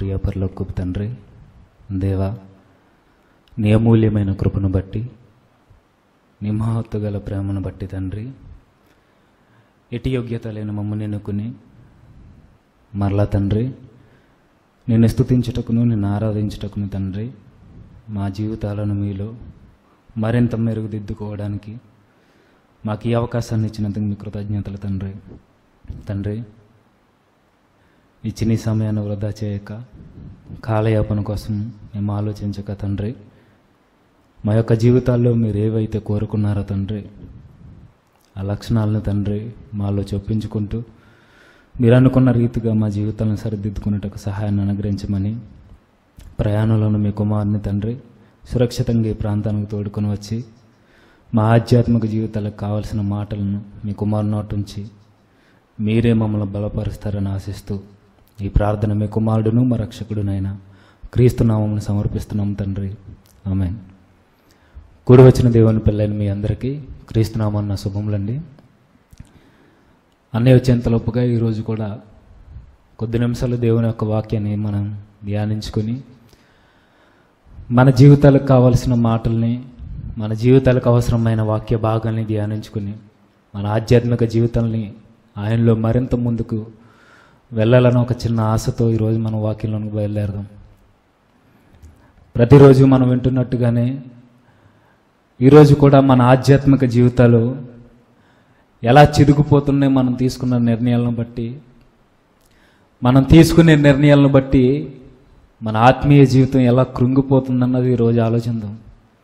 ప్రియ పరలోకపు తండ్రి దేవా నీ అమూల్యమైన కృపను బట్టి నీ మహత్తు గల ప్రేమను బట్టి తండ్రి ఎటి యోగ్యత లేని మమ్మల్ని ఎన్నుకుని మరలా తండ్రి నిన్ను స్తుతించుటకును నిన్ను ఆరాధించుటకును తండ్రి మా జీవితాలను మీలో మరింత మెరుగుదిద్దుకోవడానికి మాకు ఈ అవకాశాన్ని ఇచ్చినందుకు మీ కృతజ్ఞతలు తండ్రి తండ్రి ఇచ్చిన ఈ సమయాన్ని వృధా చేయక కాలయాపన కోసం మేము ఆలోచించక తండ్రి మా యొక్క జీవితాల్లో మీరు ఏవైతే కోరుకున్నారో తండ్రి ఆ లక్షణాలను తండ్రి మాలో చొప్పించుకుంటూ మీరు అనుకున్న రీతిగా మా జీవితాలను సరిదిద్దుకునేటకు సహాయాన్ని అనుగ్రహించమని ప్రయాణంలోని మీ కుమారుని తండ్రి సురక్షితంగా ఈ ప్రాంతానికి తోడుకొని వచ్చి మా ఆధ్యాత్మిక జీవితాలకు కావలసిన మాటలను మీ కుమారు నోటి ఉంచి మీరే మమ్మల్ని బలపరుస్తారని ఆశిస్తూ ఈ ప్రార్థన మీ కుమారుడును మా రక్షకుడునైనా క్రీస్తు నామమును సమర్పిస్తున్నాం తండ్రి ఆమెన్ కూడి వచ్చిన దేవుని పిల్లైన మీ అందరికీ క్రీస్తు నామన్న శుభములండి అన్నయ్య వచ్చేంతలోపుగా ఈరోజు కూడా కొద్ది నిమిషాలు దేవుని యొక్క వాక్యాన్ని మనం ధ్యానించుకొని మన జీవితాలకు కావలసిన మాటల్ని మన జీవితాలకు అవసరమైన వాక్య భాగాల్ని ధ్యానించుకుని మన ఆధ్యాత్మిక జీవితాల్ని ఆయనలో మరింత ముందుకు వెళ్ళాలని ఒక చిన్న ఆశతో ఈరోజు మన వాక్యంలోనికి బయలుదేరదాం ప్రతిరోజు మనం వింటున్నట్టుగానే ఈరోజు కూడా మన ఆధ్యాత్మిక జీవితాలు ఎలా చిరుగుపోతున్నాయి మనం తీసుకున్న నిర్ణయాలను బట్టి మనం తీసుకునే నిర్ణయాలను బట్టి మన ఆత్మీయ జీవితం ఎలా కృంగిపోతుందన్నది ఈరోజు ఆలోచిద్దాం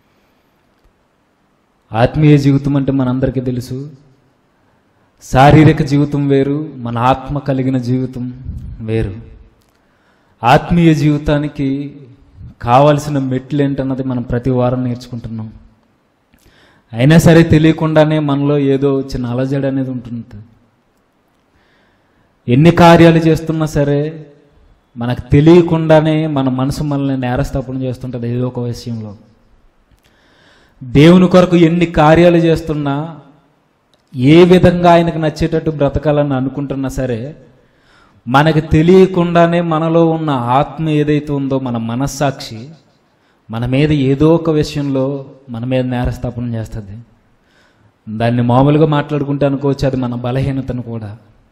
ఆత్మీయ జీవితం అంటే మనందరికీ తెలుసు శారీరక జీవితం వేరు మన ఆత్మ కలిగిన జీవితం వేరు ఆత్మీయ జీవితానికి కావలసిన మెట్లు ఏంటన్నది మనం ప్రతి వారం నేర్చుకుంటున్నాం అయినా సరే తెలియకుండానే మనలో ఏదో చిన్న అలజడి అనేది ఉంటుంది ఎన్ని కార్యాలు చేస్తున్నా సరే మనకు తెలియకుండానే మన మనసు మనల్ని నేరస్థాపన చేస్తుంటుంది ఏదో ఒక విషయంలో దేవుని కొరకు ఎన్ని కార్యాలు చేస్తున్నా ఏ విధంగా ఆయనకు నచ్చేటట్టు బ్రతకాలని అనుకుంటున్నా సరే మనకు తెలియకుండానే మనలో ఉన్న ఆత్మ ఏదైతే ఉందో మన మనస్సాక్షి మన మీద ఏదో ఒక విషయంలో మన మీద నేరస్థాపన చేస్తుంది దాన్ని మామూలుగా మాట్లాడుకుంటే అనుకోవచ్చు అది మన బలహీనతను కూడా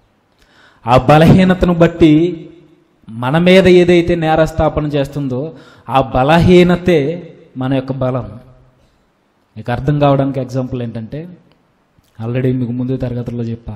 ఆ బలహీనతను బట్టి మన మీద ఏదైతే నేరస్థాపన చేస్తుందో ఆ బలహీనతే మన యొక్క బలం మీకు అర్థం కావడానికి ఎగ్జాంపుల్ ఏంటంటే ఆల్రెడీ మీకు ముందు తరగతిలో చెప్పా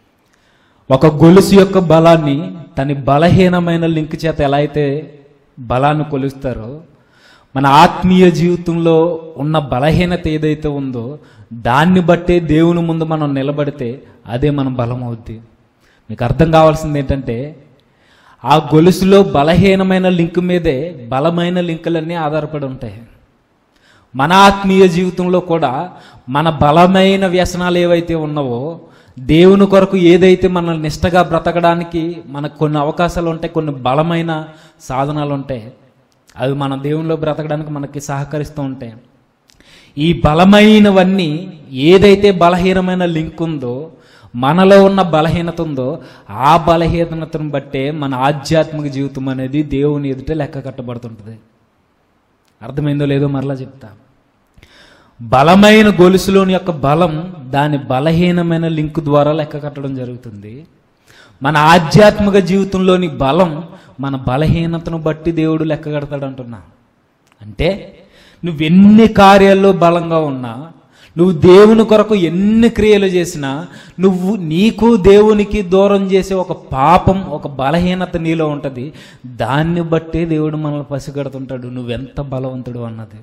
ఒక గొలుసు యొక్క బలాన్ని తన బలహీనమైన లింక్ చేత ఎలా అయితే బలాన్ని కొలుస్తారో మన ఆత్మీయ జీవితంలో ఉన్న బలహీనత ఏదైతే ఉందో దాన్ని బట్టే దేవుని ముందు మనం నిలబడితే అదే మన బలం అవుద్ది మీకు అర్థం కావాల్సింది ఏంటంటే ఆ గొలుసులో బలహీనమైన లింక్ మీదే బలమైన లింకులన్నీ ఆధారపడి ఉంటాయి మన ఆత్మీయ జీవితంలో కూడా మన బలమైన వ్యసనాలు ఏవైతే ఉన్నావో దేవుని కొరకు ఏదైతే మనల్ని నిష్టగా బ్రతకడానికి మనకు కొన్ని అవకాశాలు ఉంటాయి కొన్ని బలమైన సాధనాలు ఉంటాయి అవి మన దేవునిలో బ్రతకడానికి మనకి సహకరిస్తూ ఉంటాయి ఈ బలమైనవన్నీ ఏదైతే బలహీనమైన లింక్ ఉందో మనలో ఉన్న బలహీనత ఉందో ఆ బలహీనతను బట్టే మన ఆధ్యాత్మిక జీవితం అనేది దేవుని ఎదుట లెక్క కట్టబడుతుంటుంది అర్థమైందో లేదో మరలా చెప్తా బలమైన గొలుసులోని యొక్క బలం దాని బలహీనమైన లింక్ ద్వారా లెక్క కట్టడం జరుగుతుంది మన ఆధ్యాత్మిక జీవితంలోని బలం మన బలహీనతను బట్టి దేవుడు లెక్క కడతాడు అంటున్నా అంటే నువ్వెన్ని కార్యాల్లో బలంగా ఉన్నా నువ్వు దేవుని కొరకు ఎన్ని క్రియలు చేసినా నువ్వు నీకు దేవునికి దూరం చేసే ఒక పాపం ఒక బలహీనత నీలో ఉంటుంది దాన్ని బట్టే దేవుడు మనల్ని పసిగడుతుంటాడు నువ్వెంత బలవంతుడు అన్నది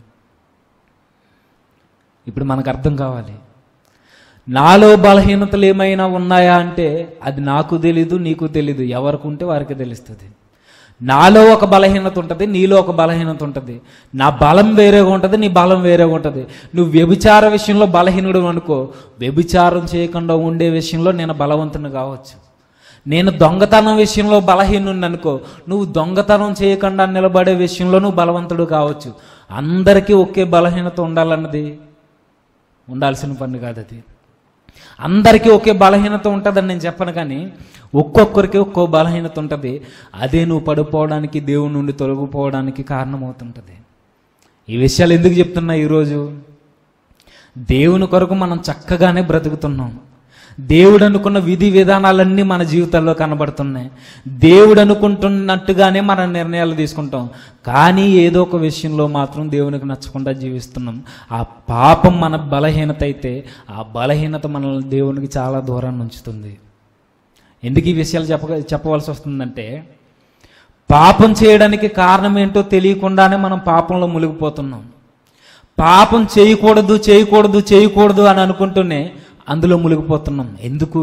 ఇప్పుడు మనకు అర్థం కావాలి నాలో బలహీనతలు ఏమైనా ఉన్నాయా అంటే అది నాకు తెలీదు నీకు తెలీదు ఎవరికి ఉంటే వారికి తెలుస్తుంది నాలో ఒక బలహీనత ఉంటుంది నీలో ఒక బలహీనత ఉంటుంది నా బలం వేరేగా ఉంటుంది నీ బలం వేరేగా ఉంటుంది నువ్వు వ్యభిచార విషయంలో బలహీనుడు అనుకో వ్యభిచారం చేయకుండా ఉండే విషయంలో నేను బలవంతుని కావచ్చు నేను దొంగతనం విషయంలో బలహీనుని అనుకో నువ్వు దొంగతనం చేయకుండా నిలబడే విషయంలో నువ్వు బలవంతుడు కావచ్చు అందరికీ ఒకే బలహీనత ఉండాలన్నది ఉండాల్సిన పని కాదు అది అందరికీ ఒకే బలహీనత ఉంటుందని నేను చెప్పను కానీ ఒక్కొక్కరికి ఒక్కో బలహీనత ఉంటుంది అదే నువ్వు పడిపోవడానికి దేవుని నుండి తొలగిపోవడానికి కారణమవుతుంటుంది ఈ విషయాలు ఎందుకు చెప్తున్నా ఈరోజు దేవుని కొరకు మనం చక్కగానే బ్రతుకుతున్నాం దేవుడు అనుకున్న విధి విధానాలన్నీ మన జీవితాల్లో కనబడుతున్నాయి దేవుడు అనుకుంటున్నట్టుగానే మన నిర్ణయాలు తీసుకుంటాం కానీ ఏదో ఒక విషయంలో మాత్రం దేవునికి నచ్చకుండా జీవిస్తున్నాం ఆ పాపం మన బలహీనత అయితే ఆ బలహీనత మనల్ని దేవునికి చాలా దూరాన్ని ఉంచుతుంది ఎందుకు ఈ విషయాలు చెప్ప చెప్పవలసి వస్తుందంటే పాపం చేయడానికి కారణం ఏంటో తెలియకుండానే మనం పాపంలో మునిగిపోతున్నాం పాపం చేయకూడదు చేయకూడదు చేయకూడదు అని అనుకుంటూనే అందులో మునిగిపోతున్నాం ఎందుకు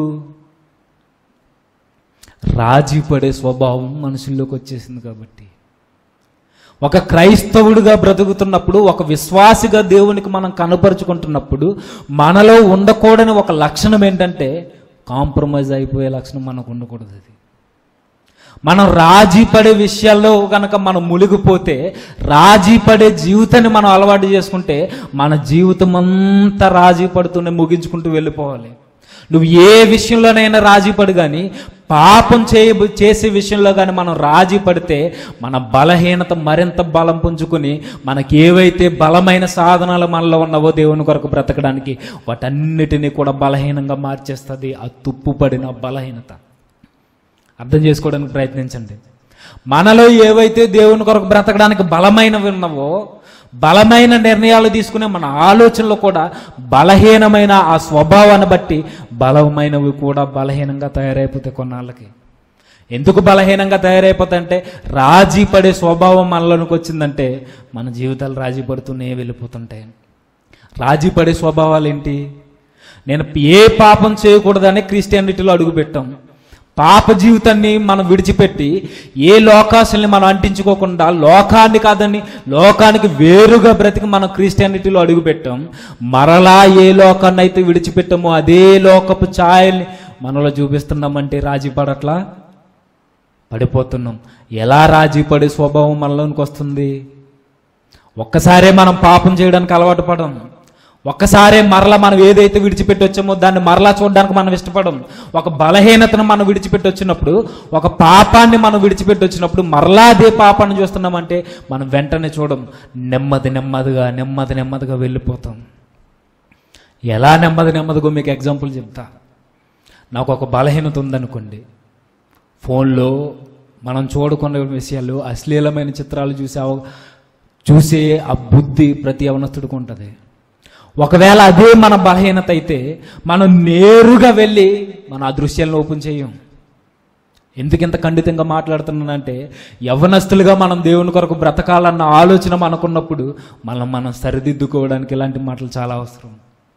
రాజీ పడే స్వభావం మనుషుల్లోకి వచ్చేసింది కాబట్టి ఒక క్రైస్తవుడిగా బ్రతుకుతున్నప్పుడు ఒక విశ్వాసిగా దేవునికి మనం కనపరుచుకుంటున్నప్పుడు మనలో ఉండకూడని ఒక లక్షణం ఏంటంటే కాంప్రమైజ్ అయిపోయే లక్షణం మనకు ఉండకూడదు అది మనం రాజీ పడే విషయాల్లో కనుక మనం మునిగిపోతే రాజీ పడే జీవితాన్ని మనం అలవాటు చేసుకుంటే మన జీవితం అంతా రాజీ పడుతూనే ముగించుకుంటూ వెళ్ళిపోవాలి నువ్వు ఏ విషయంలోనైనా రాజీ పడు కానీ పాపం చేయ చేసే విషయంలో కానీ మనం రాజీ పడితే మన బలహీనత మరింత బలం పుంజుకుని మనకి ఏవైతే బలమైన సాధనాలు మనలో ఉన్నావో దేవుని కొరకు బ్రతకడానికి వాటన్నిటినీ కూడా బలహీనంగా మార్చేస్తుంది ఆ తుప్పు పడిన బలహీనత అర్థం చేసుకోవడానికి ప్రయత్నించండి మనలో ఏవైతే దేవుని కొరకు బ్రతకడానికి బలమైనవి ఉన్నావో బలమైన నిర్ణయాలు తీసుకునే మన ఆలోచనలు కూడా బలహీనమైన ఆ స్వభావాన్ని బట్టి బలమైనవి కూడా బలహీనంగా తయారైపోతాయి కొన్నాళ్ళకి ఎందుకు బలహీనంగా తయారైపోతాయంటే రాజీ పడే స్వభావం మనలోనికి వచ్చిందంటే మన జీవితాలు రాజీ పడుతూనే వెళ్ళిపోతుంటాయి రాజీ పడే స్వభావాలు ఏంటి నేను ఏ పాపం చేయకూడదని క్రిస్టియానిటీలో అడుగుపెట్టాం పాప జీవితాన్ని మనం విడిచిపెట్టి ఏ లోకాశల్ని మనం అంటించుకోకుండా లోకాన్ని కాదని లోకానికి వేరుగా బ్రతికి మనం క్రిస్టియానిటీలో అడుగుపెట్టాం మరలా ఏ లోకాన్ని అయితే విడిచిపెట్టామో అదే లోకపు ఛాయల్ని మనలో చూపిస్తున్నామంటే రాజీ పడట్లా పడిపోతున్నాం ఎలా రాజీ పడే స్వభావం మనలోనికి వస్తుంది ఒక్కసారే మనం పాపం చేయడానికి అలవాటు పడం ఒక్కసారే మరలా మనం ఏదైతే విడిచిపెట్టి వచ్చామో దాన్ని మరలా చూడడానికి మనం ఇష్టపడం ఒక బలహీనతను మనం విడిచిపెట్టి వచ్చినప్పుడు ఒక పాపాన్ని మనం విడిచిపెట్టి వచ్చినప్పుడు మరలా అదే పాపాన్ని చూస్తున్నామంటే మనం వెంటనే చూడం నెమ్మది నెమ్మదిగా నెమ్మది నెమ్మదిగా వెళ్ళిపోతాం ఎలా నెమ్మది నెమ్మదిగా మీకు ఎగ్జాంపుల్ చెప్తా నాకు ఒక బలహీనత ఉందనుకోండి ఫోన్లో మనం చూడకున్న విషయాలు అశ్లీలమైన చిత్రాలు చూసే అవ- చూసే ఆ బుద్ధి ప్రతి అవనస్తుడికి ఉంటుంది ఒకవేళ అదే మన బలహీనత అయితే మనం నేరుగా వెళ్ళి మన ఆ దృశ్యాలను ఓపెన్ చేయం ఎందుకు ఇంత ఖండితంగా మాట్లాడుతున్నానంటే యవనస్తులుగా మనం దేవుని కొరకు బ్రతకాలన్న ఆలోచన మనకున్నప్పుడు మనం మనం సరిదిద్దుకోవడానికి ఇలాంటి మాటలు చాలా అవసరం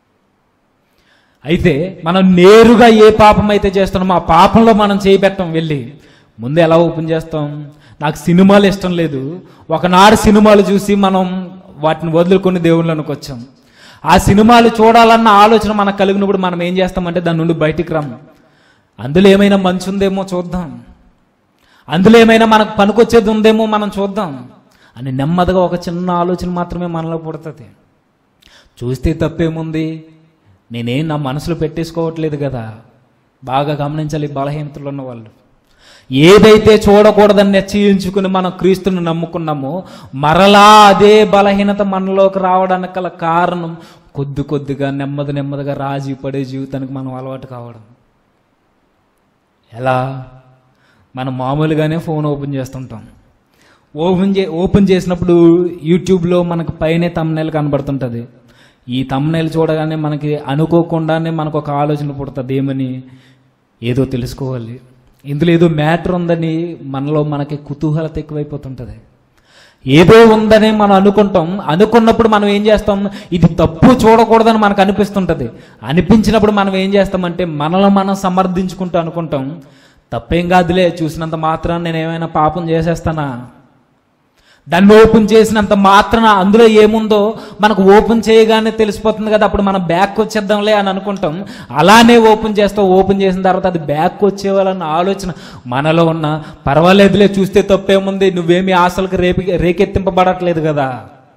అయితే మనం నేరుగా ఏ పాపం అయితే చేస్తున్నామో ఆ పాపంలో మనం చేయబెట్టం వెళ్ళి ముందు ఎలా ఓపెన్ చేస్తాం నాకు సినిమాలు ఇష్టం లేదు ఒకనాడు సినిమాలు చూసి మనం వాటిని వదులుకొని దేవుళ్ళనికి వచ్చాం ఆ సినిమాలు చూడాలన్న ఆలోచన మనకు కలిగినప్పుడు మనం ఏం చేస్తామంటే దాని నుండి బయటికి రాము అందులో ఏమైనా మంచి ఉందేమో చూద్దాం అందులో ఏమైనా మనకు పనికొచ్చేది ఉందేమో మనం చూద్దాం అని నెమ్మదిగా ఒక చిన్న ఆలోచన మాత్రమే మనలో పుడుతుంది చూస్తే తప్పేముంది నేనేం నా మనసులో పెట్టేసుకోవట్లేదు కదా బాగా గమనించాలి ఈ బలహీనతలు ఉన్న వాళ్ళు ఏదైతే చూడకూడదని నిశ్చయించుకుని మనం క్రీస్తుని నమ్ముకున్నామో మరలా అదే బలహీనత మనలోకి రావడానికి గల కారణం కొద్ది కొద్దిగా నెమ్మది నెమ్మదిగా రాజీ పడే జీవితానికి మనం అలవాటు కావడం ఎలా మనం మామూలుగానే ఫోన్ ఓపెన్ చేస్తుంటాం ఓపెన్ చే ఓపెన్ చేసినప్పుడు యూట్యూబ్లో మనకు పైనే తమ్నెల్ కనబడుతుంటుంది ఈ తమ్నెల్ చూడగానే మనకి అనుకోకుండానే మనకు ఒక ఆలోచన పుడుతుంది ఏమని ఏదో తెలుసుకోవాలి ఇందులో ఏదో మ్యాటర్ ఉందని మనలో మనకి కుతూహలత ఎక్కువైపోతుంటుంది ఏదో ఉందని మనం అనుకుంటాం అనుకున్నప్పుడు మనం ఏం చేస్తాం ఇది తప్పు చూడకూడదని మనకు అనిపిస్తుంటది అనిపించినప్పుడు మనం ఏం చేస్తామంటే మనలో మనం సమర్థించుకుంటూ అనుకుంటాం తప్పేం కాదులే చూసినంత మాత్రం నేను ఏమైనా పాపం చేసేస్తానా దాన్ని ఓపెన్ చేసినంత మాత్రాన అందులో ఏముందో మనకు ఓపెన్ చేయగానే తెలిసిపోతుంది కదా అప్పుడు మనం బ్యాక్ వచ్చేద్దాంలే అని అనుకుంటాం అలానే ఓపెన్ చేస్తాం ఓపెన్ చేసిన తర్వాత అది బ్యాక్ వచ్చేవాళ్ళన్న ఆలోచన మనలో ఉన్న పర్వాలేదులే చూస్తే తప్పేముంది నువ్వేమి ఆశలకు రేపి రేకెత్తింపబడట్లేదు కదా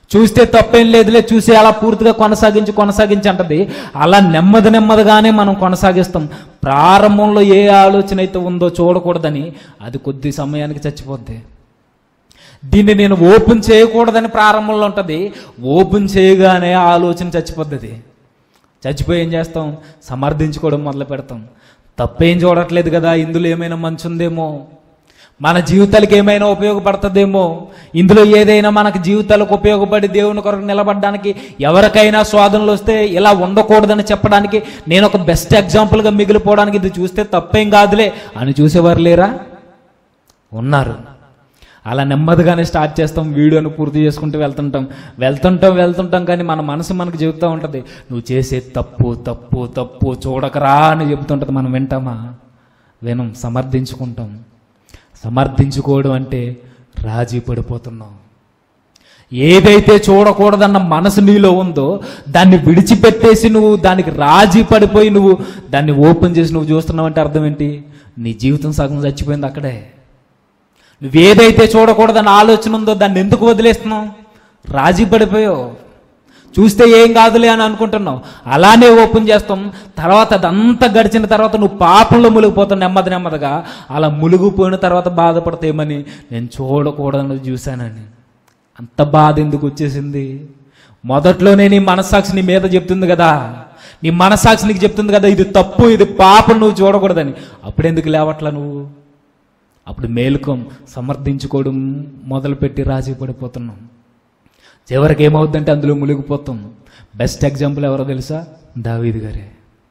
చూస్తే తప్పేం లేదులే చూసి అలా పూర్తిగా కొనసాగించి కొనసాగించి అంటది అలా నెమ్మది నెమ్మదిగానే మనం కొనసాగిస్తాం ప్రారంభంలో ఏ ఆలోచన అయితే ఉందో చూడకూడదని అది కొద్ది సమయానికి చచ్చిపోద్ది దీన్ని నేను ఓపెన్ చేయకూడదని ప్రారంభంలో ఉంటుంది ఓపెన్ చేయగానే ఆ ఆలోచన చచ్చిపోద్ది చచ్చిపోయి ఏం చేస్తాం సమర్థించుకోవడం మొదలు పెడతాం తప్పేం చూడట్లేదు కదా ఇందులో ఏమైనా మంచి ఉందేమో మన జీవితాలకు ఏమైనా ఉపయోగపడుతుందేమో ఇందులో ఏదైనా మనకు జీవితాలకు ఉపయోగపడి దేవుని కొరకు నిలబడడానికి ఎవరికైనా స్వాదనలు వస్తే ఇలా ఉండకూడదని చెప్పడానికి నేను ఒక బెస్ట్ ఎగ్జాంపుల్గా మిగిలిపోవడానికి ఇది చూస్తే తప్పేం కాదులే అని చూసేవారు లేరా ఉన్నారు అలా నెమ్మదిగానే స్టార్ట్ చేస్తాం వీడియోను పూర్తి చేసుకుంటూ వెళ్తుంటాం వెళ్తుంటాం వెళ్తుంటాం కానీ మన మనసు మనకు చెబుతూ ఉంటుంది నువ్వు చేసే తప్పు తప్పు తప్పు చూడకరా అని చెబుతుంటుంది మనం వింటామా వినం సమర్థించుకుంటాం సమర్థించుకోవడం అంటే రాజీ పడిపోతున్నాం ఏదైతే చూడకూడదన్న మనసు నీలో ఉందో దాన్ని విడిచిపెట్టేసి నువ్వు దానికి రాజీ పడిపోయి నువ్వు దాన్ని ఓపెన్ చేసి నువ్వు చూస్తున్నావు అంటే అర్థం ఏంటి నీ జీవితం సగం చచ్చిపోయింది అక్కడే నువ్వేదైతే చూడకూడదన్న ఆలోచన ఉందో దాన్ని ఎందుకు వదిలేస్తున్నావు రాజీ పడిపోయావు చూస్తే ఏం కాదులే అని అనుకుంటున్నావు అలానే ఓపెన్ చేస్తాం తర్వాత అదంతా గడిచిన తర్వాత నువ్వు పాపంలో మునిగిపోతావు నెమ్మది నెమ్మదిగా అలా మునిగిపోయిన తర్వాత బాధపడతామని నేను చూడకూడదని చూశానని అంత బాధ ఎందుకు వచ్చేసింది మొదట్లోనే నీ మనస్సాక్షి నీ మీద చెప్తుంది కదా నీ మనస్సాక్షి నీకు చెప్తుంది కదా ఇది తప్పు ఇది పాపం నువ్వు చూడకూడదని అప్పుడెందుకు లేవట్లా నువ్వు అప్పుడు మేలుకం సమర్థించుకోవడం మొదలుపెట్టి రాజీ పడిపోతున్నాం చివరికి ఏమవుద్దంటే అందులో మునిగిపోతాం బెస్ట్ ఎగ్జాంపుల్ ఎవరో తెలుసా దావీదు గారే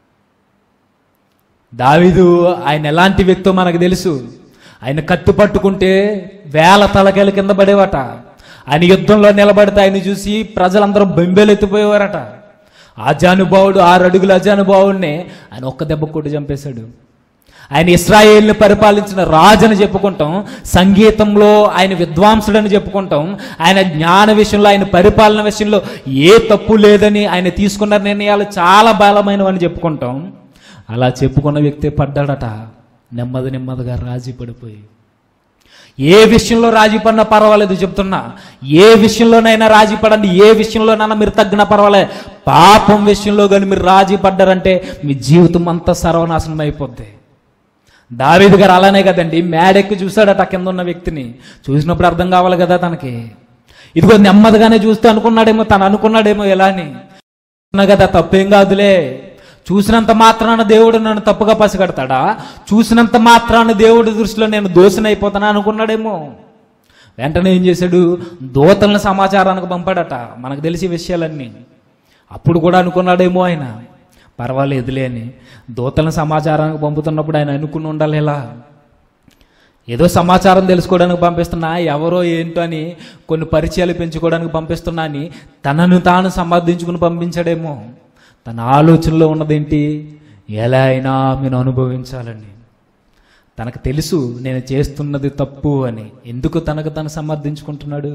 దావీదు ఆయన ఎలాంటి వ్యక్తో మనకు తెలుసు ఆయన కత్తి పట్టుకుంటే వేల తలకాయల కింద పడేవట ఆయన యుద్ధంలో నిలబడితే ఆయన చూసి ప్రజలందరూ బెంబేలెత్తిపోయేవారట అజానుభావుడు ఆరు అడుగుల అజానుభావుడిని ఆయన ఒక్క దెబ్బ కొట్టి చంపేశాడు ఆయన ఇస్రాయేల్ని పరిపాలించిన రాజు అని చెప్పుకుంటాం సంగీతంలో ఆయన విద్వాంసుడని చెప్పుకుంటాం ఆయన జ్ఞాన విషయంలో ఆయన పరిపాలన విషయంలో ఏ తప్పు లేదని ఆయన తీసుకున్న నిర్ణయాలు చాలా బలమైనవని చెప్పుకుంటాం అలా చెప్పుకున్న వ్యక్తి పడ్డాడట నెమ్మది నెమ్మదిగా రాజీ పడిపోయి ఏ విషయంలో రాజీ పడినా పర్వాలేదు చెప్తున్నా ఏ విషయంలోనైనా రాజీ పడండి ఏ విషయంలోనైనా మీరు తగ్గినా పర్వాలేదు పాపం విషయంలో కానీ మీరు రాజీ పడ్డారంటే మీ జీవితం అంతా సర్వనాశనం అయిపోద్ది దావీదు గారు అలానే కదండి మేడెక్కి చూశాడట ఆ కింద ఉన్న వ్యక్తిని చూసినప్పుడు అర్థం కావాలి కదా తనకి ఇదిగో నెమ్మదిగానే చూస్తే అనుకున్నాడేమో తను అనుకున్నాడేమో ఎలా అని అన్నా కదా తప్పేం కాదులే చూసినంత మాత్రాన దేవుడు నన్ను తప్పుగా పసిగడతాడా చూసినంత మాత్రాన దేవుడి దృష్టిలో నేను దోషిని అయిపోతానా అనుకున్నాడేమో వెంటనే ఏం చేశాడు దూతలను సమాచారానికి పంపాడట మనకు తెలిసి విషయాలన్నీ అప్పుడు కూడా అనుకున్నాడేమో ఆయన పర్వాలేదులే అని దూతలను సమాచారానికి పంపుతున్నప్పుడు ఆయన అనుకుని ఉండాలి ఇలా ఏదో సమాచారం తెలుసుకోవడానికి పంపిస్తున్నా ఎవరో ఏంటో అని కొన్ని పరిచయాలు పెంచుకోవడానికి పంపిస్తున్నా అని తనను తాను సమర్థించుకుని పంపించాడేమో తన ఆలోచనలో ఉన్నదేంటి ఎలా అయినా నేను అనుభవించాలని తనకు తెలుసు నేను చేస్తున్నది తప్పు అని ఎందుకు తనకు తను సమర్థించుకుంటున్నాడు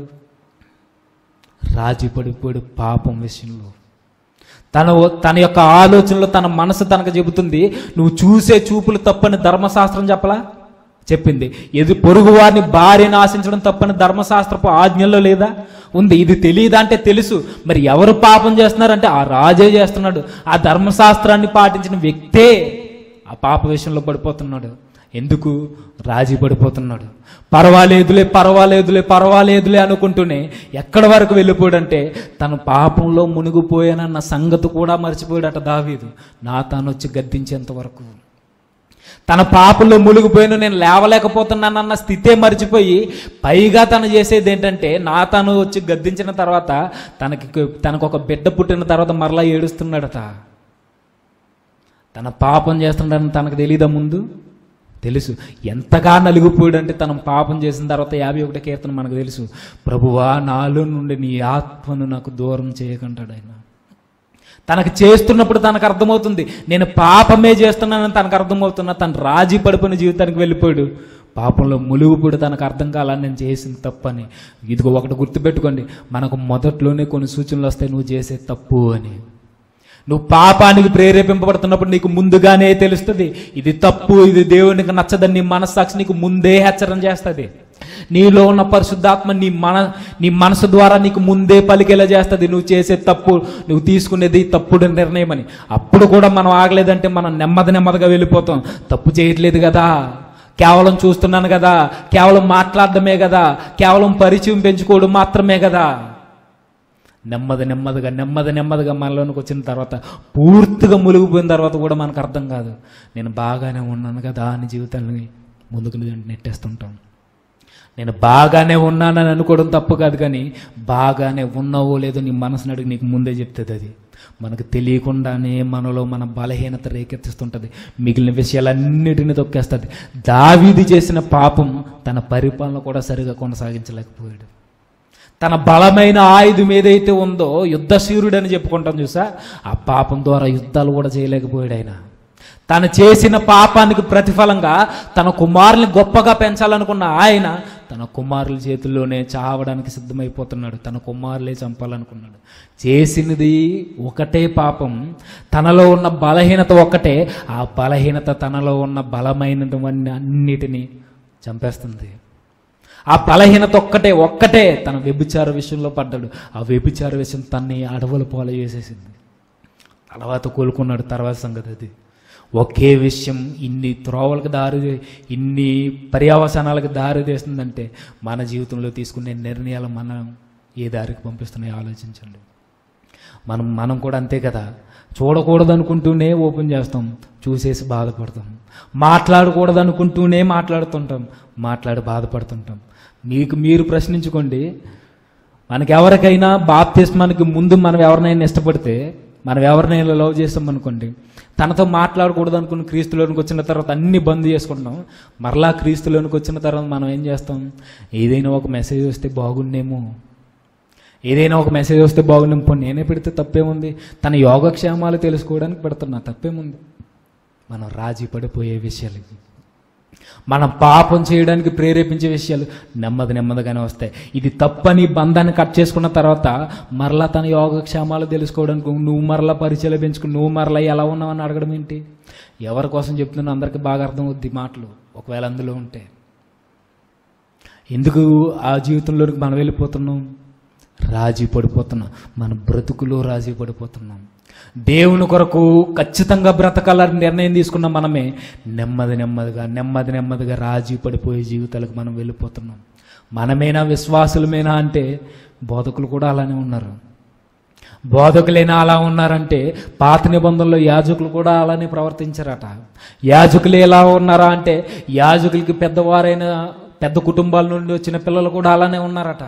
రాజీ పడిపోయాడు పాపం విషయంలో తన తన యొక్క ఆలోచనలో తన మనసు తనకు చెబుతుంది నువ్వు చూసే చూపులు తప్పని ధర్మశాస్త్రం చెప్పలా చెప్పింది ఇది పొరుగు వారిని భార్యను ఆశించడం తప్పని ధర్మశాస్త్రపు ఆజ్ఞల్లో లేదా ఉంది ఇది తెలియదా అంటే తెలుసు మరి ఎవరు పాపం చేస్తున్నారంటే ఆ రాజే చేస్తున్నాడు ఆ ధర్మశాస్త్రాన్ని పాటించిన వ్యక్తే ఆ పాప విషయంలో పడిపోతున్నాడు ఎందుకు రాజీ పడిపోతున్నాడు పర్వాలేదులే పర్వాలేదులే పర్వాలేదులే అనుకుంటూనే ఎక్కడి వరకు వెళ్ళిపోయాడంటే తను పాపంలో మునిగిపోయానన్న సంగతి కూడా మర్చిపోయాడట దావీదు నా తాను వచ్చి గద్దించేంత వరకు తన పాపంలో మునిగిపోయిన నేను లేవలేకపోతున్నానన్న స్థితే మర్చిపోయి పైగా తను చేసేది ఏంటంటే నా తను వచ్చి గద్దించిన తర్వాత తనకి తనకు ఒక బిడ్డ పుట్టిన తర్వాత మరలా ఏడుస్తున్నాడట తన పాపం చేస్తున్నాడని తనకు తెలియదా ముందు తెలుసు ఎంతగా నలిగిపోయాడంటే తన పాపం చేసిన తర్వాత యాభై ఒకటి కీర్తన మనకు తెలుసు ప్రభువా నాలో నుండి నీ ఆత్మను నాకు దూరం చేయకంటాడు ఆయన తనకు చేస్తున్నప్పుడు తనకు అర్థమవుతుంది నేను పాపమే చేస్తున్నానని తనకు అర్థమవుతున్నా తను రాజీ పడిపోయిన జీవితానికి వెళ్ళిపోయాడు పాపంలో ములుగుపుడు తనకు అర్థం కాలని నేను చేసింది తప్పని ఇదిగో ఒకటి గుర్తుపెట్టుకోండి మనకు మొదట్లోనే కొన్ని సూచనలు వస్తాయి నువ్వు చేసే తప్పు అని నువ్వు పాపానికి ప్రేరేపింపబడుతున్నప్పుడు నీకు ముందుగానే తెలుస్తుంది ఇది తప్పు ఇది దేవునికి నచ్చదని నీ మనస్సాక్షి నీకు ముందే హెచ్చరణ చేస్తుంది నీలో ఉన్న పరిశుద్ధాత్మ నీ మన నీ మనసు ద్వారా నీకు ముందే పలికేలా చేస్తుంది నువ్వు చేసే తప్పు నువ్వు తీసుకునేది తప్పుడు నిర్ణయం అని అప్పుడు కూడా మనం ఆగలేదంటే మనం నెమ్మది నెమ్మదిగా వెళ్ళిపోతాం తప్పు చేయట్లేదు కదా కేవలం చూస్తున్నాను కదా కేవలం మాట్లాడడమే కదా కేవలం పరిచయం పెంచుకోవడం మాత్రమే కదా నెమ్మది నెమ్మదిగా నెమ్మది నెమ్మదిగా మనలోనికి వచ్చిన తర్వాత పూర్తిగా మునిగిపోయిన తర్వాత కూడా మనకు అర్థం కాదు నేను బాగానే ఉన్నాను కదా అని జీవితాన్ని ముందుకు నెట్టేస్తుంటాం నేను బాగానే ఉన్నానని అనుకోవడం తప్పు కాదు కానీ బాగానే ఉన్నావో లేదో నీ మనసుని అడిగి నీకు ముందే చెప్తుంది అది మనకు తెలియకుండానే మనలో మన బలహీనత రేకెత్తిస్తుంటుంది మిగిలిన విషయాలన్నిటిని తొక్కేస్తుంది దావీది చేసిన పాపం తన పరిపాలన కూడా సరిగా కొనసాగించలేకపోయాడు తన బలమైన ఆయుధం ఏదైతే ఉందో యుద్ధశూరుడు అని చెప్పుకుంటాం చూసా ఆ పాపం ద్వారా యుద్ధాలు కూడా చేయలేకపోయాడు ఆయన తను చేసిన పాపానికి ప్రతిఫలంగా తన కుమారుని గొప్పగా పెంచాలనుకున్న ఆయన తన కుమారుల చేతుల్లోనే చావడానికి సిద్ధమైపోతున్నాడు తన కుమారులే చంపాలనుకున్నాడు చేసినది ఒకటే పాపం తనలో ఉన్న బలహీనత ఒకటే ఆ బలహీనత తనలో ఉన్న బలమైనటువంటి అన్నిటినీ చంపేస్తుంది ఆ బలహీనత ఒక్కటే ఒక్కటే తన వ్యభిచార విషయంలో పడ్డాడు ఆ వ్యభిచార విషయం తన్ని అడవుల పాలు చేసేసింది తర్వాత కోలుకున్నాడు తర్వాత సంగతి అది ఒకే విషయం ఇన్ని త్రోవలకు దారి ఇన్ని పర్యావసానాలకు దారి తీస్తుందంటే మన జీవితంలో తీసుకునే నిర్ణయాలు మనం ఏ దారికి పంపిస్తున్నాయో ఆలోచించండి మనం మనం కూడా అంతే కదా చూడకూడదు అనుకుంటూనే ఓపెన్ చేస్తాం చూసేసి బాధపడతాం మాట్లాడకూడదు అనుకుంటూనే మాట్లాడుతుంటాం మాట్లాడి బాధపడుతుంటాం మీకు మీరు ప్రశ్నించుకోండి మనకి ఎవరికైనా బాప్తిస్మానికి ముందు మనం ఎవరినైనా ఇష్టపడితే మనం ఎవరినైనా లవ్ చేస్తాం అనుకోండి తనతో మాట్లాడకూడదు అనుకుని క్రీస్తులోనికి వచ్చిన తర్వాత అన్ని బంద్ చేసుకుంటాం మరలా క్రీస్తులోనికి వచ్చిన తర్వాత మనం ఏం చేస్తాం ఏదైనా ఒక మెసేజ్ వస్తే బాగుండేమో ఏదైనా ఒక మెసేజ్ వస్తే బాగుండేమో పోనీ నేనే పెడితే తప్పేముంది తన యోగక్షేమాలు తెలుసుకోవడానికి పెడుతున్నా తప్పేముంది మనం రాజీ పడిపోయే విషయాలు ఇవి. మనం పాపం చేయడానికి ప్రేరేపించే విషయాలు నెమ్మది నెమ్మదిగానే వస్తాయి ఇది తప్పని బంధాన్ని కట్ చేసుకున్న తర్వాత మరలా తన యోగక్షేమాలు తెలుసుకోవడానికి నువ్వు మరలా పరిచయాలు పెంచుకుని నువ్వు మరలా ఎలా ఉన్నావని అడగడం ఏంటి ఎవరి కోసం చెప్తున్నా అందరికీ బాగా అర్థం అవుద్ది ఈ మాటలు ఒకవేళ అందులో ఉంటే ఎందుకు ఆ జీవితంలోకి మనం వెళ్ళిపోతున్నాం రాజీ పడిపోతున్నాం మన బ్రతుకులో రాజీ పడిపోతున్నాం దేవుని కొరకు ఖచ్చితంగా బ్రతకాలని నిర్ణయం తీసుకున్న మనమే నెమ్మది నెమ్మదిగా నెమ్మది నెమ్మదిగా రాజీ పడిపోయే జీవితాలకు మనం వెళ్ళిపోతున్నాం మనమేనా విశ్వాసులమేనా అంటే బోధకులు కూడా అలానే ఉన్నారు బోధకులైనా అలా ఉన్నారంటే పాత నిబంధనలో యాజకులు కూడా అలానే ప్రవర్తించారట యాజకులు ఎలా ఉన్నారా అంటే యాజకులకి పెద్దవారైన పెద్ద కుటుంబాల నుండి వచ్చిన పిల్లలు కూడా అలానే ఉన్నారట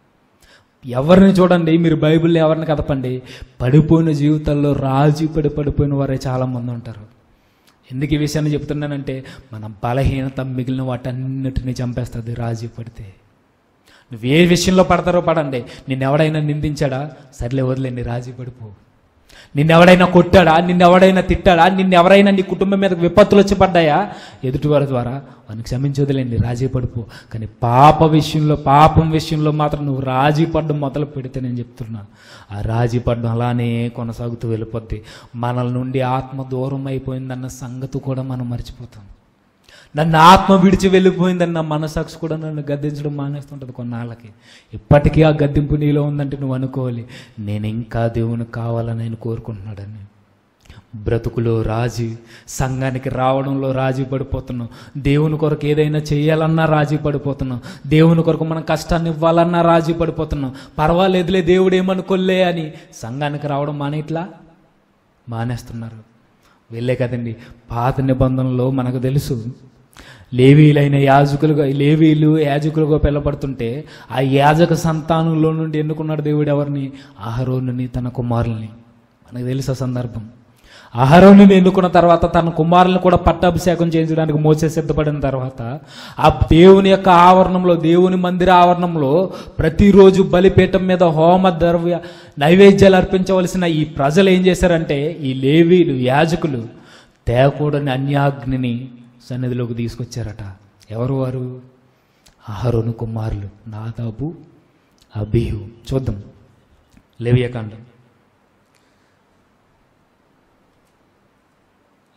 ఎవరిని చూడండి మీరు బైబిల్ని ఎవరిని కదపండి పడిపోయిన జీవితాల్లో రాజీ పడి పడిపోయిన వారే చాలామంది ఉంటారు ఎందుకు ఈ విషయాన్ని చెప్తున్నానంటే మన బలహీనత మిగిలిన వాటన్నిటిని చంపేస్తుంది రాజీ పడితే నువ్వు ఏ విషయంలో పడతారో పడండి నిన్నెవడైనా నిందించాడా సర్లే వదిలేండి రాజీ పడిపో నిన్నెవడైనా కొట్టాడా నిన్నెవడైనా తిట్టాడా నిన్నెవరైనా నీ కుటుంబం మీద విపత్తులు వచ్చి పడ్డాయా ఎదుటివారి ద్వారా వానికి క్షమించి వదిలేండి రాజీ పడిపో కానీ పాప విషయంలో పాపం విషయంలో మాత్రం నువ్వు రాజీ పడ్డం మొదలు పెడితే నేను చెప్తున్నా ఆ రాజీ పడ్డం అలానే కొనసాగుతూ వెళ్ళిపోద్ది మనల నుండి ఆత్మ దూరం అయిపోయిందన్న సంగతి కూడా మనం మర్చిపోతాం నన్ను ఆత్మ విడిచి వెళ్ళిపోయిందని నా మనసాక్షి కూడా నన్ను గద్దించడం మానేస్తుంటుంది కొన్నాళ్ళకి ఇప్పటికీ ఆ గద్దింపు నీలో ఉందంటే నువ్వు అనుకోవాలి నేను ఇంకా దేవుని కావాలని ఆయన కోరుకుంటున్నాడని బ్రతుకులో రాజీ సంఘానికి రావడంలో రాజీ పడిపోతున్నాం దేవుని కొరకు ఏదైనా చేయాలన్నా రాజీ పడిపోతున్నాం దేవుని కొరకు మనం కష్టాన్ని ఇవ్వాలన్నా రాజీ పడిపోతున్నాం పర్వాలేదులే దేవుడు ఏమనుకోలే అని సంఘానికి రావడం మానేట్లా మానేస్తున్నారు వెళ్ళే కదండి పాత నిబంధనలో మనకు తెలుసు లేవీలైన యాజకులుగా లేవీలు యాజకులుగా పిలబడుతుంటే ఆ యాజక సంతానంలో నుండి ఎన్నుకున్నాడు దేవుడు ఎవరిని అహరోనుని తన కుమారుల్ని మనకు తెలుసు ఆ సందర్భం అహరోనుని ఎన్నుకున్న తర్వాత తన కుమారులను కూడా పట్టాభిషేకం చేయించడానికి మోసే సిద్ధపడిన తర్వాత ఆ దేవుని యొక్క ఆవరణంలో దేవుని మందిర ఆవరణంలో ప్రతిరోజు బలిపీఠం మీద హోమ ద్రవ్య నైవేద్యాలు అర్పించవలసిన ఈ ప్రజలు ఏం చేశారంటే ఈ లేవీలు యాజకులు తేకూడని అన్యాగ్నిని సన్నిధిలోకి తీసుకొచ్చారట ఎవరు వారు అహరోను కుమారులు నాదాబు అబిహు చూద్దాం లేవియకాండం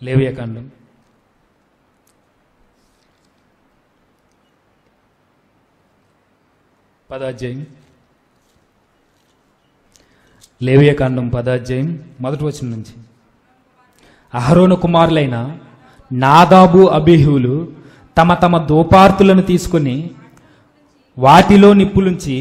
లేవియకాండం పదాధ్యాయం లేవియకాండం పదాధ్యాయం మొదటి వచనం నుంచి అహరోను కుమారులైన నాదాబు అబిహులు తమ తమ దోపార్తులను తీసుకొని వాటిలో నిప్పులుంచి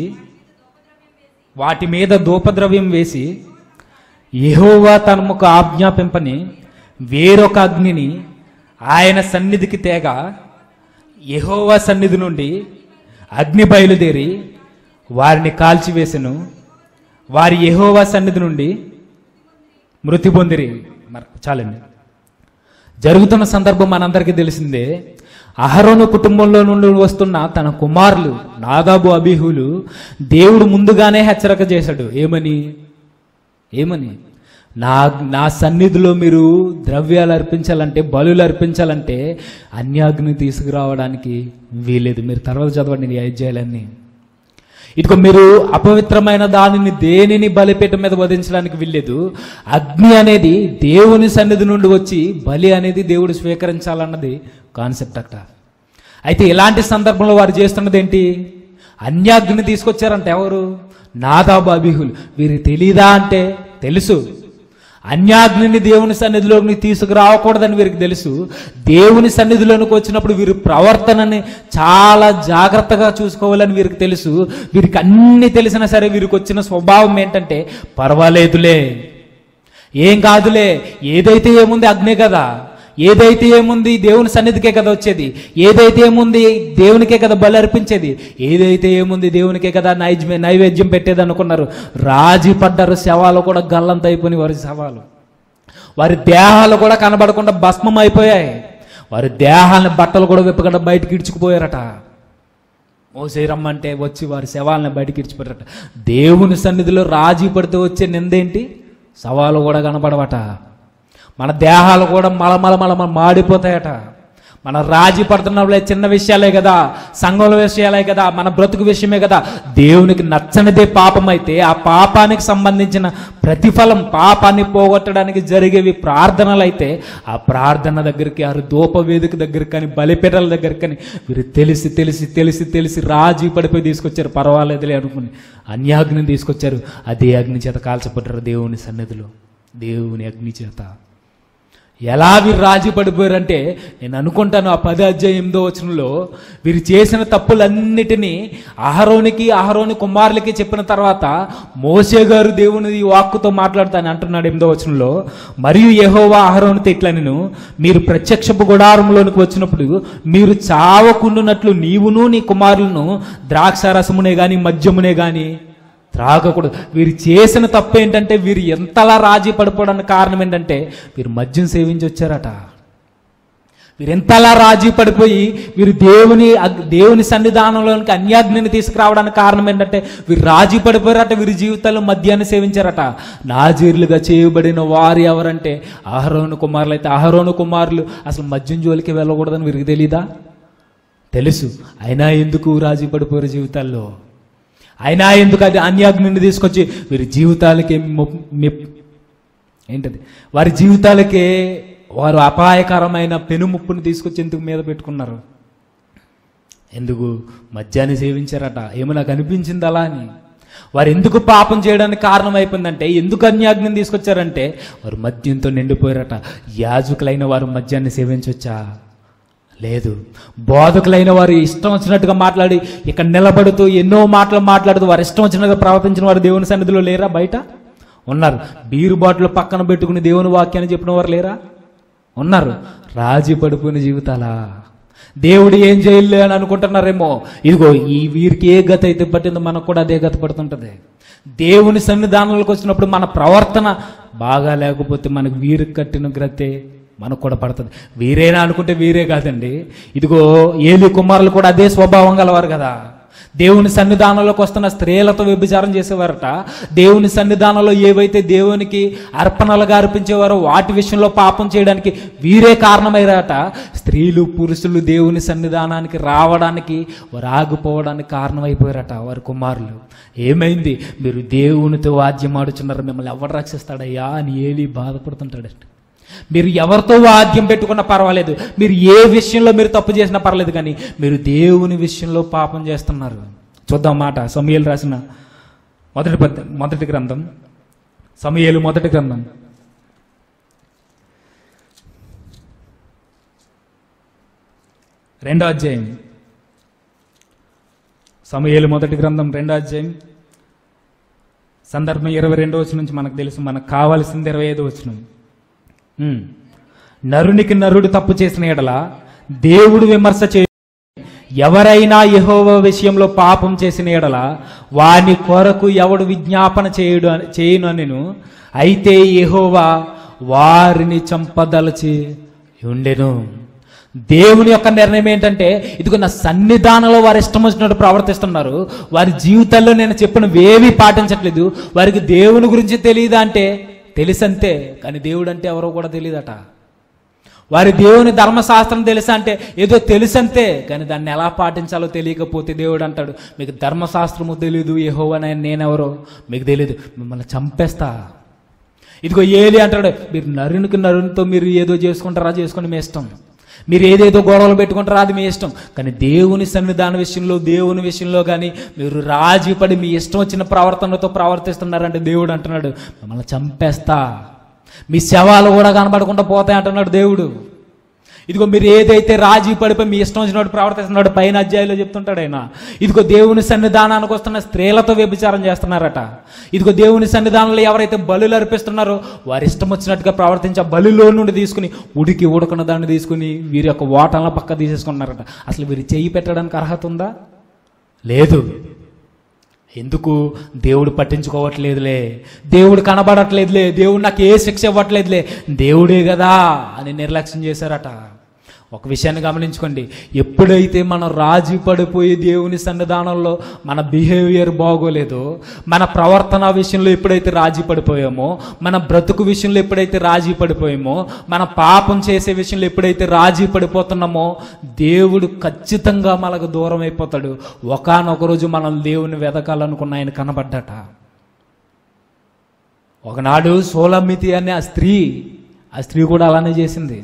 వాటి మీద ధూపద్రవ్యం వేసి యెహోవా తనముకు ఆజ్ఞాపింపని వేరొక అగ్నిని ఆయన సన్నిధికి తేగ యెహోవా సన్నిధి నుండి అగ్ని బయలుదేరి వారిని కాల్చివేసెను వారి యెహోవా సన్నిధి నుండి మృతి పొందిరి మరి చాలండి జరుగుతున్న సందర్భం మనందరికీ తెలిసిందే అహరోను కుటుంబంలో నుండి వస్తున్న తన కుమారులు నాదాబు అబిహులు దేవుడు ముందుగానే హెచ్చరిక చేశాడు ఏమని ఏమని నా నా సన్నిధిలో మీరు ద్రవ్యాలు అర్పించాలంటే బలులు అర్పించాలంటే అన్యాగ్ని తీసుకురావడానికి వీలేదు మీరు తర్వాత చదవండి ఈ అధ్యాయాలన్నీ ఇదిగో మీరు అపవిత్రమైన దానిని దేనిని బలిపీఠం మీద వధించడానికి వీల్లేదు అగ్ని అనేది దేవుని సన్నిధి నుండి వచ్చి బలి అనేది దేవుడు స్వీకరించాలన్నది కాన్సెప్ట్ అక్కడ అయితే ఇలాంటి సందర్భంలో వారు చేస్తున్నది ఏంటి అన్యాగ్ని తీసుకొచ్చారంట ఎవరు నాదాబు అభిహులు వీరికి తెలీదా అంటే తెలుసు అన్యాగ్నిని దేవుని సన్నిధిలోకి తీసుకురావకూడదని వీరికి తెలుసు దేవుని సన్నిధిలోనికి వచ్చినప్పుడు వీరి ప్రవర్తనని చాలా జాగ్రత్తగా చూసుకోవాలని వీరికి తెలుసు వీరికి అన్ని తెలిసినా సరే వీరికి వచ్చిన స్వభావం ఏంటంటే పర్వాలేదులే ఏం కాదులే ఏదైతే ఏముంది అగ్నే కదా ఏదైతే ఏముంది దేవుని సన్నిధికే కదా వచ్చేది ఏదైతే ఏముంది దేవునికే కదా బలి అర్పించేది ఏదైతే ఏముంది దేవునికే కదా నైజ్యం నైవేద్యం పెట్టేది అనుకున్నారు రాజీ పడ్డారు శవాలు కూడా గల్లంత అయిపోయి వారి శవాలు వారి దేహాలు కూడా కనబడకుండా భస్మం అయిపోయాయి వారి దేహాలని బట్టలు కూడా విప్పకుండా బయటకి ఇడ్చుకుపోయారట మోసే రమ్మంటే వచ్చి వారి శవాలను బయటికి ఇడిచిపెట్టారట దేవుని సన్నిధిలో రాజీ పడితే వచ్చే నిందేంటి సవాలు కూడా కనపడవట మన దేహాలు కూడా మలమల మలమల మాడిపోతాయట మన రాజీ పడుతున్నప్పుడే చిన్న విషయాలే కదా సంఘంలో విషయాలే కదా మన బ్రతుకు విషయమే కదా దేవునికి నచ్చనిదే పాపం అయితే ఆ పాపానికి సంబంధించిన ప్రతిఫలం పాపాన్ని పోగొట్టడానికి జరిగేవి ప్రార్థనలు అయితే ఆ ప్రార్థన దగ్గరికి ఆ ధూప వేదిక దగ్గరికి కానీ బలిపీఠల దగ్గరికి కానీ వీరు తెలిసి తెలిసి తెలిసి తెలిసి రాజీ పడిపోయి తీసుకొచ్చారు పర్వాలేదులే అనుకుని అన్యాగ్ని తీసుకొచ్చారు అదే అగ్ని చేత కాల్చబడ్డారు దేవుని సన్నిధిలో దేవుని అగ్ని చేత ఎలా వీరు రాజీ పడిపోయారంటే నేను అనుకుంటాను ఆ పది అధ్యాయం ఎనిమిదో వచనంలో వీరు చేసిన తప్పులన్నిటినీ అహరోనికి అహరోని కుమారులకి చెప్పిన తర్వాత మోసే గారు దేవుని ఈ వాక్కుతో మాట్లాడతాను అంటున్నాడు ఎనిమిదో వచనంలో మరియు యెహోవా అహరోనితో ఇట్లా నేను మీరు ప్రత్యక్షపు గుడారంలోనికి వచ్చినప్పుడు మీరు చావకుండునట్లు నీవును నీ కుమారులను ద్రాక్షారసమునే గాని మద్యమునే గాని త్రాగకూడదు వీరు చేసిన తప్పు ఏంటంటే వీరు ఎంతలా రాజీ పడిపోవడానికి కారణం ఏంటంటే వీరు మద్యం సేవించి వచ్చారట వీరు ఎంతలా రాజీ పడిపోయి వీరు దేవుని అగ్- దేవుని సన్నిధానంలోనికి అన్యాజ్ఞని తీసుకురావడానికి కారణం ఏంటంటే వీరు రాజీ పడిపోయారట వీరి జీవితాల్లో మద్యాన్ని సేవించారట నాజీర్లుగా చేయబడిన వారు ఎవరంటే అహరోను కుమారులు అయితే అహరోను కుమారులు అసలు మద్యం జోలికి వెళ్ళకూడదని వీరికి తెలీదా తెలుసు అయినా ఎందుకు రాజీ పడిపోయారు జీవితాల్లో అయినా ఎందుకు అది అన్యాగ్ని తీసుకొచ్చి వీరి జీవితాలకి మొ- మెప్- ఏంటది వారి జీవితాలకే వారు అపాయకరమైన పెనుముప్పుని తీసుకొచ్చి ఎందుకు మీద పెట్టుకున్నారు ఎందుకు మద్యాన్ని సేవించారట ఏమో నాకు అనిపించింది అలా అని వారు ఎందుకు పాపం చేయడానికి కారణం అయిపోయిందంటే ఎందుకు అన్యాజ్ఞం తీసుకొచ్చారంటే వారు మద్యంతో నిండిపోయారట యాజకులైన వారు మద్యాన్ని సేవించవచ్చా లేదు బోధకులైన వారు ఇష్టం వచ్చినట్టుగా మాట్లాడి ఇక్కడ నిలబడుతూ ఎన్నో మాటలు మాట్లాడుతూ వారు ఇష్టం వచ్చినట్టుగా ప్రవర్తించిన వారు దేవుని సన్నిధిలో లేరా బయట ఉన్నారు బీరు బాటిల్ పక్కన పెట్టుకుని దేవుని వాక్యాన్ని చెప్పిన వారు లేరా ఉన్నారు రాజీ పడిపోయిన జీవితాలా దేవుడు ఏం చేయలే అని అనుకుంటున్నారేమో ఇదిగో ఈ వీరికి ఏ గత అయితే పట్టిందో మనకు కూడా అదే గత పడుతుంటది దేవుని సన్నిధానంలోకి వచ్చినప్పుడు మన ప్రవర్తన బాగా లేకపోతే మనకు వీరికి కట్టిన గ్రతే మనకు కూడా పడుతుంది వీరేనా అనుకుంటే వీరే కాదండి ఇదిగో ఏలి కుమారులు కూడా అదే స్వభావం గలవారు కదా దేవుని సన్నిధానంలోకి వస్తున్న స్త్రీలతో వ్యభిచారం చేసేవారట దేవుని సన్నిధానంలో ఏవైతే దేవునికి అర్పణలుగా అర్పించేవారో వాటి విషయంలో పాపం చేయడానికి వీరే కారణమయ్యారట స్త్రీలు పురుషులు దేవుని సన్నిధానానికి రావడానికి వారు ఆగిపోవడానికి కారణమైపోయారట వారి కుమారులు ఏమైంది మీరు దేవునితో వాద్యం ఆడుచున్నారు మిమ్మల్ని ఎవరు రక్షిస్తాడయ్యా అని ఏలి బాధపడుతుంటాడట మీరు ఎవరితో వాద్యం పెట్టుకున్నా పర్వాలేదు మీరు ఏ విషయంలో మీరు తప్పు చేసినా పర్లేదు కానీ మీరు దేవుని విషయంలో పాపం చేస్తున్నారు చూద్దాం మాట సమయలు రాసిన మొదటి పద్ద మొదటి గ్రంథం సమయలు మొదటి గ్రంథం రెండో అధ్యాయం సమయలు మొదటి గ్రంథం రెండో అధ్యాయం సందర్భం ఇరవై రెండో వచ్చిన నుంచి మనకు తెలుసు మనకు కావాల్సింది ఇరవై ఐదు వచ్చిన నరునికి నరుడు తప్పు చేసిన ఎడల దేవుడు విమర్శ చే ఎవరైనా యెహోవ విషయంలో పాపం చేసిన ఎడల వాని కొరకు ఎవడు విజ్ఞాపన చేయుడు చేయును నేను అయితే యెహోవా వారిని చంపదలచి ఉండెను దేవుని యొక్క నిర్ణయం ఏంటంటే ఇదిగో నా సన్నిధానంలో వారు ఇష్టం వచ్చినట్టు ప్రవర్తిస్తున్నారు వారి జీవితాల్లో నేను చెప్పినవేవి పాటించట్లేదు వారికి దేవుని గురించి తెలియదా అంటే తెలుసంతే కానీ దేవుడు అంటే ఎవరో కూడా తెలియదట వారి దేవుని ధర్మశాస్త్రం తెలుసా అంటే ఏదో తెలుసంతే కానీ దాన్ని ఎలా పాటించాలో తెలియకపోతే దేవుడు అంటాడు మీకు ధర్మశాస్త్రము తెలియదు ఏహోవన నేనెవరో మీకు తెలియదు మిమ్మల్ని చంపేస్తా ఇదిగో ఏలి అంటాడు మీరు నరునికి నరునితో మీరు ఏదో చేసుకుంటారా చేసుకోండి మీ ఇష్టం మీరు ఏదేదో గొడవలు పెట్టుకుంటారా అది మీ ఇష్టం కానీ దేవుని సన్నిధాన విషయంలో దేవుని విషయంలో కానీ మీరు రాజీ పడి మీ ఇష్టం వచ్చిన ప్రవర్తనతో ప్రవర్తిస్తున్నారంటే దేవుడు అంటున్నాడు మిమ్మల్ని చంపేస్తా మీ శవాలు కూడా కనబడకుండా పోతాయి అంటున్నాడు దేవుడు ఇదిగో మీరు ఏదైతే రాజీ పడిపోయి మీ ఇష్టం వచ్చినట్టు ప్రవర్తిస్తున్నాడు పైన అధ్యాయంలో చెప్తుంటాడు ఆయన ఇదిగో దేవుని సన్నిధానానికి వస్తున్న స్త్రీలతో వ్యభిచారం చేస్తున్నారట ఇదిగో దేవుని సన్నిధానంలో ఎవరైతే బలులు అర్పిస్తున్నారో వారి ఇష్టం వచ్చినట్టుగా ప్రవర్తించే బలిలో నుండి తీసుకుని ఉడికి ఉడకన దాన్ని తీసుకుని వీరి యొక్క ఓటంలో పక్క తీసేసుకున్నారట అసలు వీరి చెయ్యి పెట్టడానికి అర్హత ఉందా లేదు ఎందుకు దేవుడు పట్టించుకోవట్లేదులే దేవుడు కనబడట్లేదులే దేవుడు నాకు ఏ శిక్ష ఇవ్వట్లేదులే దేవుడే కదా అని నిర్లక్ష్యం చేశారట ఒక విషయాన్ని గమనించుకోండి ఎప్పుడైతే మనం రాజీ పడిపోయి దేవుని సన్నిధానంలో మన బిహేవియర్ బాగోలేదో మన ప్రవర్తన విషయంలో ఎప్పుడైతే రాజీ పడిపోయామో మన బ్రతుకు విషయంలో ఎప్పుడైతే రాజీ పడిపోయామో మన పాపం చేసే విషయంలో ఎప్పుడైతే రాజీ పడిపోతున్నామో దేవుడు ఖచ్చితంగా మనకు దూరం అయిపోతాడు ఒకనొక రోజు మనం దేవుని వెదకాలనుకున్న ఆయన కనబడ్డట ఒకనాడు సోలమితి అనే ఆ స్త్రీ ఆ స్త్రీ కూడా అలానే చేసింది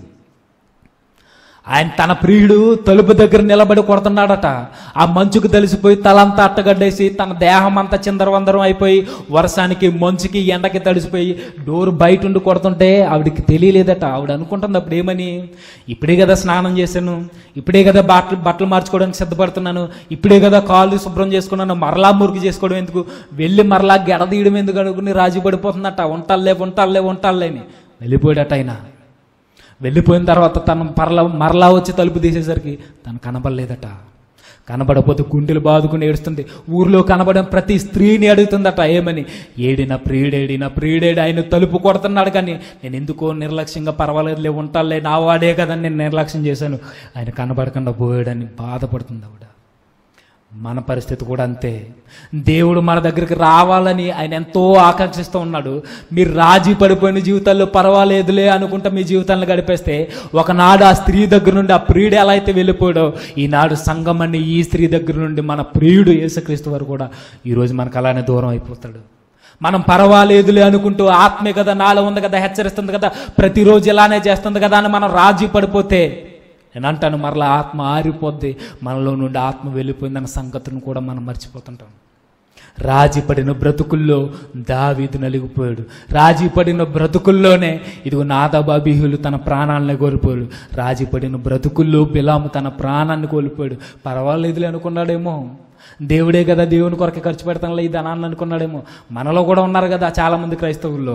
ఆయన తన ప్రియుడు తలుపు దగ్గర నిలబడి కొడుతున్నాడట ఆ మంచుకు తలిసిపోయి తలంతా అట్టగడ్డేసి తన దేహం అంతా చిందరవందరం అయిపోయి వర్షానికి మంచుకి ఎండకి తడిసిపోయి డోర్ బయట ఉండి కొడుతుంటే ఆవిడికి తెలియలేదట ఆవిడ అనుకుంటుంది అప్పుడు ఏమని ఇప్పుడే కదా స్నానం చేశాను ఇప్పుడే కదా బట్టలు బట్టలు మార్చుకోవడానికి సిద్ధపడుతున్నాను ఇప్పుడే కదా కాళ్ళు శుభ్రం చేసుకున్నాను మరలా మురికి చేసుకోవడం ఎందుకు వెళ్ళి మరలా గెడదీయడం ఎందుకు అనుకుని రాజీ పడిపోతుందట ఉంటాలే ఉంటాలే ఉంటాలే అని వెళ్ళిపోయాడట ఆయన వెళ్ళిపోయిన తర్వాత తను పరల మరలా వచ్చి తలుపు తీసేసరికి తను కనబడలేదట కనబడపోతే గుండెలు బాదుకుని ఏడుస్తుంది ఊర్లో కనబడిన ప్రతి స్త్రీని అడుగుతుందట ఏమని ఏడిన ప్రియుడేడిన ప్రియుడేడి ఆయన తలుపు కొడుతున్నాడు కానీ నేను ఎందుకో నిర్లక్ష్యంగా పర్వాలేదులే ఉంటాలే నా వాడే కదా నేను నిర్లక్ష్యం చేశాను ఆయన కనబడకుండా పోయాడని బాధపడుతుంది ఆవిడ మన పరిస్థితి కూడా అంతే దేవుడు మన దగ్గరికి రావాలని ఆయన ఎంతో ఆకాంక్షిస్తూ ఉన్నాడు మీరు రాజీ పడిపోయిన జీవితాల్లో పర్వాలేదులే అనుకుంటా మీ జీవితాలను గడిపేస్తే ఒకనాడు ఆ స్త్రీ దగ్గర నుండి ఆ ప్రియుడు ఎలా అయితే వెళ్ళిపోయాడో ఈనాడు సంఘం అని ఈ స్త్రీ దగ్గర నుండి మన ప్రియుడు యేసుక్రీస్తు వారు కూడా ఈరోజు మనకు అలానే దూరం అయిపోతాడు మనం పర్వాలేదులే అనుకుంటూ ఆత్మే కదా నాలో ఉంది కదా హెచ్చరిస్తుంది కదా ప్రతిరోజు ఇలానే చేస్తుంది కదా అని మనం రాజీ పడిపోతే నేను అంటాను మరలా ఆత్మ ఆరిపోద్ది మనలో నుండి ఆత్మ వెళ్ళిపోయిందన్న సంగతిని కూడా మనం మర్చిపోతుంటాం రాజీ పడిన బ్రతుకుల్లో దావీదు నలిగిపోయాడు రాజీ పడిన బ్రతుకుల్లోనే ఇదిగో నాదాబాబీహులు తన ప్రాణాలను కోల్పోయాడు రాజీ పడిన బ్రతుకుల్లో బిలాము తన ప్రాణాన్ని కోల్పోయాడు పర్వాలేదులే అనుకున్నాడేమో దేవుడే కదా దేవుని కొరకే ఖర్చు పెడతానులే ఈ ధనాన్ని అనుకున్నాడేమో మనలో కూడా ఉన్నారు కదా చాలామంది క్రైస్తవుల్లో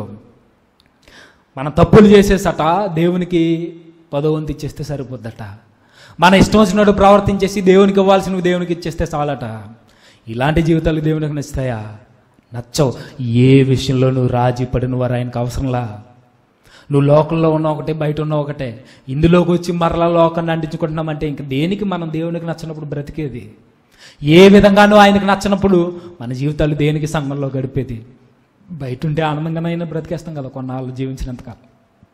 మన తప్పులు చేసేసట దేవునికి పదవంతి ఇచ్చేస్తే సరిపోద్దట మన ఇష్టం వచ్చినట్టు ప్రవర్తించేసి దేవునికి ఇవ్వాల్సినవి దేవునికి ఇచ్చేస్తే చాలట ఇలాంటి జీవితాలు దేవునికి నచ్చుతాయా నచ్చవు ఏ విషయంలో నువ్వు రాజీ పడిన వారు ఆయనకు అవసరంలా నువ్వు లోకంలో ఉన్న ఒకటే బయట ఉన్న ఒకటే ఇందులోకి వచ్చి మరలా లోకాన్ని అంటించుకుంటున్నామంటే ఇంక దేనికి మనం దేవునికి నచ్చినప్పుడు బ్రతికేది ఏ విధంగానూ ఆయనకు నచ్చినప్పుడు మన జీవితాలు దేనికి సంఘంలో గడిపేది బయట ఉంటే ఆనందంగానైనా బ్రతికేస్తాం కదా కొన్నాళ్ళు జీవించినంతకాలం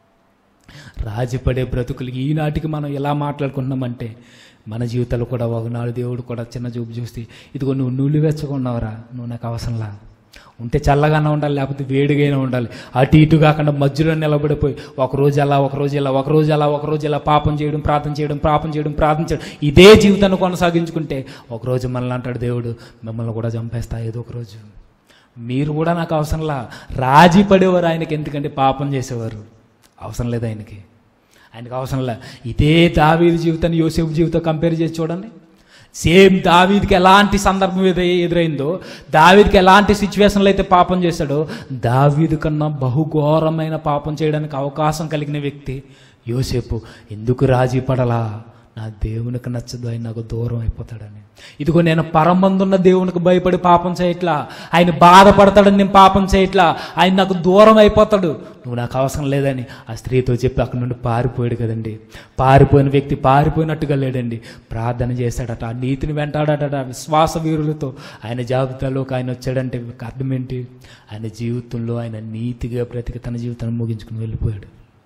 రాజీపడే బ్రతుకులు ఈనాటికి మనం ఎలా మాట్లాడుకుంటున్నామంటే మన జీవితాలు కూడా ఒకనాడు దేవుడు కూడా చిన్న చూపు చూస్తే ఇదిగో నువ్వు నువ్వు వెచ్చకున్నావురా నువ్వు నాకు అవసరంలా ఉంటే చల్లగానే ఉండాలి లేకపోతే వేడిగానే ఉండాలి అటు ఇటు కాకుండా మధ్యలో నిలబడిపోయి ఒక రోజు అలా ఒక రోజు ఇలా ఒక రోజు అలా ఒక రోజు ఇలా పాపం చేయడం ప్రార్థన చేయడం పాపం చేయడం ప్రార్థన చేయడం ఇదే జీవితాన్ని కొనసాగించుకుంటే ఒక రోజు మనల్ని అంటాడు దేవుడు మిమ్మల్ని కూడా చంపేస్తా ఏదో ఒక రోజు మీరు కూడా నాకు అవసరంలా రాజీ పడేవారు ఆయనకి ఎందుకంటే పాపం చేసేవారు అవసరం లేదు ఆయనకి ఆయనకు అవసరంలా ఇదే దావీది జీవితాన్ని యోసేపు జీవితం కంపేర్ చేసి చూడండి సేమ్ దావీదికి ఎలాంటి సందర్భం ఎదు ఎదురైందో దావీదికి ఎలాంటి సిచ్యువేషన్లో అయితే పాపం చేశాడో దావీదు కన్నా బహుఘోరమైన పాపం చేయడానికి అవకాశం కలిగిన వ్యక్తి యోసేపు ఎందుకు రాజీ పడలా నా దేవునికి నచ్చదు ఆయన నాకు దూరం అయిపోతాడని ఇదిగో నేను పరమందున్న దేవునికి భయపడి పాపం చేయట్లా ఆయన బాధపడతాడని నేను పాపం చేయట్లా ఆయన నాకు దూరం అయిపోతాడు నువ్వు నాకు అవసరం లేదని ఆ స్త్రీతో చెప్పి అక్కడి నుండి పారిపోయాడు కదండి పారిపోయిన వ్యక్తి పారిపోయినట్టుగా లేడండి ప్రార్థన చేశాడట ఆ నీతిని వెంటాడట విశ్వాస వీరులతో ఆయన జాబితాలోకి ఆయన వచ్చాడంటే అర్థం ఏంటి ఆయన జీవితంలో ఆయన నీతిగా బ్రతికి తన జీవితాన్ని ముగించుకుని వెళ్ళిపోయాడు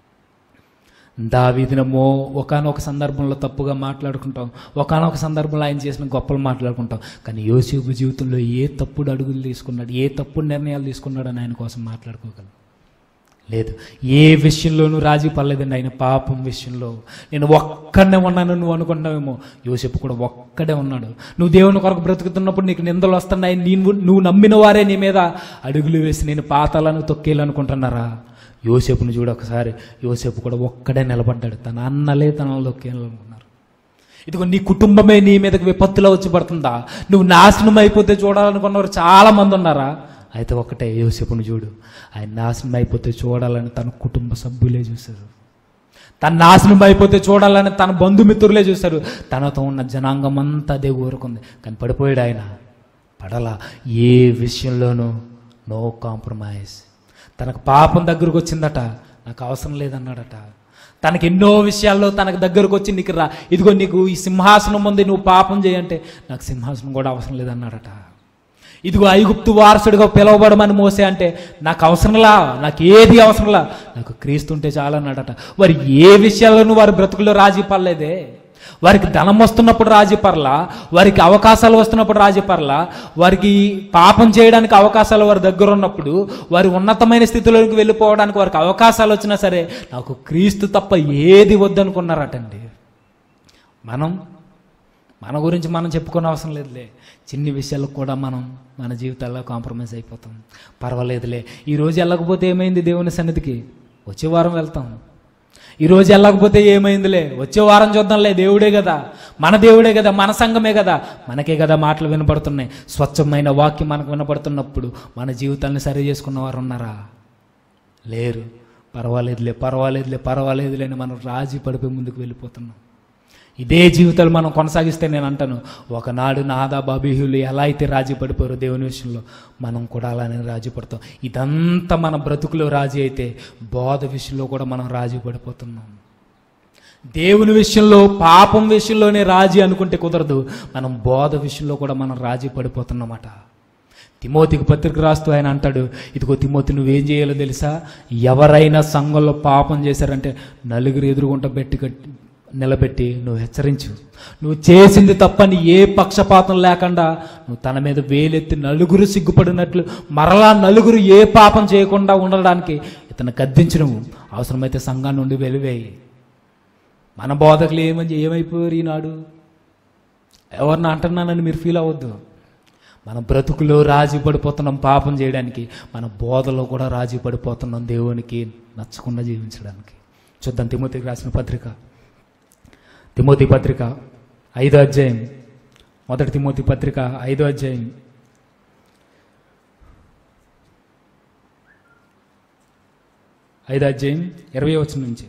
దావీదినమో ఒకనొక సందర్భంలో తప్పుగా మాట్లాడుకుంటాం ఒకనొక సందర్భంలో ఆయన చేసిన గొప్పలు మాట్లాడుకుంటాం కానీ యోసేపు జీవితంలో ఏ తప్పుడు అడుగులు తీసుకున్నాడు ఏ తప్పుడు నిర్ణయాలు తీసుకున్నాడు అని ఆయన కోసం మాట్లాడుకోగలం లేదు ఏ విషయంలోనూ రాజీ పడలేదండి ఆయన పాపం విషయంలో నేను ఒక్కడనే ఉన్నాను నువ్వు అనుకున్నావేమో యోసేపు కూడా ఒక్కడే ఉన్నాడు నువ్వు దేవుని కొరకు బ్రతుకుతున్నప్పుడు నీకు నిందలు వస్తున్నాయి నీవు నువ్వు నమ్మిన వారే నీ మీద అడుగులు వేసి నేను పాతాలను తొక్కేయాలనుకుంటున్నారా యోసేపుని చూడు ఒకసారి యోసేపు కూడా ఒక్కడే నిలబడ్డాడు తన అన్నలే తనలో తొక్కేయాలనుకున్నారు ఇదిగో నీ కుటుంబమే నీ మీదకి విపత్తులో వచ్చి పడుతుందా నువ్వు నాశనం అయిపోతే చూడాలనుకున్నవారు చాలా మంది ఉన్నారా అయితే ఒకటే యోసేపుని చూడు ఆయన నాశనం అయిపోతే చూడాలని తన కుటుంబ సభ్యులే చూశారు తన నాశనం అయిపోతే చూడాలని తన బంధుమిత్రులే చూశారు తనతో ఉన్న జనాంగం అంతా అదే కోరుకుంది కానీ పడిపోయాడు ఆయన పడలా ఏ విషయంలోనూ నో కాంప్రమైజ్ తనకు పాపం దగ్గరకు వచ్చిందట నాకు అవసరం లేదన్నాడట తనకి ఎన్నో విషయాల్లో తనకు దగ్గరకు వచ్చి నీకు రా ఇదిగో నీకు ఈ సింహాసనం ఉంది నువ్వు పాపం చేయంటే నాకు సింహాసనం కూడా అవసరం లేదన్నాడట ఇదిగో ఐగుప్తు వారసుడిగా పిలువబడమని మోసే అంటే నాకు అవసరంలా నాకు ఏది అవసరంలా నాకు క్రీస్తు ఉంటే చాలన్నాడట వారు ఏ విషయాల్లోనూ వారి బ్రతుకుల్లో రాజీ పడలేదే వారికి ధనం వస్తున్నప్పుడు రాజీ పర్లా వారికి అవకాశాలు వస్తున్నప్పుడు రాజీ పర్లా వారికి పాపం చేయడానికి అవకాశాలు వారి దగ్గర ఉన్నప్పుడు వారి ఉన్నతమైన స్థితిలోకి వెళ్ళిపోవడానికి వారికి అవకాశాలు వచ్చినా సరే నాకు క్రీస్తు తప్ప ఏది వద్దనుకున్నారటండి మనం మన గురించి మనం చెప్పుకునే అవసరం లేదులే చిన్ని విషయాలకు కూడా మనం మన జీవితాల్లో కాంప్రమైజ్ అయిపోతాం పర్వాలేదులే ఈ రోజు వెళ్ళకపోతే ఏమైంది దేవుని సన్నిధికి వచ్చే వారం వెళ్తాం ఈ రోజు వెళ్ళకపోతే ఏమైందిలే వచ్చే వారం చూద్దాంలే దేవుడే కదా మన దేవుడే కదా మన సంఘమే కదా మనకే కదా మాటలు వినపడుతున్నాయి స్వచ్ఛమైన వాక్యం మనకు వినపడుతున్నప్పుడు మన జీవితాన్ని సరి చేసుకున్న వారు ఉన్నారా లేరు పర్వాలేదులే పర్వాలేదులే పర్వాలేదులే అని మనం రాజీ పడిపోయి ముందుకు వెళ్ళిపోతున్నాం ఇదే జీవితాలు మనం కొనసాగిస్తే నేను అంటాను ఒకనాడు నాదా బాబీహులు ఎలా అయితే రాజీ పడిపోయారో దేవుని విషయంలో మనం కూడా అలానే రాజీ పడతాం ఇదంతా మన బ్రతుకులో రాజీ అయితే బోధ విషయంలో కూడా మనం రాజీ పడిపోతున్నాం దేవుని విషయంలో పాపం విషయంలోనే రాజీ అనుకుంటే కుదరదు మనం బోధ విషయంలో కూడా మనం రాజీ పడిపోతున్నమాట తిమోతికి పత్రిక రాస్తూ ఆయన అంటాడు ఇదిగో తిమోతి నువ్వేం చేయాలో తెలుసా ఎవరైనా సంఘంలో పాపం చేశారంటే నలుగురు ఎదురుగుంట పెట్టి కట్టి నిలబెట్టి నువ్వు హెచ్చరించు నువ్వు చేసింది తప్పని ఏ పక్షపాతం లేకుండా నువ్వు తన మీద వేలెత్తి నలుగురు సిగ్గుపడినట్లు మరలా నలుగురు ఏ పాపం చేయకుండా ఉండడానికి ఇతను గద్దించు నువ్వు అవసరమైతే సంఘాన్ని నుండి వెలివేయి మన బోధకులు ఏమని ఏమైపోయారు ఈనాడు ఎవరిని అంటున్నానని మీరు ఫీల్ అవ్వద్దు మన బ్రతుకులో రాజీ పడిపోతున్నాం పాపం చేయడానికి మన బోధలో కూడా రాజీ పడిపోతున్నాం దేవునికి నచ్చకుండా జీవించడానికి చూద్దాం తిమోతికి రాసిన పత్రిక తిమోతి పత్రిక ఐదో అధ్యాయం మొదటి తిమోతి పత్రిక ఐదో అధ్యాయం ఐదో అధ్యాయం ఇరవై వచ్చిన నుంచి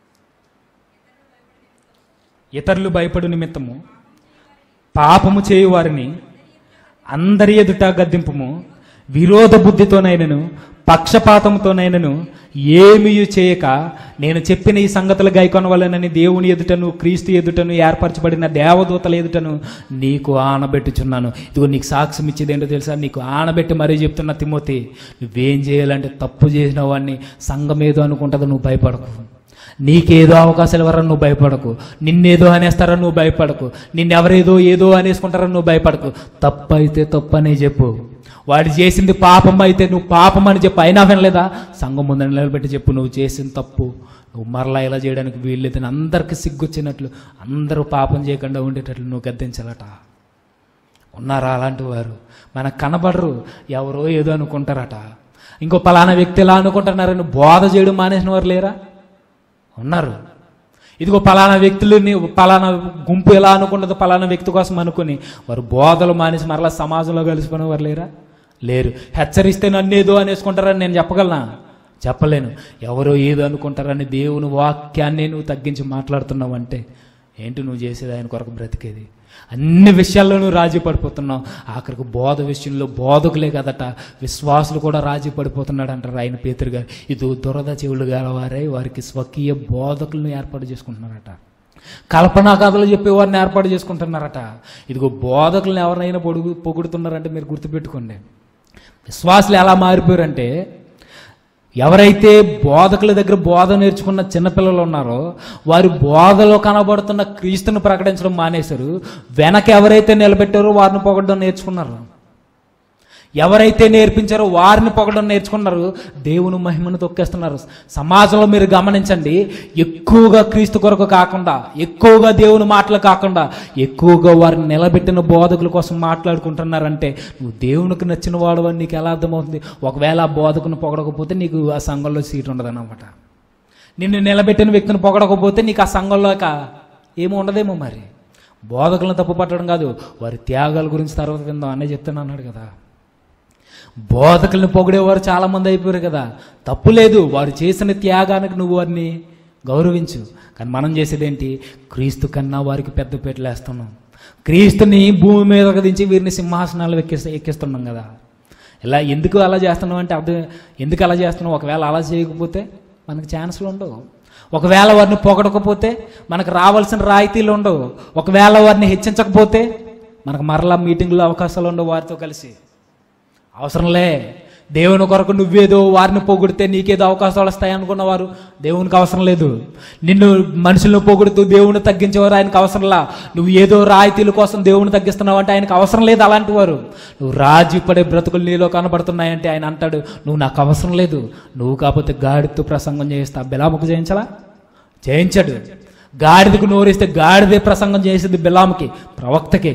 ఇతరులు భయపడు నిమిత్తము పాపము చేయువారిని అందరి ఎదుట గద్దింపుము విరోధ బుద్ధితోనైనను పక్షపాతంతోనైనను ఏమీ చేయక నేను చెప్పిన ఈ సంగతులు గైకొనవలనని దేవుని ఎదుటను క్రీస్తు ఎదుటను ఏర్పరచబడిన దేవదూతల ఎదుటను నీకు ఆనబెట్టుచున్నాను ఇదిగో నీకు సాక్ష్యం ఇచ్చేది ఏంటో తెలుసా నీకు ఆనబెట్టి మరీ చెప్తున్నా తిమోతి నువ్వేం చేయాలంటే తప్పు చేసిన వాడిని సంఘం ఏదో అనుకుంటుంది నువ్వు భయపడకు నీకేదో అవకాశాలు ఇవ్వరని నువ్వు భయపడకు నిన్నేదో అనేస్తారని నువ్వు భయపడకు నిన్నెవరేదో ఏదో అనేసుకుంటారని నువ్వు భయపడకు తప్పు అయితే తప్పు అనే చెప్పు వాడు చేసింది పాపం అయితే నువ్వు పాపం అని చెప్పి అయినా వినలేదా సంఘం ముందర నిలబెట్టి చెప్పు నువ్వు చేసిన తప్పు నువ్వు మరలా ఇలా చేయడానికి వీల్లేదని అందరికి సిగ్గొచ్చినట్లు అందరూ పాపం చేయకుండా ఉండేటట్లు నువ్వు గద్దించాలట ఉన్నారా అలాంటి వారు మనకు కనబడరు ఎవరో ఏదో అనుకుంటారట ఇంకో పలానా వ్యక్తి ఎలా అనుకుంటున్నారని బోధ చేయడం మానేసిన వారు లేరా ఉన్నారు ఇదిగో పలానా వ్యక్తులని పలానా గుంపు ఎలా అనుకుంటుందో పలానా వ్యక్తి కోసం అనుకుని వారు బోధలు మానేసి మరలా సమాజంలో కలిసిపోయిన వారు లేరా లేరు హెచ్చరిస్తే నన్ను ఏదో అనేసుకుంటారని నేను చెప్పగలనా చెప్పలేను ఎవరో ఏదో అనుకుంటారని దేవుని వాక్యాన్ని నువ్వు తగ్గించి మాట్లాడుతున్నావు అంటే ఏంటి నువ్వు చేసేది ఆయన కొరకు బ్రతికేది అన్ని విషయాల్లో నువ్వు రాజీ పడిపోతున్నావు ఆఖరికి బోధ విషయంలో బోధకులే కదట విశ్వాసులు కూడా రాజీ పడిపోతున్నాడు అంటారు ఆయన పేతురు గారు ఇది దురద చెవులు గలవారై వారికి స్వకీయ బోధకులను ఏర్పాటు చేసుకుంటున్నారట కల్పనా కథలు చెప్పేవారిని ఏర్పాటు చేసుకుంటున్నారట ఇదిగో బోధకులను ఎవరినైనా పొడుగు పొగుడుతున్నారంటే మీరు గుర్తుపెట్టుకోండి విశ్వాసులు ఎలా మారిపోయారంటే ఎవరైతే బోధకుల దగ్గర బోధ నేర్చుకున్న చిన్నపిల్లలు ఉన్నారో వారి బోధలో కనబడుతున్న క్రీస్తుని ప్రకటించడం మానేశారు వెనక ఎవరైతే నిలబెట్టారో వారిని పొగడడం నేర్చుకున్నారు ఎవరైతే నేర్పించారో వారిని పొగడం నేర్చుకున్నారు దేవుని మహిమను తొక్కేస్తున్నారు సమాజంలో మీరు గమనించండి ఎక్కువగా క్రీస్తు కొరకు కాకుండా ఎక్కువగా దేవుని మాటలు కాకుండా ఎక్కువగా వారిని నిలబెట్టిన బోధకుల కోసం మాట్లాడుకుంటున్నారంటే నువ్వు దేవునికి నచ్చిన వాడు అని నీకు ఎలా అర్థమవుతుంది ఒకవేళ ఆ బోధకుని పొగడకపోతే నీకు ఆ సంఘంలో సీట్ ఉండదన్నమాట నిన్ను నిలబెట్టిన వ్యక్తిని పొగడకపోతే నీకు ఆ సంఘంలోక ఏమి ఉండదేమో మరి బోధకులను తప్పు పట్టడం కాదు వారి త్యాగాల గురించి తర్వాత విందాం అనే చెప్తాను అన్నాడు కదా బోధకులను పొగిడేవారు చాలా మంది అయిపోయారు కదా తప్పు లేదు వారు చేసిన త్యాగానికి నువ్వు వారిని గౌరవించు కానీ మనం చేసేదేంటి క్రీస్తు కన్నా వారికి పెద్ద పీటలు వేస్తున్నాం క్రీస్తుని భూమి మీద దించి వీరిని సింహాసనాలు ఎక్కిస్త ఎక్కిస్తున్నాం కదా ఇలా ఎందుకు అలా చేస్తున్నాం అంటే అర్థం ఎందుకు అలా చేస్తున్నాం ఒకవేళ అలా చేయకపోతే మనకు ఛాన్సులు ఉండవు ఒకవేళ వారిని పొగడకపోతే మనకు రావాల్సిన రాయితీలు ఉండవు ఒకవేళ వారిని హెచ్చించకపోతే మనకు మరలా మీటింగ్లో అవకాశాలు ఉండవు వారితో కలిసి అవసరంలే దేవుని కొరకు నువ్వేదో వారిని పొగిడితే నీకేదో అవకాశాలు వస్తాయి అనుకున్నవారు దేవునికి అవసరం లేదు నిన్ను మనుషులను పొగుడుతూ దేవుని తగ్గించేవారు ఆయనకు అవసరంలా నువ్వు ఏదో రాయితీల కోసం దేవుని తగ్గిస్తున్నావు అంటే ఆయనకు అవసరం లేదు అలాంటి వారు నువ్వు రాజీ పడే బ్రతుకులు నీలో కనబడుతున్నాయంటే ఆయన అంటాడు నువ్వు నాకు అవసరం లేదు నువ్వు కాకపోతే గాడితో ప్రసంగం చేస్తా బిలాముకు చేయించలా చేయించాడు గాడిదకు నోరిస్తే గాడిదే ప్రసంగం చేసింది బిలాముకి ప్రవక్తకి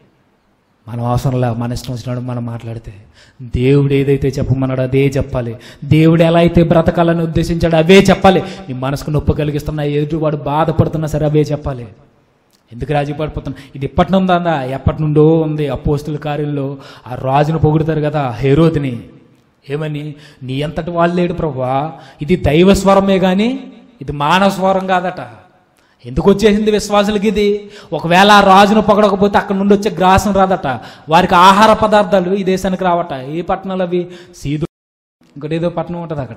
మనం అవసరంలా మన ఇష్టం వచ్చినాడు మనం మాట్లాడితే దేవుడు ఏదైతే చెప్పమన్నాడో అదే చెప్పాలి దేవుడు ఎలా అయితే బ్రతకాలని ఉద్దేశించాడో అవే చెప్పాలి నీ మనసుకు నొప్పి కలిగిస్తున్నా ఎదుటివాడు బాధపడుతున్నా సరే అవే చెప్పాలి ఎందుకు రాజీ పడిపోతున్నా ఇది ఎప్పటి నుండి ఉందా ఎప్పటి నుండో ఉంది అపోస్తుల కార్యంలో ఆ రాజును పొగుడుతారు కదా హేరోదిని ఏమని నీ అంతటి వాళ్ళు లేడు ప్రభా ఇది దైవ స్వరమే కానీ ఇది మానవ స్వరం కాదట ఎందుకు వచ్చేసింది విశ్వాసులకి ఇది ఒకవేళ ఆ రాజును పొగడకపోతే అక్కడ నుండి వచ్చే గ్రాసం రాదట వారికి ఆహార పదార్థాలు ఈ దేశానికి రావట ఏ పట్టణాలు అవి సీదు ఇంకోటి ఏదో పట్టణం ఉంటుంది అక్కడ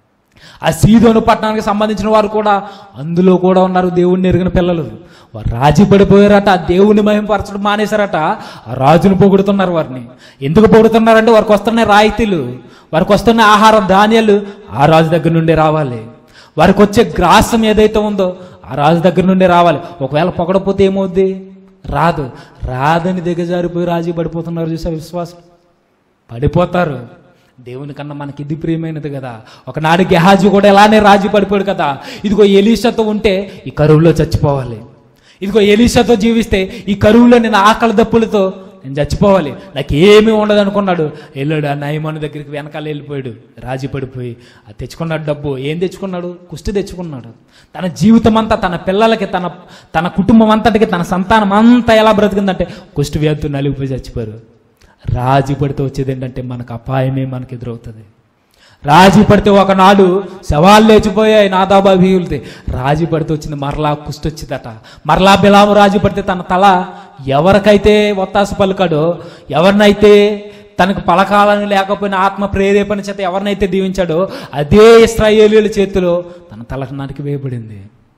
ఆ సీదోను పట్టణానికి సంబంధించిన వారు కూడా అందులో కూడా ఉన్నారు దేవుణ్ణి ఎరిగిన పిల్లలు వారు రాజీ పడిపోయారట ఆ దేవుని మహింపరచడం మానేశారట ఆ రాజును పొగుడుతున్నారు వారిని ఎందుకు పొగుడుతున్నారంటే వారికి వస్తున్న రాయితీలు వారికి వస్తున్న ఆహార ధాన్యాలు ఆ రాజు దగ్గర నుండి రావాలి వారికి వచ్చే గ్రాసం ఏదైతే ఉందో ఆ రాజు దగ్గర నుండి రావాలి ఒకవేళ పొగడపోతే ఏమవుద్ది రాదు రాదని దిగజారిపోయి రాజీ పడిపోతున్నారు చూసా విశ్వాసం పడిపోతారు దేవుని కన్నా మనకి ఇది ప్రియమైనది కదా ఒకనాడు గెహాజీ కూడా ఎలానే రాజీ పడిపోయాడు కదా ఇదిగో ఎలీషాతో ఉంటే ఈ కరువులో చచ్చిపోవాలి ఇదిగో ఎలీషాతో జీవిస్తే ఈ కరువులో నేను ఆకలి దప్పులతో నేను చచ్చిపోవాలి నాకు ఏమీ ఉండదు అనుకున్నాడు వెళ్ళాడు ఆ నయమాను దగ్గరికి వెనకాల వెళ్ళిపోయాడు రాజీ పడిపోయి అది తెచ్చుకున్నాడు డబ్బు ఏం తెచ్చుకున్నాడు కుష్టి తెచ్చుకున్నాడు తన జీవితం అంతా తన పిల్లలకి తన తన కుటుంబం అంతటికి తన సంతానం అంతా ఎలా బ్రతికిందంటే కుష్టి వ్యాధితో నలిగిపోయి చచ్చిపోయారు రాజీ పడితే వచ్చేది ఏంటంటే మనకు అపాయమే మనకు ఎదురవుతుంది రాజీ పడితే ఒకనాడు శవాలు లేచిపోయాయి నాదాబాబీయులది రాజీ పడితే వచ్చింది మరలా కుష్టి వచ్చిందట మరలా బిలాము రాజీ పడితే తన తల ఎవరికైతే ఒత్తాసు పలుకాడో ఎవరినైతే తనకు పలకాలని లేకపోయినా ఆత్మ ప్రేరేపణ చేత ఎవరినైతే దీవించాడో అదే ఇస్రాయేలీల చేతిలో తన తలకు నరికి వేయబడింది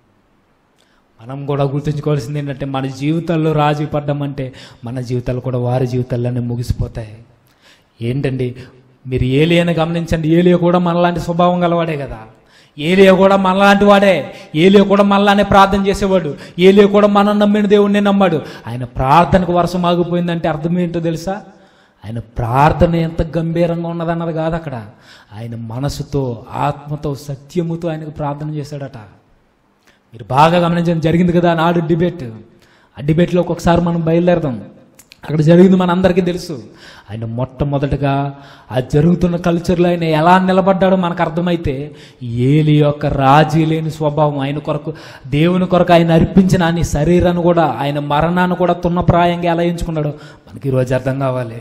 మనం కూడా గుర్తుంచుకోవాల్సింది ఏంటంటే మన జీవితాల్లో రాజీ పడ్డామంటే మన జీవితాలు కూడా వారి జీవితాల్లోనే ముగిసిపోతాయి ఏంటండి మీరు ఏలియని గమనించండి ఏలియా కూడా మనలాంటి స్వభావం గలవాడే కదా ఏలియా కూడా మనలాంటి వాడే ఏలియా కూడా మనలానే ప్రార్థన చేసేవాడు ఏలియా కూడా మనం నమ్మిన దేవుడిని నమ్మాడు ఆయన ప్రార్థనకు వర్షం ఆగిపోయిందంటే అర్థం ఏంటో తెలుసా ఆయన ప్రార్థన ఎంత గంభీరంగా ఉన్నదన్నది కాదు అక్కడ ఆయన మనసుతో ఆత్మతో సత్యముతో ఆయనకు ప్రార్థన చేశాడట మీరు బాగా గమనించండి జరిగింది కదా నాడు డిబేట్ ఆ డిబేట్లో ఒక్కొక్కసారి మనం బయలుదేరదాం అక్కడ జరిగింది మనందరికీ తెలుసు ఆయన మొట్టమొదటగా ఆ జరుగుతున్న కల్చర్లో ఆయన ఎలా నిలబడ్డాడో మనకు అర్థమైతే ఏలి యొక్క రాజీ లేని స్వభావం ఆయన కొరకు దేవుని కొరకు ఆయన అర్పించిన ఆయన శరీరాన్ని కూడా ఆయన మరణాన్ని కూడా తున్నప్రాయంగా ఎలా ఎంచుకున్నాడో మనకి ఈరోజు అర్థం కావాలి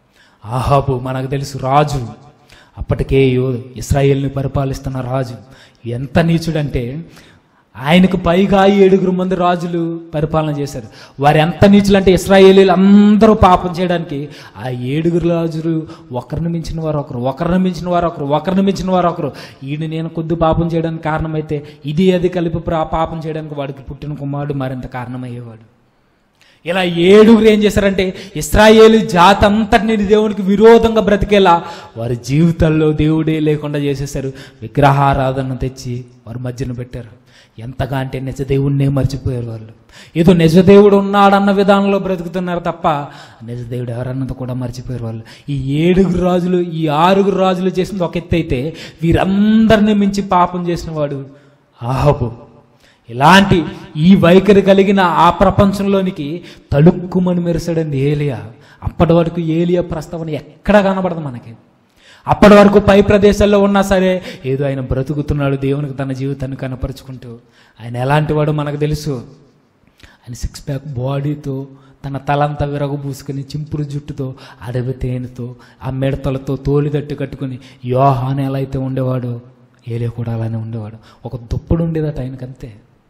ఆహాబు మనకు తెలుసు రాజు అప్పటికే యో- ఇస్రాయేల్ని పరిపాలిస్తున్న రాజు ఎంత నీచుడంటే ఆయనకు పైగా ఏడుగురు మంది రాజులు పరిపాలన చేశారు వారు ఎంత నీచులు అంటే ఇస్రాయేలీలు అందరూ పాపం చేయడానికి ఆ ఏడుగురు రాజులు ఒకరిని మించిన వారు ఒకరు ఒకరిని మించిన వారు ఒకరు ఒకరిని మించిన వారు ఒకరు ఈయన నేను కొద్ది పాపం చేయడానికి కారణమైతే ఇది అది కలిపి ప్రా- పాపం చేయడానికి వాడికి పుట్టిన కుమారుడు మరింత కారణమయ్యేవాడు ఇలా ఏడుగురు ఏం చేశారంటే ఇస్రాయేలు జాతి అంతటిని దేవునికి విరోధంగా బ్రతికేలా వారి జీవితాల్లో దేవుడే లేకుండా చేసేసారు విగ్రహారాధన తెచ్చి వారి మధ్యన పెట్టారు ఎంతగా అంటే నిజ దేవుడినే మర్చిపోయారు వాళ్ళు ఏదో నిజ దేవుడు ఉన్నాడన్న విధానంలో బ్రతుకుతున్నారు తప్ప నిజ దేవుడు ఎవరన్నది కూడా మర్చిపోయారు వాళ్ళు ఈ ఏడుగురు రాజులు ఈ ఆరుగురు రాజులు చేసింది ఒక ఎత్తు అయితే వీరందరినీ మించి పాపం చేసిన వాడు ఆహబు ఇలాంటి ఈ వైఖరి కలిగిన ఆ ప్రపంచంలోనికి తలుక్కుమని మెరిసాడండి ఏలియా అప్పటి వరకు ఏలియా ప్రస్తావన ఎక్కడ కనబడదు మనకి అప్పటి వరకు పై ప్రదేశాల్లో ఉన్నా సరే ఏదో ఆయన బ్రతుకుతున్నాడు దేవునికి తన జీవితాన్ని కనపరుచుకుంటూ ఆయన ఎలాంటి వాడో మనకు తెలుసు ఆయన సిక్స్ ప్యాక్ బాడీతో తన తలంతా విరగబూసుకుని చింపురు జుట్టుతో అడవి తేనెతో ఆ మిడతలతో తోలిదట్టు కట్టుకుని యోహాన్ ఎలా అయితే ఉండేవాడో ఏలే కూడా అలానే ఉండేవాడు ఒక దుప్పుడు ఉండేదట ఆయనకంతే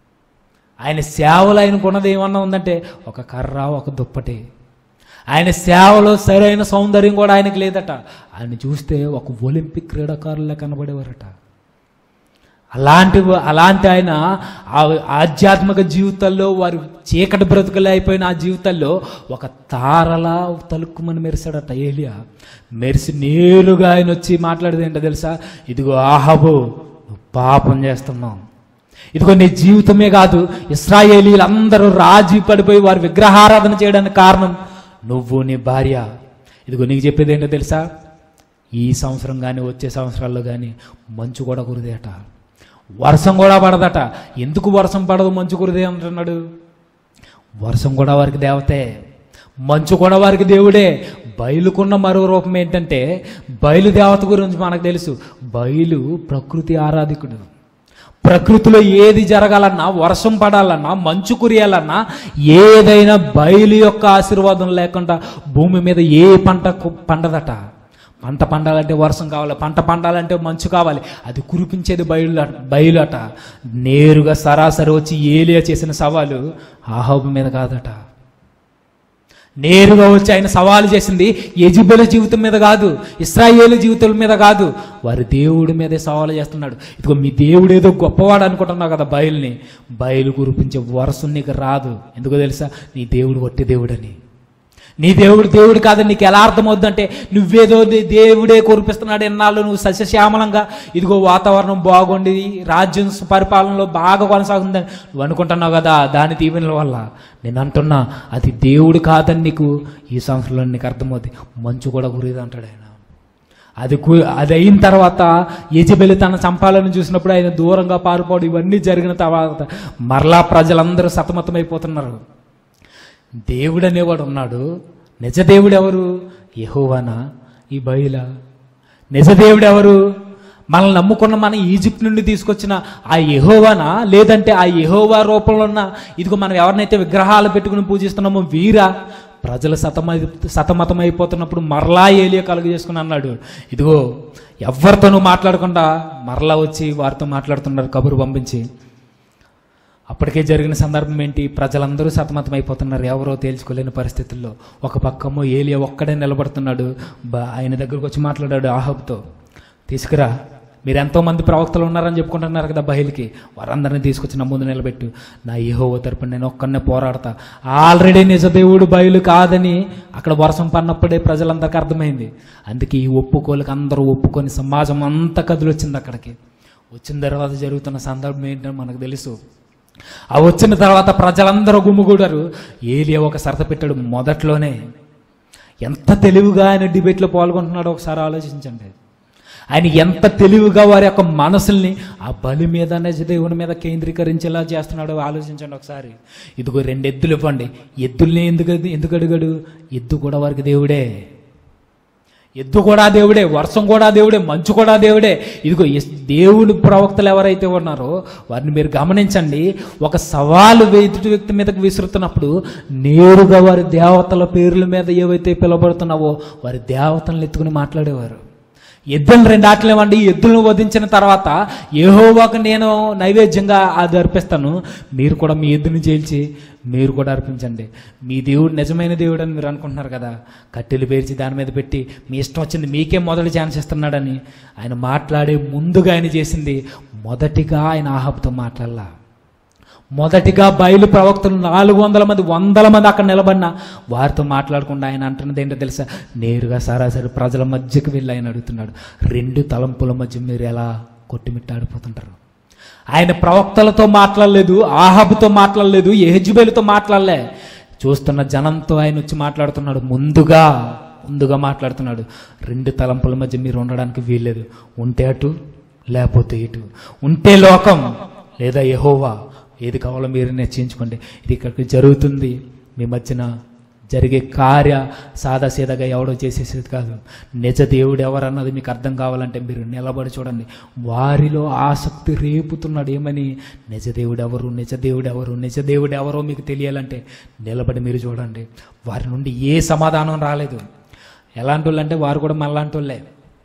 ఆయన సేవలు ఆయనకు ఉన్నది ఏమన్నా ఉందంటే ఒక కర్ర ఒక దుప్పటి ఆయన సేవలో సరైన సౌందర్యం కూడా ఆయనకు లేదట ఆయన చూస్తే ఒక ఒలింపిక్ క్రీడాకారులా కనబడేవారట అలాంటి అలాంటి ఆయన ఆ ఆధ్యాత్మిక జీవితాల్లో వారి చీకటి బ్రతుకులు అయిపోయిన ఆ జీవితాల్లో ఒక తారలా తలుక్కుమని మెరిసాడట ఏలియా మెరిసి నేరుగా ఆయన వచ్చి మాట్లాడేది ఏంటో తెలుసా ఇదిగో ఆహబు నువ్వు పాపం చేస్తున్నావు ఇదిగో నీ జీవితమే కాదు ఇస్రాయేలీలందరూ రాజీ పడిపోయి వారి విగ్రహారాధన చేయడానికి కారణం నువ్వు నీ భార్య ఇదిగో నీకు చెప్పేది ఏంటో తెలుసా ఈ సంవత్సరం కానీ వచ్చే సంవత్సరాల్లో కానీ మంచు కూడా కురిదేట వర్షం కూడా పడదట ఎందుకు వర్షం పడదు మంచు కురిదే అంటున్నాడు వర్షం కూడా వారికి దేవతే మంచు కూడా వారికి దేవుడే బయలుకున్న మరో రూపం ఏంటంటే బయలు దేవత గురించి మనకు తెలుసు బయలు ప్రకృతి ఆరాధికుడు ప్రకృతిలో ఏది జరగాలన్నా వర్షం పడాలన్నా మంచు కురియాలన్నా ఏదైనా బయలు యొక్క ఆశీర్వాదం లేకుండా భూమి మీద ఏ పంట కు- పండదట పంట పండాలంటే వర్షం కావాలి పంట పండాలంటే మంచు కావాలి అది కురిపించేది బయలు బయలు అట నేరుగా సరాసరి వచ్చి ఏలియా చేసిన సవాలు ఆహాబు మీద కాదట నేరుగా వచ్చి ఆయన సవాలు చేసింది యజుబెల జీవితం మీద కాదు ఇస్రాయేలు జీవితం మీద కాదు వారి దేవుడి మీదే సవాలు చేస్తున్నాడు ఇదిగో మీ దేవుడు ఏదో గొప్పవాడు అనుకుంటున్నావు కదా బయలుని బయలు కురిపించే వరసం నీకు రాదు ఎందుకో తెలుసా నీ దేవుడు వట్టి దేవుడని నీ దేవుడు దేవుడు కాదని నీకు ఎలా అర్థమవుద్దంటే నువ్వేదో దే- దేవుడే కురిపిస్తున్నాడు ఎన్నాళ్ళు నువ్వు సస్యశ్యామలంగా ఇదిగో వాతావరణం బాగుండి రాజ్యం పరిపాలనలో బాగా కొనసాగుందని నువ్వు అనుకుంటున్నావు కదా దాని దీవెనల వల్ల నేను అంటున్నా అది దేవుడు కాదని నీకు ఈ సంవత్సరంలో నీకు అర్థమవుద్ది మంచు కూడా కురిది అంటాడు ఆయన అది కు- అది అయిన తర్వాత యజబెలి తన చంపాలని చూసినప్పుడు ఆయన దూరంగా పారిపోవడం ఇవన్నీ జరిగిన తర్వాత మరలా ప్రజలందరూ సతమతమైపోతున్నారు దేవుడు అనేవాడు ఉన్నాడు నిజ దేవుడు ఎవరు యెహోవానా ఈ బయల నిజ దేవుడు ఎవరు మనల్ని నమ్ముకున్న మన ఈజిప్ట్ నుండి తీసుకొచ్చిన ఆ యెహోవానా లేదంటే ఆ యెహోవా రూపంలో ఉన్న ఇదిగో మనం ఎవరినైతే విగ్రహాలు పెట్టుకుని పూజిస్తున్నామో వీరా ప్రజలు సతమై సతమతమైపోతున్నప్పుడు మరలా ఏలియా కలుగు చేసుకుని అన్నాడు ఇదిగో ఎవరితోనూ మాట్లాడకుండా మరలా వచ్చి వారితో మాట్లాడుతున్నారు కబురు పంపించి అప్పటికే జరిగిన సందర్భం ఏంటి ప్రజలందరూ సతమతమైపోతున్నారు ఎవరో తేల్చుకోలేని పరిస్థితుల్లో ఒక పక్కమో ఏలియా ఒక్కడే నిలబడుతున్నాడు బా- ఆయన దగ్గరకు వచ్చి మాట్లాడాడు ఆహబ్తో తీసుకురా మీరు ఎంతో మంది ప్రవక్తలు ఉన్నారని చెప్పుకుంటున్నారు కదా బయలుకి వారందరినీ తీసుకొచ్చి నా ముందు నిలబెట్టు నా ఏహోవ తరపున నేను ఒక్కనే పోరాడతా ఆల్రెడీ నిజ దేవుడు బయలు కాదని అక్కడ వర్షం పడినప్పుడే ప్రజలందరికీ అర్థమైంది అందుకే ఈ ఒప్పుకోలకు అందరూ ఒప్పుకొని సమాజం అంతా కదిలొచ్చింది అక్కడికి వచ్చిన తర్వాత జరుగుతున్న సందర్భం ఏంటో మనకు తెలుసు ఆ వచ్చిన తర్వాత ప్రజలందరూ గుమ్ముగూడారు ఏలియా ఒక సరత పెట్టాడు మొదట్లోనే ఎంత తెలివిగా ఆయన డిబేట్లో పాల్గొంటున్నాడో ఒకసారి ఆలోచించండి ఆయన ఎంత తెలివిగా వారి యొక్క మనసుల్ని ఆ బలి మీద నిజ దేవుని మీద కేంద్రీకరించేలా చేస్తున్నాడో ఆలోచించండి ఒకసారి ఇదిగో రెండు ఎద్దులు ఇవ్వండి ఎద్దుల్ని ఎందుకు ఎందుకు అడిగాడు ఎద్దు కూడా వారికి దేవుడే ఎద్దు కూడా దేవుడే వర్షం కూడా దేవుడే మంచు కూడా దేవుడే ఇదిగో ఎస్- దేవుని ప్రవక్తలు ఎవరైతే ఉన్నారో వారిని మీరు గమనించండి ఒక సవాలు ఎదుటి వ్యక్తి మీదకి విసురుతున్నప్పుడు నేరుగా వారి దేవతల పేర్ల మీద ఏవైతే పిలువబడుతున్నావో వారి దేవతలను ఎత్తుకుని మాట్లాడేవారు ఎద్దులను రెండు ఆటలేమండి ఎద్దులను వధించిన తర్వాత ఏహోవాకు నేను నైవేద్యంగా అది అర్పిస్తాను మీరు కూడా మీ ఎద్దుని చేల్చి మీరు కూడా అర్పించండి మీ దేవుడు నిజమైన దేవుడు అని మీరు అనుకుంటున్నారు కదా కట్టెలు పేర్చి దాని మీద పెట్టి మీ ఇష్టం వచ్చింది మీకే మొదటి ఛాన్స్ ఇస్తున్నాడని ఆయన మాట్లాడే ముందుగా ఆయన చేసింది మొదటిగా ఆయన ఆహాబ్తో మాట్లాడాల మొదటిగా బయలు ప్రవక్తలు నాలుగు వందల మంది వందల మంది అక్కడ నిలబడిన వారితో మాట్లాడకుండా ఆయన అంటున్నది ఏంటో తెలుసా నేరుగా సరాసరి ప్రజల మధ్యకి వెళ్ళి ఆయన అడుగుతున్నాడు రెండు తలంపుల మధ్య మీరు ఎలా కొట్టుమిట్టాడిపోతుంటారు ఆయన ప్రవక్తలతో మాట్లాడలేదు ఆహాబుతో మాట్లాడలేదు ఎహెజ్బేలుతో మాట్లాడలే చూస్తున్న జనంతో ఆయన వచ్చి మాట్లాడుతున్నాడు ముందుగా ముందుగా మాట్లాడుతున్నాడు రెండు తలంపుల మధ్య మీరు ఉండడానికి వీల్లేదు ఉంటే అటు లేకపోతే ఇటు ఉంటే లోకం లేదా యహోవా ఏది కావాలో మీరు నిశ్చయించుకోండి ఇది ఇక్కడికి జరుగుతుంది మీ మధ్యన జరిగే కార్య సాదాసీదాగా ఎవడో చేసేసేది కాదు నిజ దేవుడు ఎవరన్నది మీకు అర్థం కావాలంటే మీరు నిలబడి చూడండి వారిలో ఆసక్తి రేపుతున్నాడు ఏమని నిజ దేవుడు ఎవరు నిజ దేవుడు ఎవరు నిజ దేవుడు ఎవరో మీకు తెలియాలంటే నిలబడి మీరు చూడండి వారి నుండి ఏ సమాధానం రాలేదు ఎలాంటి వాళ్ళు అంటే వారు కూడా మనలాంటి వాళ్ళే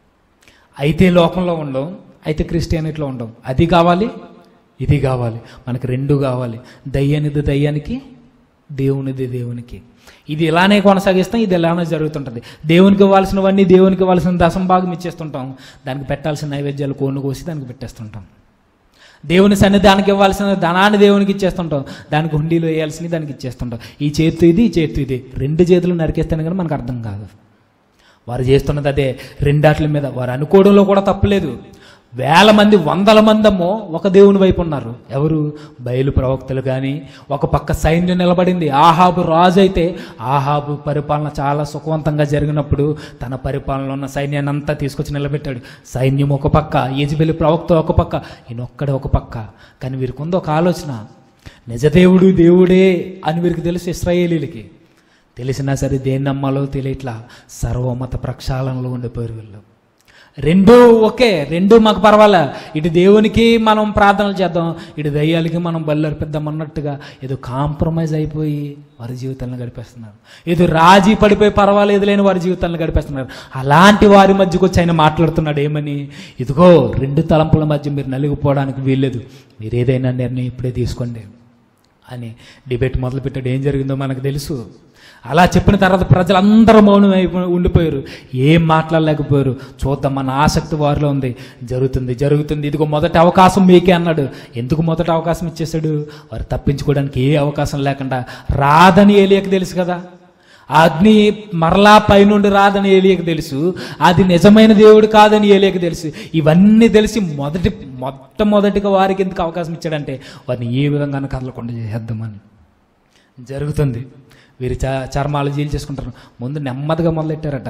అయితే లోకంలో ఉండం అయితే క్రిస్టియానిటీలో ఉండం అది కావాలి ఇది కావాలి మనకి రెండు కావాలి దయ్యానిది దయ్యానికి దేవునిది దేవునికి ఇది ఇలానే కొనసాగిస్తాం ఇది ఇలానే జరుగుతుంటుంది దేవునికి ఇవ్వాల్సినవన్నీ దేవునికి ఇవ్వాల్సిన దశం భాగం ఇచ్చేస్తుంటాం దానికి పెట్టాల్సిన నైవేద్యాలు కోను కోసి దానికి పెట్టేస్తుంటాం దేవుని సన్నిధానికి ఇవ్వాల్సిన ధనాన్ని దేవునికి ఇచ్చేస్తుంటాం దానికి హుండీలో వేయాల్సినవి దానికి ఇచ్చేస్తుంటాం ఈ చేతు ఇది ఈ చేతు ఇది రెండు చేతులు నరికేస్తాను కానీ మనకు అర్థం కాదు వారు చేస్తున్నది అదే రెండాట్ల మీద వారు అనుకోవడంలో కూడా తప్పులేదు వేల మంది వందల మందమ్మో ఒక దేవుని వైపు ఉన్నారు ఎవరు బయలు ప్రవక్తలు కానీ ఒక పక్క సైన్యం నిలబడింది ఆహాబు రాజు అయితే ఆహాబు పరిపాలన చాలా సుఖవంతంగా జరిగినప్పుడు తన పరిపాలనలో ఉన్న సైన్యాన్ని అంతా తీసుకొచ్చి నిలబెట్టాడు సైన్యం ఒక పక్క యజబెలి ప్రవక్త ఒక పక్క ఈయనొక్కడే ఒక పక్క కానీ వీరికి ఉంది ఒక ఆలోచన నిజదేవుడు దేవుడే అని వీరికి తెలుసు ఇస్రాయేలీలకి తెలిసినా సరే దేన్ని నమ్మాలో తెలియట్లా సర్వమత ప్రక్షాళనలో ఉండిపోయారు వీళ్ళు రెండు ఒకే రెండు మాకు పర్వాలే ఇటు దేవునికి మనం ప్రార్థనలు చేద్దాం ఇటు దయ్యాలకి మనం బళ్ళు అర్పిద్దాం అన్నట్టుగా ఏదో కాంప్రమైజ్ అయిపోయి వారి జీవితాలను గడిపేస్తున్నారు ఏదో రాజీ పడిపోయి పర్వాలేదు లేని వారి జీవితాలను గడిపేస్తున్నారు అలాంటి వారి మధ్యకు వచ్చి ఆయన మాట్లాడుతున్నాడు ఏమని ఇదిగో రెండు తలంపుల మధ్య మీరు నలిగిపోవడానికి వీల్లేదు మీరు ఏదైనా నిర్ణయం ఇప్పుడే తీసుకోండి అని డిబేట్ మొదలుపెట్టాడు ఏం జరిగిందో మనకు తెలుసు అలా చెప్పిన తర్వాత ప్రజలందరూ మౌనం అయిపో- ఉండిపోయారు ఏం మాట్లాడలేకపోయారు చూద్దాం మన ఆసక్తి వారిలో ఉంది జరుగుతుంది జరుగుతుంది ఇదిగో మొదటి అవకాశం మీకే అన్నాడు ఎందుకు మొదటి అవకాశం ఇచ్చేసాడు వారు తప్పించుకోవడానికి ఏ అవకాశం లేకుండా రాదని ఏలియకు తెలుసు కదా ఆ అగ్ని మరలా పైనుండి రాదని ఏలియకు తెలుసు అది నిజమైన దేవుడు కాదని ఏలియకు తెలుసు ఇవన్నీ తెలిసి మొదటి మొట్టమొదటిగా వారికి ఎందుకు అవకాశం ఇచ్చాడంటే వారిని ఏ విధంగా కదలకుండా చేసేద్దామని జరుగుతుంది వీరు చ చర్మాలు జీలు చేసుకుంటారు ముందు నెమ్మదిగా మొదలెట్టారట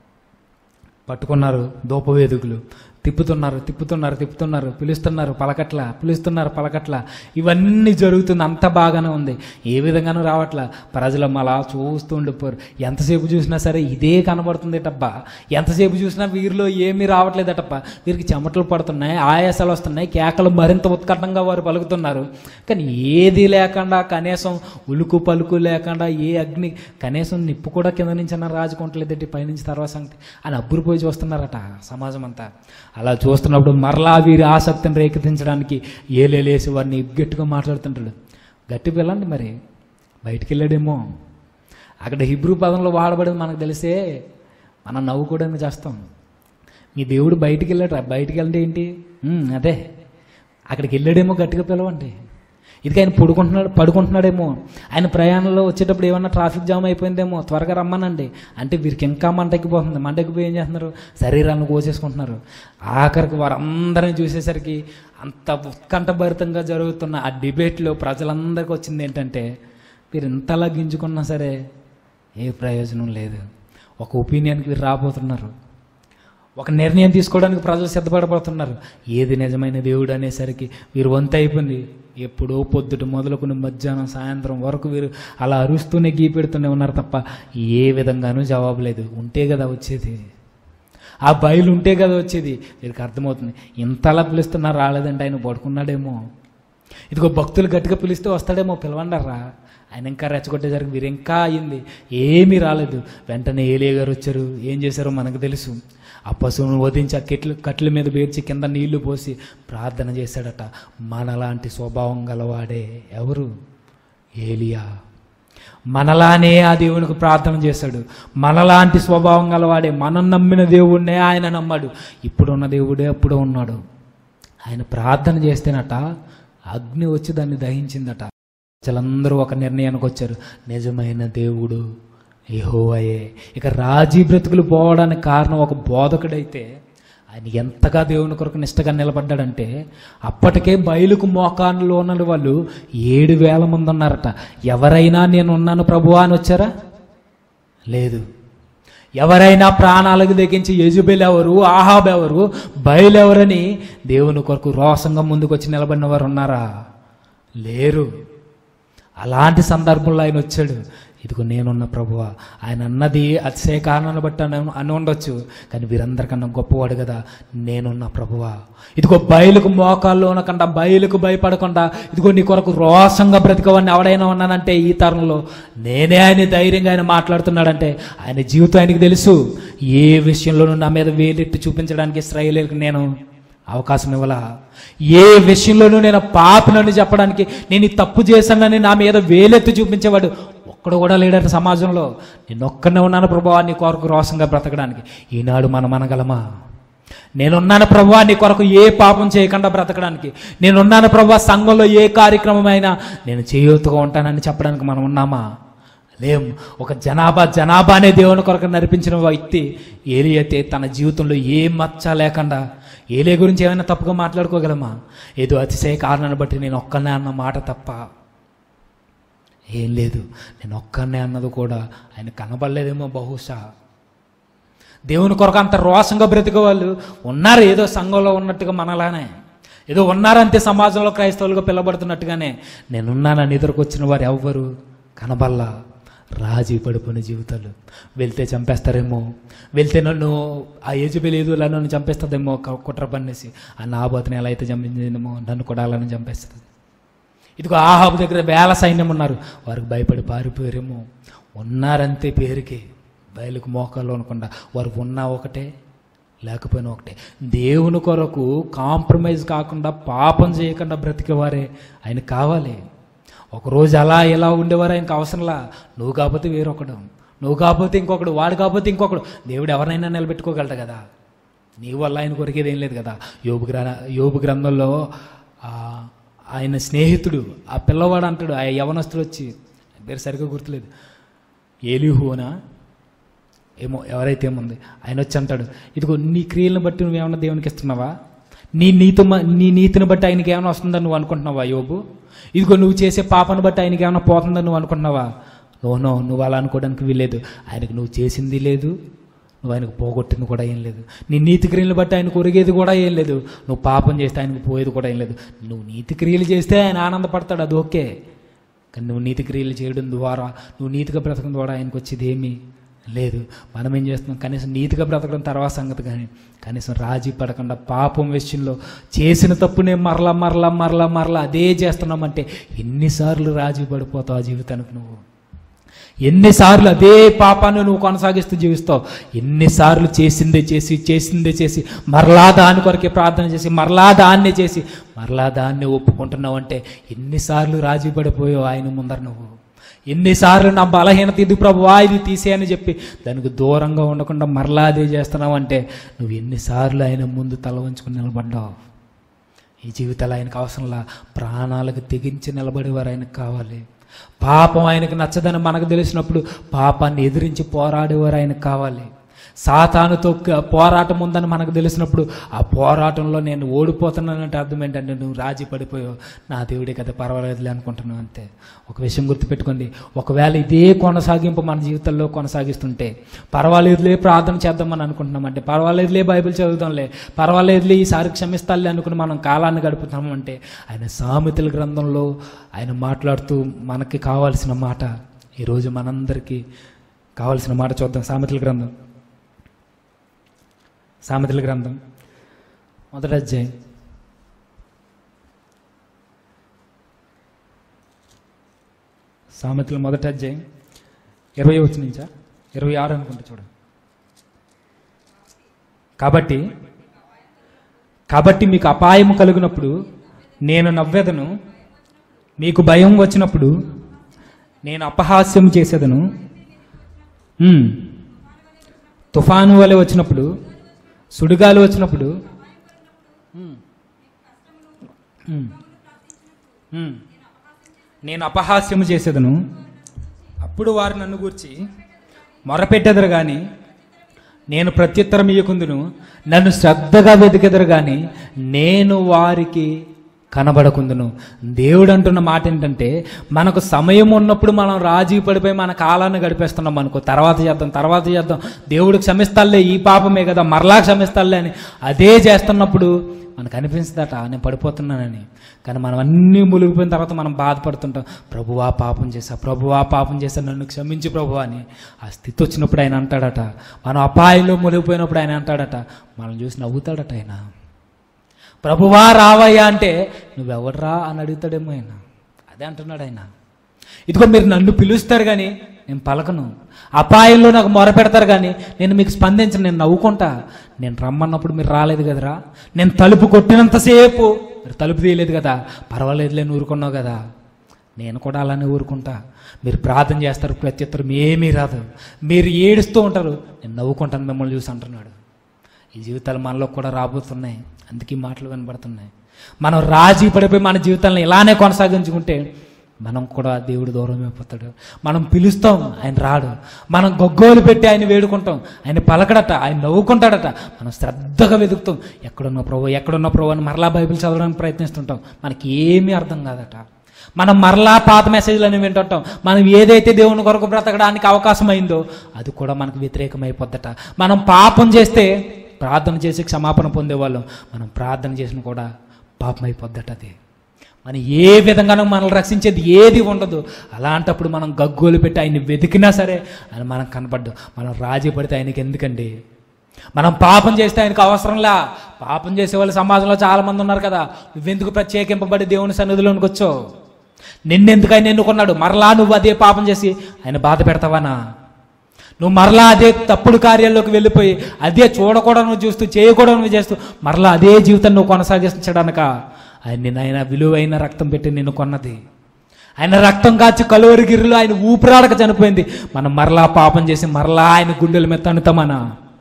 పట్టుకున్నారు దూపవేదికలు తిప్పుతున్నారు తిప్పుతున్నారు తిప్పుతున్నారు పిలుస్తున్నారు పలకట్ల పిలుస్తున్నారు పలకట్ల ఇవన్నీ జరుగుతుంది అంత బాగానే ఉంది ఏ విధంగానూ రావట్లా ప్రజలు అలా చూస్తూ ఉండిపోరు ఎంతసేపు చూసినా సరే ఇదే కనబడుతుంది టప్ప ఎంతసేపు చూసినా వీరిలో ఏమీ రావట్లేదటప్ప వీరికి చెమటలు పడుతున్నాయి ఆయాసాలు వస్తున్నాయి కేకలు మరింత ఉత్కటంగా వారు పలుకుతున్నారు కానీ ఏది లేకుండా కనీసం ఉలుకు పలుకు లేకుండా ఏ అగ్ని కనీసం నిప్పు కూడా కింద నుంచి అన్న రాజుకుంటలేదండి పైనుంచి తర్వాత సంగతి అని అబ్బురిపోయి చూస్తున్నారట సమాజం అంతా అలా చూస్తున్నప్పుడు మరలా వీరి ఆసక్తిని రేకెత్తించడానికి ఏలేలేసి వారిని గట్టిగా మాట్లాడుతుంటాడు గట్టి పిల్లండి మరి బయటికి వెళ్ళాడేమో అక్కడ హిబ్రూ పదంలో వాడబడేది మనకు తెలిసే మనం నవ్వుకోవడానికి చేస్తాం మీ దేవుడు బయటికి వెళ్ళాడు బయటికి వెళ్తే ఏంటి ఉమ్, అదే అక్కడికి వెళ్ళాడేమో గట్టిగా పిలవండి ఇది ఆయన పడుకుంటున్నాడు పడుకుంటున్నాడేమో ఆయన ప్రయాణంలో వచ్చేటప్పుడు ఏమన్నా ట్రాఫిక్ జామ్ అయిపోయిందేమో త్వరగా రమ్మనండి అంటే వీరికి ఇంకా మంటెక్కిపోతుంది మంటెక్కిపోయి ఏం చేస్తున్నారు శరీరాన్ని కోసేసుకుంటున్నారు ఆఖరికి వారందరిని చూసేసరికి అంత ఉత్కంఠభరితంగా జరుగుతున్న ఆ డిబేట్లో ప్రజలందరికీ వచ్చింది ఏంటంటే మీరు ఇంతలా గింజుకున్నా సరే ఏ ప్రయోజనం లేదు ఒక ఒపీనియన్కి వీరు రాబోతున్నారు ఒక నిర్ణయం తీసుకోవడానికి ప్రజలు సిద్ధపడబడుతున్నారు ఏది నిజమైన దేవుడు అనేసరికి వీరు వంత అయిపోయింది ఎప్పుడో పొద్దుట మొదలుకుని మధ్యాహ్నం సాయంత్రం వరకు వీరు అలా అరుస్తూనే గీపెడుతూనే ఉన్నారు తప్ప ఏ విధంగానూ జవాబు లేదు ఉంటే కదా వచ్చేది ఆ బయలు ఉంటే కదా వచ్చేది వీరికి అర్థమవుతుంది ఇంతలా పిలుస్తున్నా రాలేదంటే ఆయన పడుకున్నాడేమో ఇదిగో భక్తులు గట్టిగా పిలిస్తే వస్తాడేమో పిలవండరా ఆయన ఇంకా రెచ్చగొట్టేసరికి వీరు ఇంకా అయింది ఏమీ రాలేదు వెంటనే ఏలియ గారు వచ్చారు ఏం చేశారో మనకు తెలుసు ఆ పశువును వధించి ఆ కెట్లు కట్ల మీద పేర్చి కింద నీళ్లు పోసి ప్రార్థన చేశాడట మనలాంటి స్వభావం గలవాడే ఎవరు ఏలియా మనలానే ఆ దేవునికి ప్రార్థన చేశాడు మనలాంటి స్వభావం గలవాడే మనం నమ్మిన దేవుడినే ఆయన నమ్మాడు ఇప్పుడున్న దేవుడే అప్పుడు ఉన్నాడు ఆయన ప్రార్థన చేస్తేనట అగ్ని వచ్చి దాన్ని దహించిందట ప్రజలందరూ ఒక నిర్ణయానికి వచ్చారు నిజమైన దేవుడు యెహోవాయే ఇక రాజీ బ్రతుకులు పోవడానికి కారణం ఒక బోధకుడైతే ఆయన ఎంతగా దేవుని కొరకు నిష్టగా నిలబడ్డాడంటే అప్పటికే బయలుకు మోకాన్లో ఉన్న వాళ్ళు ఏడు వేల మంది ఉన్నారట ఎవరైనా నేను ఉన్నాను ప్రభువా అని వచ్చారా లేదు ఎవరైనా ప్రాణాలకు దక్కించి యజుబెల్ ఎవరు ఆహాబ్ ఎవరు బయలెవరని దేవుని కొరకు రోసంగా ముందుకు వచ్చి నిలబడిన వారు ఉన్నారా లేరు అలాంటి సందర్భంలో ఆయన వచ్చాడు ఇదిగో నేనున్న ప్రభువా ఆయన అన్నది అతిశయ కారణాన్ని బట్టి అని అని ఉండొచ్చు కానీ వీరందరికన్నా గొప్పవాడు కదా నేనున్న ప్రభువా ఇదిగో బయలుకు మోకాల్లో ఉన్నకుండా బయలుకు భయపడకుండా ఇదిగో నీ కొరకు రోషంగా బ్రతికవని ఎవడైనా ఉన్నానంటే ఈ తరంలో నేనే ఆయన ధైర్యంగా ఆయన మాట్లాడుతున్నాడంటే ఆయన జీవితం ఆయనకి తెలుసు ఏ విషయంలోనూ నా మీద వేలెట్టి చూపించడానికి ఇస్రాయేలీలకు నేను అవకాశం ఇవ్వాల ఏ విషయంలోనూ నేను పాపినని చెప్పడానికి నేను ఈ తప్పు చేశానని నా మీద వేలెత్తి చూపించేవాడు ఒక్కడు కూడా లేడట సమాజంలో నేను ఒక్కనే ఉన్నాను ప్రభావా నీ కొరకు రోషంగా బ్రతకడానికి ఈనాడు మనం అనగలమా నేనున్నాను ప్రభా నీ కొరకు ఏ పాపం చేయకుండా బ్రతకడానికి నేనున్నాను ప్రభా సంఘంలో ఏ కార్యక్రమం అయినా నేను చేయూతగా ఉంటానని చెప్పడానికి మనం ఉన్నామా లేం ఒక జనాభా జనాభానే దేవుని కొరకు నడిపించిన వ్యక్తి ఏలి అయితే తన జీవితంలో ఏ మచ్చ లేకుండా ఏలే గురించి ఏమైనా తప్పుగా మాట్లాడుకోగలమా ఏదో అతిశయ కారణాన్ని బట్టి నేను ఒక్కనే అన్న మాట తప్ప ఏం లేదు నేను ఒక్కనే అన్నది కూడా ఆయన కనబడలేదేమో బహుశా దేవుని కొరకు అంత రోషంగా బ్రతికే వాళ్ళు ఉన్నారు ఏదో సంఘంలో ఉన్నట్టుగా మనలానే ఏదో ఉన్నారంతే సమాజంలో క్రైస్తవులుగా పిలబడుతున్నట్టుగానే నేనున్నానని ఎదురుకొచ్చిన వారు ఎవ్వరు కనబల్లా రాజీ పడిపోయిన జీవితాలు వెళ్తే చంపేస్తారేమో వెళ్తే నన్ను ఆ ఏజ్ లేదు ఇలా నన్ను చంపేస్తుందేమో క- కుట్ర పన్నేసి ఆ నాబోతుని ఎలా అయితే చంపించిందేమో నన్ను కూడా అలానే చంపేస్తుంది ఇదిగో ఆహాబు దగ్గర వేల సైన్యం ఉన్నారు వారికి భయపడి పారిపోయారేమో ఉన్నారంతే పేరుకి బయలుకు మోకాలు అనకుండా వారు ఉన్నా ఒకటే లేకపోయినా ఒకటే దేవుని కొరకు కాంప్రమైజ్ కాకుండా పాపం చేయకుండా బ్రతికేవారే ఆయన కావాలి ఒకరోజు అలా ఇలా ఉండేవారు ఆయనకు అవసరంలా నువ్వు కాకపోతే వేరొకడు నువ్వు కాకపోతే ఇంకొకడు వాడు కాకపోతే ఇంకొకడు దేవుడు ఎవరైనా నిలబెట్టుకోగలడు కదా నీ వల్ల ఆయన కొరికేది ఏం లేదు కదా యోబు గ్ర యోబు గ్రంథంలో ఆ, ఆయన స్నేహితుడు ఆ పిల్లవాడు అంటాడు ఆ యవనస్తుడు వచ్చి పేరు సరిగ్గా గుర్తులేదు ఏలిహునా ఏమో ఎవరైతే ఏముంది ఆయన వచ్చి అంటాడు ఇదిగో నీ క్రియలను బట్టి నువ్వేమన్నా దేవునికి ఇస్తున్నావా నీ నీతి నీ నీతిని బట్టి ఆయనకి ఏమైనా వస్తుందని నువ్వు అనుకుంటున్నావా యోబు ఇదిగో నువ్వు చేసే పాపను బట్టి ఆయనకి ఏమైనా పోతుందని నువ్వు అనుకుంటున్నావా నో నువ్వు అలా అనుకోవడానికి వీల్లేదు ఆయనకు నువ్వు చేసింది లేదు నువ్వు ఆయనకు పోగొట్టింది కూడా ఏం లేదు నీ నీతి క్రియలను బట్టి ఆయన కొరిగేది కూడా ఏం లేదు నువ్వు పాపం చేస్తే ఆయనకు పోయేది కూడా ఏం లేదు నువ్వు నీతి క్రియలు చేస్తే ఆయన ఆనందపడతాడు అది ఓకే కానీ నువ్వు నీతి క్రియలు చేయడం ద్వారా నువ్వు నీతిగా బ్రతకడం ద్వారా ఆయనకు వచ్చేది ఏమీ లేదు మనం ఏం చేస్తున్నాం కనీసం నీతిగా బ్రతకడం తర్వాత సంగతి కానీ కనీసం రాజీ పడకుండా పాపం విషయంలో చేసిన తప్పునే మరలా మరలా మరలా మరలా అదే చేస్తున్నామంటే ఎన్నిసార్లు రాజీ పడిపోతావు ఆ జీవితానికి నువ్వు ఎన్నిసార్లు అదే పాపాన్ని నువ్వు కొనసాగిస్తూ జీవిస్తావు ఎన్నిసార్లు చేసిందే చేసి చేసిందే చేసి మరలా దాని కొరకే ప్రార్థన చేసి మరలా దాన్నే చేసి మరలా దాన్నే ఒప్పుకుంటున్నావు అంటే ఎన్నిసార్లు రాజీ పడిపోయావు ఆయన ముందర నువ్వు ఎన్నిసార్లు నా బలహీనత ఇది ప్రభువా ఇది తీసేయని చెప్పి దానికి దూరంగా ఉండకుండా మరలా అదే చేస్తున్నావు అంటే నువ్వు ఎన్నిసార్లు ఆయన ముందు తల వంచుకుని నిలబడ్డావు ఈ జీవితాలు ఆయనకు అవసరంలా ప్రాణాలకు తెగించి నిలబడేవారు ఆయనకు కావాలి పాపం ఆయనకు నచ్చదని మనకు తెలిసినప్పుడు పాపాన్ని ఎదిరించి పోరాడేవారు ఆయనకు కావాలి సాతానుతో క- పోరాటం ఉందని మనకు తెలిసినప్పుడు ఆ పోరాటంలో నేను ఓడిపోతున్నానంటే అర్థం ఏంటంటే నువ్వు రాజీ పడిపోయావు నా దేవుడే కదా పర్వాలేదులే అనుకుంటున్నావు అంతే ఒక విషయం గుర్తుపెట్టుకోండి ఒకవేళ ఇదే కొనసాగింపు మన జీవితంలో కొనసాగిస్తుంటే పర్వాలేదులే ప్రార్థన చేద్దామని అనుకుంటున్నాం అంటే పర్వాలేదులే బైబిల్ చదువుదాంలే పర్వాలేదులే ఈసారి క్షమిస్తాలే అనుకుని మనం కాలాన్ని గడుపుతాము అంటే ఆయన సామెతల గ్రంథంలో ఆయన మాట్లాడుతూ మనకి కావాల్సిన మాట ఈరోజు మనందరికీ కావాల్సిన మాట చూద్దాం సామెతల గ్రంథం సామెతల గ్రంథం మొదటి అధ్యాయం సామెతల మొదటి అధ్యాయం ఇరవై వచ్చి నుంచా ఇరవై ఆరు అనుకుంటా చూడండి కాబట్టి కాబట్టి మీకు అపాయము కలిగినప్పుడు నేను నవ్వెదను మీకు భయం వచ్చినప్పుడు నేను అపహాస్యం చేసేదను ఉమ్. తుఫాను వలె వచ్చినప్పుడు సుడిగాలి వచ్చినప్పుడు ఉమ్. ఉమ్. ఉమ్. నేను అపహాస్యము చేసేదను అప్పుడు వారు నన్ను గూర్చి మొరపెట్టెదరు గాని నేను ప్రత్యుత్తరం ఇయ్యకుందును నన్ను శ్రద్ధగా వెతికెదరు గాని నేను వారికి కనబడకుందును దేవుడు అంటున్న మాట ఏంటంటే మనకు సమయం ఉన్నప్పుడు మనం రాజీ పడిపోయి మన కాలాన్ని గడిపేస్తున్నాం అనుకో తర్వాత చేద్దాం తర్వాత చేద్దాం దేవుడు క్షమిస్తాలే ఈ పాపమే కదా మరలా క్షమిస్తాలే అని అదే చేస్తున్నప్పుడు మనకు అనిపిస్తుందట నేను పడిపోతున్నానని కానీ మనం అన్నీ మునిగిపోయిన తర్వాత మనం బాధపడుతుంటాం ప్రభువా పాపం చేశా ప్రభువా పాపం చేశా నన్ను క్షమించి ప్రభు అని ఆ స్థితి వచ్చినప్పుడు ఆయన అంటాడట మనం అపాయంలో మునిగిపోయినప్పుడు ఆయన అంటాడట మనం చూసి నవ్వుతాడట ఆయన ప్రభువా రావయ్యా అంటే నువ్వెవడ్రా అని అడుగుతాడేమో ఆయన అదే అంటున్నాడు ఆయన ఇదిగో మీరు నన్ను పిలుస్తారు కానీ నేను పలకను అపాయంలో నాకు మొర పెడతారు కానీ నేను మీకు స్పందించను నేను నవ్వుకుంటా నేను రమ్మన్నప్పుడు మీరు రాలేదు కదరా నేను తలుపు కొట్టినంతసేపు మీరు తలుపు తీయలేదు కదా పర్వాలేదులే నువ్వు ఊరుకున్నావు కదా నేను కూడా అలానే ఊరుకుంటా మీరు ప్రార్థన చేస్తారు ప్రత్యుత్తరం ఏమీ రాదు మీరు ఏడుస్తూ ఉంటారు నేను నవ్వుకుంటాను మిమ్మల్ని చూసి అంటున్నాడు ఈ జీవితాలు మనలో కూడా రాబోతున్నాయి అందుకే ఈ మాటలు వినబడుతున్నాయి మనం రాజీ పడిపోయి మన జీవితాలను ఇలానే కొనసాగించుకుంటే మనం కూడా దేవుడు దూరం అయిపోతాడు మనం పిలుస్తాం ఆయన రాడు మనం గొగ్గోలు పెట్టి ఆయన వేడుకుంటాం ఆయన పలకడట ఆయన నవ్వుకుంటాడట మనం శ్రద్ధగా వెతుకుతాం ఎక్కడున్న ప్రభు ఎక్కడున్న ప్రభు అని మరలా బైబిల్ చదవడానికి ప్రయత్నిస్తుంటాం మనకి ఏమీ అర్థం కాదట మనం మరలా పాత మెసేజ్లను వింటుంటాం మనం ఏదైతే దేవుని కొరకు బ్రతకడానికి అవకాశం అయిందో అది కూడా మనకు వ్యతిరేకమైపోద్దట మనం పాపం చేస్తే ప్రార్థన చేసి క్షమాపణ పొందేవాళ్ళం మనం ప్రార్థన చేసిన కూడా పాపం అయిపోద్దట అది మనం ఏ విధంగానూ మనల్ని రక్షించేది ఏది ఉండదు అలాంటప్పుడు మనం గగ్గోలు పెట్టి ఆయన్ని వెతికినా సరే ఆయన మనం కనపడ్డు మనం రాజీ పడితే ఆయనకి ఎందుకండి మనం పాపం చేస్తే ఆయనకు అవసరంలా పాపం చేసే వాళ్ళు సమాజంలో చాలా మంది ఉన్నారు కదా నువ్వెందుకు ప్రత్యేకింపబడి దేవుని సన్నిధిలోనికి వచ్చావు నిన్నెందుకు ఆయన ఎన్నుకున్నాడు మరలా నువ్వు అదే పాపం చేసి ఆయన బాధ పెడతావానా నువ్వు మరలా అదే తప్పుడు కార్యాల్లోకి వెళ్ళిపోయి అదే చూడకూడదు నువ్వు చూస్తూ చేయకూడదు నువ్వు చేస్తూ మరలా అదే జీవితం నువ్వు కొనసాగించడానిక ఆయన నిన్న ఆయన విలువైన రక్తం పెట్టి నిన్ను కొన్నది ఆయన రక్తం కాచి కలువరి గిర్రులు ఆయన ఊపిరాడక చనిపోయింది మనం మరలా పాపం చేసి మరలా ఆయన గుండెల మీద తణుతామనా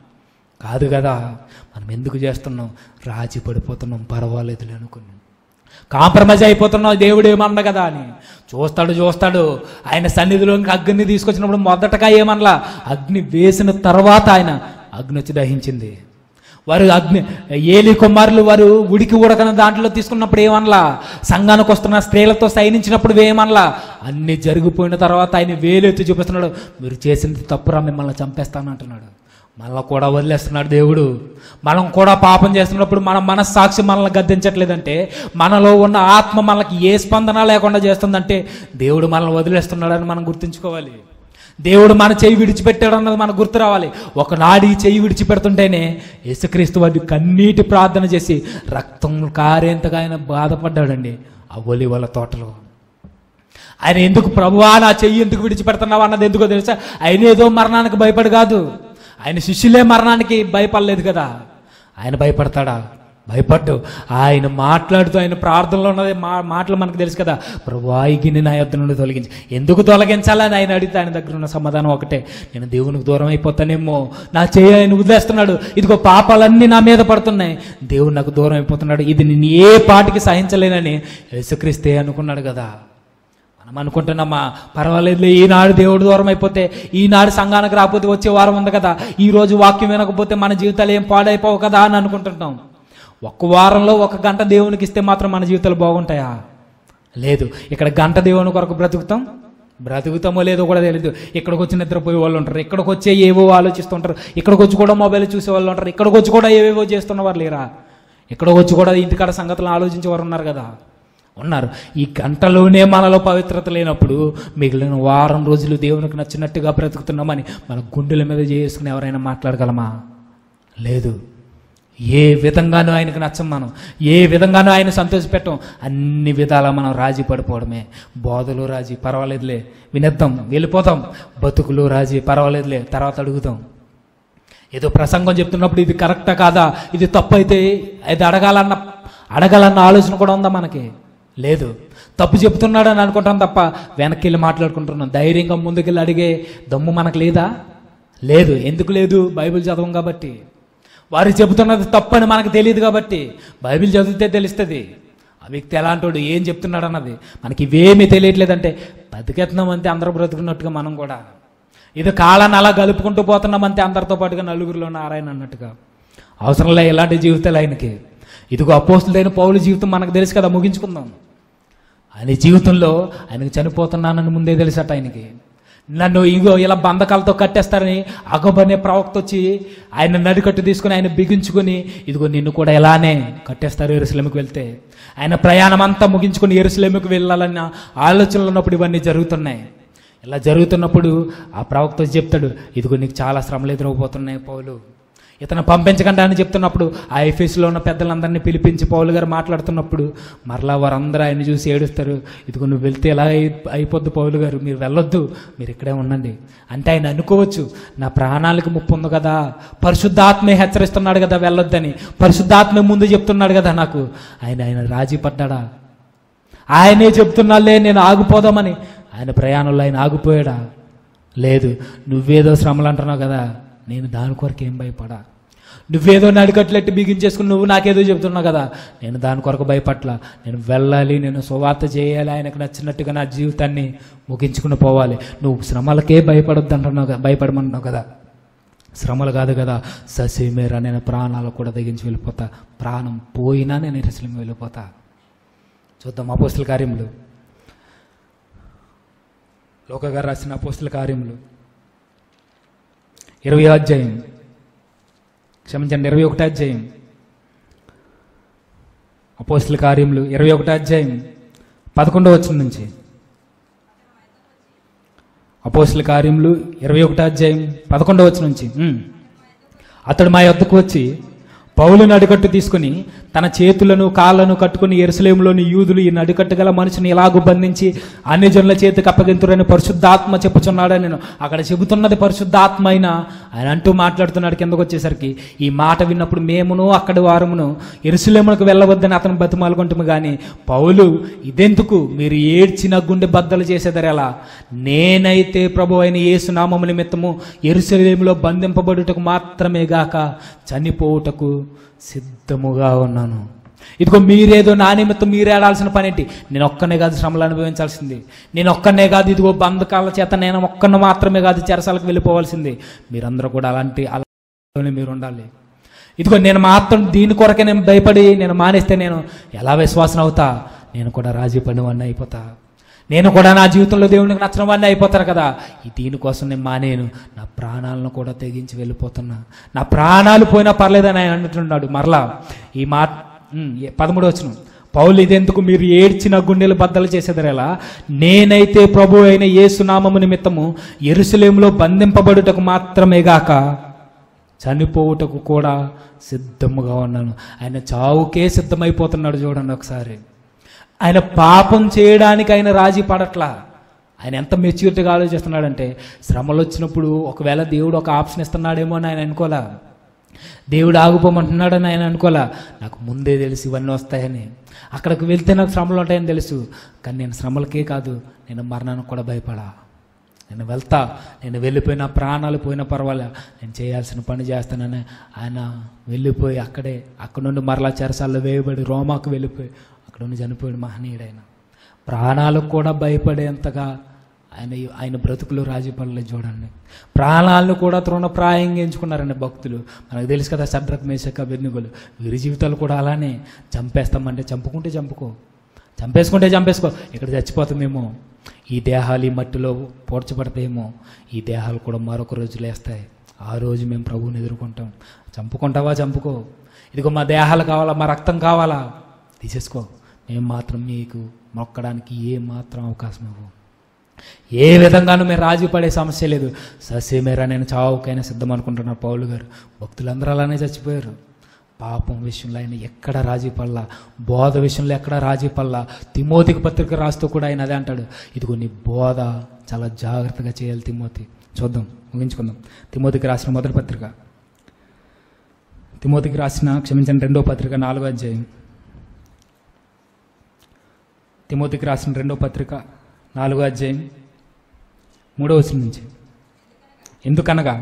కాదు కదా మనం ఎందుకు చేస్తున్నాం రాజీ పడిపోతున్నాం పర్వాలేదులే అనుకుని కాంప్రమైజ్ అయిపోతున్నావు దేవుడు ఏమన్న కదా అని చూస్తాడు చూస్తాడు ఆయన సన్నిధిలోకి అగ్ని తీసుకొచ్చినప్పుడు మొదటగా ఏమనలా అగ్ని వేసిన తర్వాత ఆయన అగ్ని వచ్చి దహించింది వారు అగ్ని ఏలి కుమారులు వారు ఉడికి ఉడకన దాంట్లో తీసుకున్నప్పుడు ఏమనలా సంఘానికి వస్తున్న స్త్రీలతో సైనించినప్పుడు ఏమనలా అన్ని జరిగిపోయిన తర్వాత ఆయన వేలెత్తి చూపిస్తున్నాడు మీరు చేసింది తప్పురా మిమ్మల్ని చంపేస్తానంటున్నాడు మనల్ని కూడా వదిలేస్తున్నాడు దేవుడు మనం కూడా పాపం చేస్తున్నప్పుడు మన మనస్సాక్షి మనల్ని గద్దించట్లేదంటే మనలో ఉన్న ఆత్మ మనకి ఏ స్పందన లేకుండా చేస్తుందంటే దేవుడు మనల్ని వదిలేస్తున్నాడని మనం గుర్తుంచుకోవాలి దేవుడు మన చెయ్యి విడిచిపెట్టాడు అన్నది మనకు గుర్తు రావాలి ఒకనాడు ఈ చెయ్యి విడిచిపెడుతుంటేనే యేసుక్రీస్తు వారి కన్నీటి ప్రార్థన చేసి రక్తం కారేంతగా ఆయన బాధపడ్డాడండి ఆ ఒలివల తోటలో ఆయన ఎందుకు ప్రభువా నా చెయ్యి ఎందుకు విడిచిపెడుతున్నావు అన్నది ఎందుకో తెలుసా ఆయన ఏదో మరణానికి భయపడి కాదు ఆయన శిష్యులే మరణానికి భయపడలేదు కదా ఆయన భయపడతాడా భయపడ్డు ఆయన మాట్లాడుతూ ఆయన ప్రార్థనలో ఉన్నది మా మాటలు మనకు తెలుసు కదా ప్రభు ఈ గిన్నె నా యొద్ద నుండి తొలగించి ఎందుకు తొలగించాలని ఆయన అడిగితే ఆయన దగ్గర ఉన్న సమాధానం ఒకటే నేను దేవునికి దూరం అయిపోతానేమో నా చేయి ఆయన వదిలేస్తున్నాడు ఇదిగో పాపాలన్నీ నా మీద పడుతున్నాయి దేవుడు నాకు దూరం అయిపోతున్నాడు ఇది నేను ఏ పాటికి సహించలేనని యేసుక్రీస్తే అనుకున్నాడు కదా మనం మనం అనుకుంటున్నామా పర్వాలేదులే ఈనాడు దేవుడు దూరం అయిపోతే ఈనాడు సంఘానికి రాకపోతే వచ్చే వారం ఉంది కదా ఈ రోజు వాక్యం వినకపోతే మన జీవితాలు ఏం పాడైపోవు కదా అని అనుకుంటుంటాం ఒక్క వారంలో ఒక గంట దేవునికి ఇస్తే మాత్రం మన జీవితాలు బాగుంటాయా లేదు ఇక్కడ గంట దేవుని కొరకు బ్రతుకుతాం బ్రతుకుతామో లేదో కూడా తెలియదు ఇక్కడికి వచ్చి నిద్రపోయే వాళ్ళు ఉంటారు ఇక్కడికి వచ్చే ఏవో ఆలోచిస్తుంటారు ఇక్కడికి వచ్చి కూడా మొబైల్ చూసే వాళ్ళు ఉంటారు ఇక్కడికి వచ్చి కూడా ఏవేవో చేస్తున్నవారు లేరా ఇక్కడికి వచ్చి కూడా ఇంటికాడ సంగతులు ఆలోచించేవారు ఉన్నారు కదా ఉన్నారు ఈ గంటలోనే మనలో పవిత్రత లేనప్పుడు మిగిలిన వారం రోజులు దేవునికి నచ్చినట్టుగా బ్రతుకుతున్నామని మన గుండెల మీద చేసుకుని ఎవరైనా మాట్లాడగలమా లేదు ఏ విధంగానూ ఆయనకు నచ్చం మనం ఏ విధంగానూ ఆయన సంతోషపెట్టం అన్ని విధాలా మనం రాజీ పడిపోవడమే బోధలు రాజీ పర్వాలేదులే వినేద్దాం వెళ్ళిపోతాం బతుకులు రాజీ పర్వాలేదులే తర్వాత అడుగుదాం ఏదో ప్రసంగం చెప్తున్నప్పుడు ఇది కరెక్టా కాదా ఇది తప్పు అయితే ఇది అడగాలన్న అడగాలన్న ఆలోచన కూడా ఉందా మనకి లేదు తప్పు చెప్తున్నాడని అనుకుంటాం తప్ప వెనక్కి వెళ్ళి మాట్లాడుకుంటున్నాం ధైర్యంగా ముందుకెళ్ళి అడిగే దమ్ము మనకు లేదా లేదు ఎందుకు లేదు బైబిల్ చదవం కాబట్టి వారు చెబుతున్నది తప్పని మనకు తెలియదు కాబట్టి బైబిల్ చదివితే తెలుస్తుంది ఆ వ్యక్తి ఎలాంటోడు ఏం చెప్తున్నాడు అన్నది మనకి ఇవేమీ తెలియట్లేదంటే బతికెత్తున్నాం అంతే అందరూ బ్రతుకున్నట్టుగా మనం కూడా ఇది కాలాన్ని అలా గలుపుకుంటూ పోతున్నాం అంతే అందరితో పాటుగా నలుగురిలో నారాయణ అన్నట్టుగా అవసరం లే ఇలాంటి జీవితాలు ఆయనకి ఇదిగో అపోస్తులైన పౌలు జీవితం మనకు తెలుసు కదా ముగించుకుందాం ఆయన జీవితంలో ఆయనకు చనిపోతున్నానని ముందే తెలుసట ఆయనకి నన్ను ఇగో ఇలా బంధకాలతో కట్టేస్తారని అగబనే ప్రవక్త వచ్చి ఆయన నడికట్టు తీసుకుని ఆయన బిగించుకొని ఇదిగో నిన్ను కూడా ఎలానే కట్టేస్తారు ఎరుసలేముకి వెళ్తే ఆయన ప్రయాణం అంతా ముగించుకొని ఎరుసలేముకి వెళ్ళాలన్న ఆలోచనలు ఉన్నప్పుడు ఇవన్నీ జరుగుతున్నాయి ఇలా జరుగుతున్నప్పుడు ఆ ప్రవక్త వచ్చి చెప్తాడు ఇదిగో నీకు చాలా శ్రమలు ఎదురవబోతున్నాయి పౌలు ఇతను పంపించకండి అని చెప్తున్నప్పుడు ఆ ఎఫీస్లో ఉన్న పెద్దలందరినీ పిలిపించి పౌలు గారు మాట్లాడుతున్నప్పుడు మరలా వారందరూ ఆయన చూసి ఏడుస్తారు ఇదిగో నువ్వు వెళ్తే ఎలా అయి అయిపోద్దు పౌలు గారు మీరు వెళ్ళొద్దు మీరు ఇక్కడే ఉండండి అంటే ఆయన అనుకోవచ్చు నా ప్రాణాలకు ముప్పు ఉంది కదా పరిశుద్ధాత్మే హెచ్చరిస్తున్నాడు కదా వెళ్ళొద్దని పరిశుద్ధాత్మే ముందు చెప్తున్నాడు కదా నాకు ఆయన ఆయన రాజీ పడ్డాడా ఆయనే చెప్తున్నాలే నేను ఆగిపోదామని ఆయన ప్రయాణంలో ఆయన ఆగిపోయాడా లేదు నువ్వేదో శ్రమలు అంటున్నావు కదా నేను దాని కొరకు ఏం భయపడా నువ్వేదో నడికట్లెట్టి బిగించేసుకుని నువ్వు నాకేదో చెప్తున్నావు కదా నేను దాని కొరకు భయపట్ల నేను వెళ్ళాలి నేను సువార్త చేయాలి ఆయనకు నచ్చినట్టుగా నా జీవితాన్ని ముగించుకుని పోవాలి నువ్వు శ్రమలకే భయపడొద్దు అంటున్నావు కదా భయపడమంటున్నావు కదా శ్రమలు కాదు కదా ససిమేరా నేను ప్రాణాలు కూడా తెగించి వెళ్ళిపోతా ప్రాణం పోయినా నేను ఎరుసలేం వెళ్ళిపోతా చూద్దాం అపోస్తుల కార్యములు లోకగారు రాసిన అపోస్తుల కార్యములు ఇరవై అధ్యాయం క్షమించండి ఇరవై ఒకటో అధ్యాయం అపోస్తుల కార్యములు ఇరవై ఒకటో అధ్యాయం పదకొండవ వచ్చిన నుంచి అపోస్తుల కార్యములు ఇరవై ఒకటో అధ్యాయం పదకొండవ వచ్చిన నుంచి ఉమ్. అతడు మా యొద్దకు వచ్చి పౌలు నడికట్టు తీసుకుని తన చేతులను కాళ్ళను కట్టుకుని ఎరుసలేములోని యూదులు ఈ నడికట్టు గల మనిషిని ఎలాగూ బంధించి అన్ని జనుల చేతికి అప్పగింతురని పరిశుద్ధాత్మ చెప్పుచున్నాడని నేను అక్కడ చెబుతున్నది పరిశుద్ధాత్మ అయినా ఆయన అంటూ మాట్లాడుతున్నాడు కిందకు వచ్చేసరికి ఈ మాట విన్నప్పుడు మేమును అక్కడి వారమును ఎరుసలేమునకు వెళ్ళవద్దని అతను బతిమాలుకుంటాము కానీ పౌలు ఇదెందుకు మీరు ఏడ్చిన గుండె బద్దలు చేసేదరు ఎలా నేనైతే ప్రభు అయిన యేసునామము నిమిత్తము ఎరుసలేములో బంధింపబడుటకు మాత్రమే గాక చనిపోవుటకు సిద్ధముగా ఉన్నాను ఇదిగో మీరేదో నా నిమిత్తం మీరు ఏడాల్సిన పని ఏంటి నేను ఒక్కనే కాదు శ్రమలు అనుభవించాల్సింది నేను ఒక్కనే కాదు ఇదిగో బంధకాల చేత నేను ఒక్కను మాత్రమే కాదు చెరసాలకు వెళ్ళిపోవాల్సింది మీరందరూ కూడా అలాంటి అలానే మీరు ఉండాలి ఇదిగో నేను మాత్రం దీని కొరకే నేను భయపడి నేను మానేస్తే నేను ఎలా విశ్వాసం అవుతా నేను కూడా రాజీ పడినవాడిని అయిపోతా నేను కూడా నా జీవితంలో దేవునికి నచ్చిన వాడిని అయిపోతారు కదా ఈ దీనికోసం నేను మానేను నా ప్రాణాలను కూడా తెగించి వెళ్ళిపోతున్నా నా ప్రాణాలు పోయినా పర్లేదని ఆయన అంటున్నాడు మరలా ఈ మాట ఉమ్, ఏ- పదమూడు వచ్చిన పౌలు ఇదెందుకు మీరు ఏడ్చిన గుండెలు బద్దలు చేసేదరేలా నేనైతే ప్రభు అయిన యేసునామము నిమిత్తము ఎరుసలేములో బంధింపబడుటకు మాత్రమే గాక చనిపోవుటకు కూడా సిద్ధముగా ఉన్నాను ఆయన చావుకే సిద్ధమైపోతున్నాడు చూడండి ఒకసారి ఆయన పాపం చేయడానికి ఆయన రాజీ పడట్లా ఆయన ఎంత మెచ్యూరిటీగా ఆలోచిస్తున్నాడంటే శ్రమలు వచ్చినప్పుడు ఒకవేళ దేవుడు ఒక ఆప్షన్ ఇస్తున్నాడేమో అని ఆయన అనుకోలే దేవుడు ఆగిపోమంటున్నాడని ఆయన అనుకోలే నాకు ముందే తెలుసు ఇవన్నీ వస్తాయని అక్కడికి వెళ్తే నాకు శ్రమలు ఉంటాయని తెలుసు కానీ నేను శ్రమలకే కాదు నేను మరణానికి కూడా భయపడా నేను వెళ్తా నేను వెళ్ళిపోయినా ప్రాణాలు పోయినా పర్వాలే నేను చేయాల్సిన పని చేస్తానని ఆయన వెళ్ళిపోయి అక్కడే అక్కడ నుండి మరలా చెరసాల్లో వేయబడి రోమాకు వెళ్ళిపోయి అక్కడ నుండి చనిపోయాడు మహనీయుడైన ప్రాణాలకు కూడా భయపడేంతగా ఆయన ఆయన బ్రతుకులు రాజీ పడలేదు చూడండి ప్రాణాలను కూడా తృణప్రాయంగా ఎంచుకున్నారండి భక్తులు మనకు తెలుసు కదా సడ్రత్ మేషక వెన్నుగోలు వీరి జీవితాలు కూడా అలానే చంపేస్తామంటే చంపుకుంటే చంపుకో చంపేసుకుంటే చంపేసుకో ఇక్కడ చచ్చిపోతామేమో ఈ దేహాలు ఈ మట్టిలో పోడ్చబడతాయేమో ఈ దేహాలు కూడా మరొక రోజు లేస్తాయి ఆ రోజు మేము ప్రభువుని ఎదుర్కొంటాం చంపుకుంటావా చంపుకో ఇదిగో మా దేహాలు కావాలా మా రక్తం కావాలా తీసేసుకో మేము మాత్రం మీకు మొక్కడానికి ఏ మాత్రం అవకాశం ఇవ్వం ఏ విధంగానూ మీరు రాజీ పడే సమస్య లేదు ససేమేరా నేను చావుకైనా సిద్ధం అనుకుంటున్నారు పౌలు గారు భక్తులందరూ అలానే చచ్చిపోయారు పాపం విషయంలో ఆయన ఎక్కడ రాజీ పడలా బోధ విషయంలో ఎక్కడ రాజీ పడలా తిమోతికి పత్రిక రాస్తూ కూడా ఆయన అదే అంటాడు ఇదిగో నీ బోధ చాలా జాగ్రత్తగా చేయాలి తిమోతి చూద్దాం ముగించుకుందాం తిమోతికి రాసిన మొదటి పత్రిక తిమోతికి రాసిన క్షమించండి రెండో పత్రిక నాలుగో అధ్యాయం తిమోతికి రాసిన రెండో పత్రిక నాలుగో అధ్యాయం మూడో వచనం నుంచి ఎందుకనగా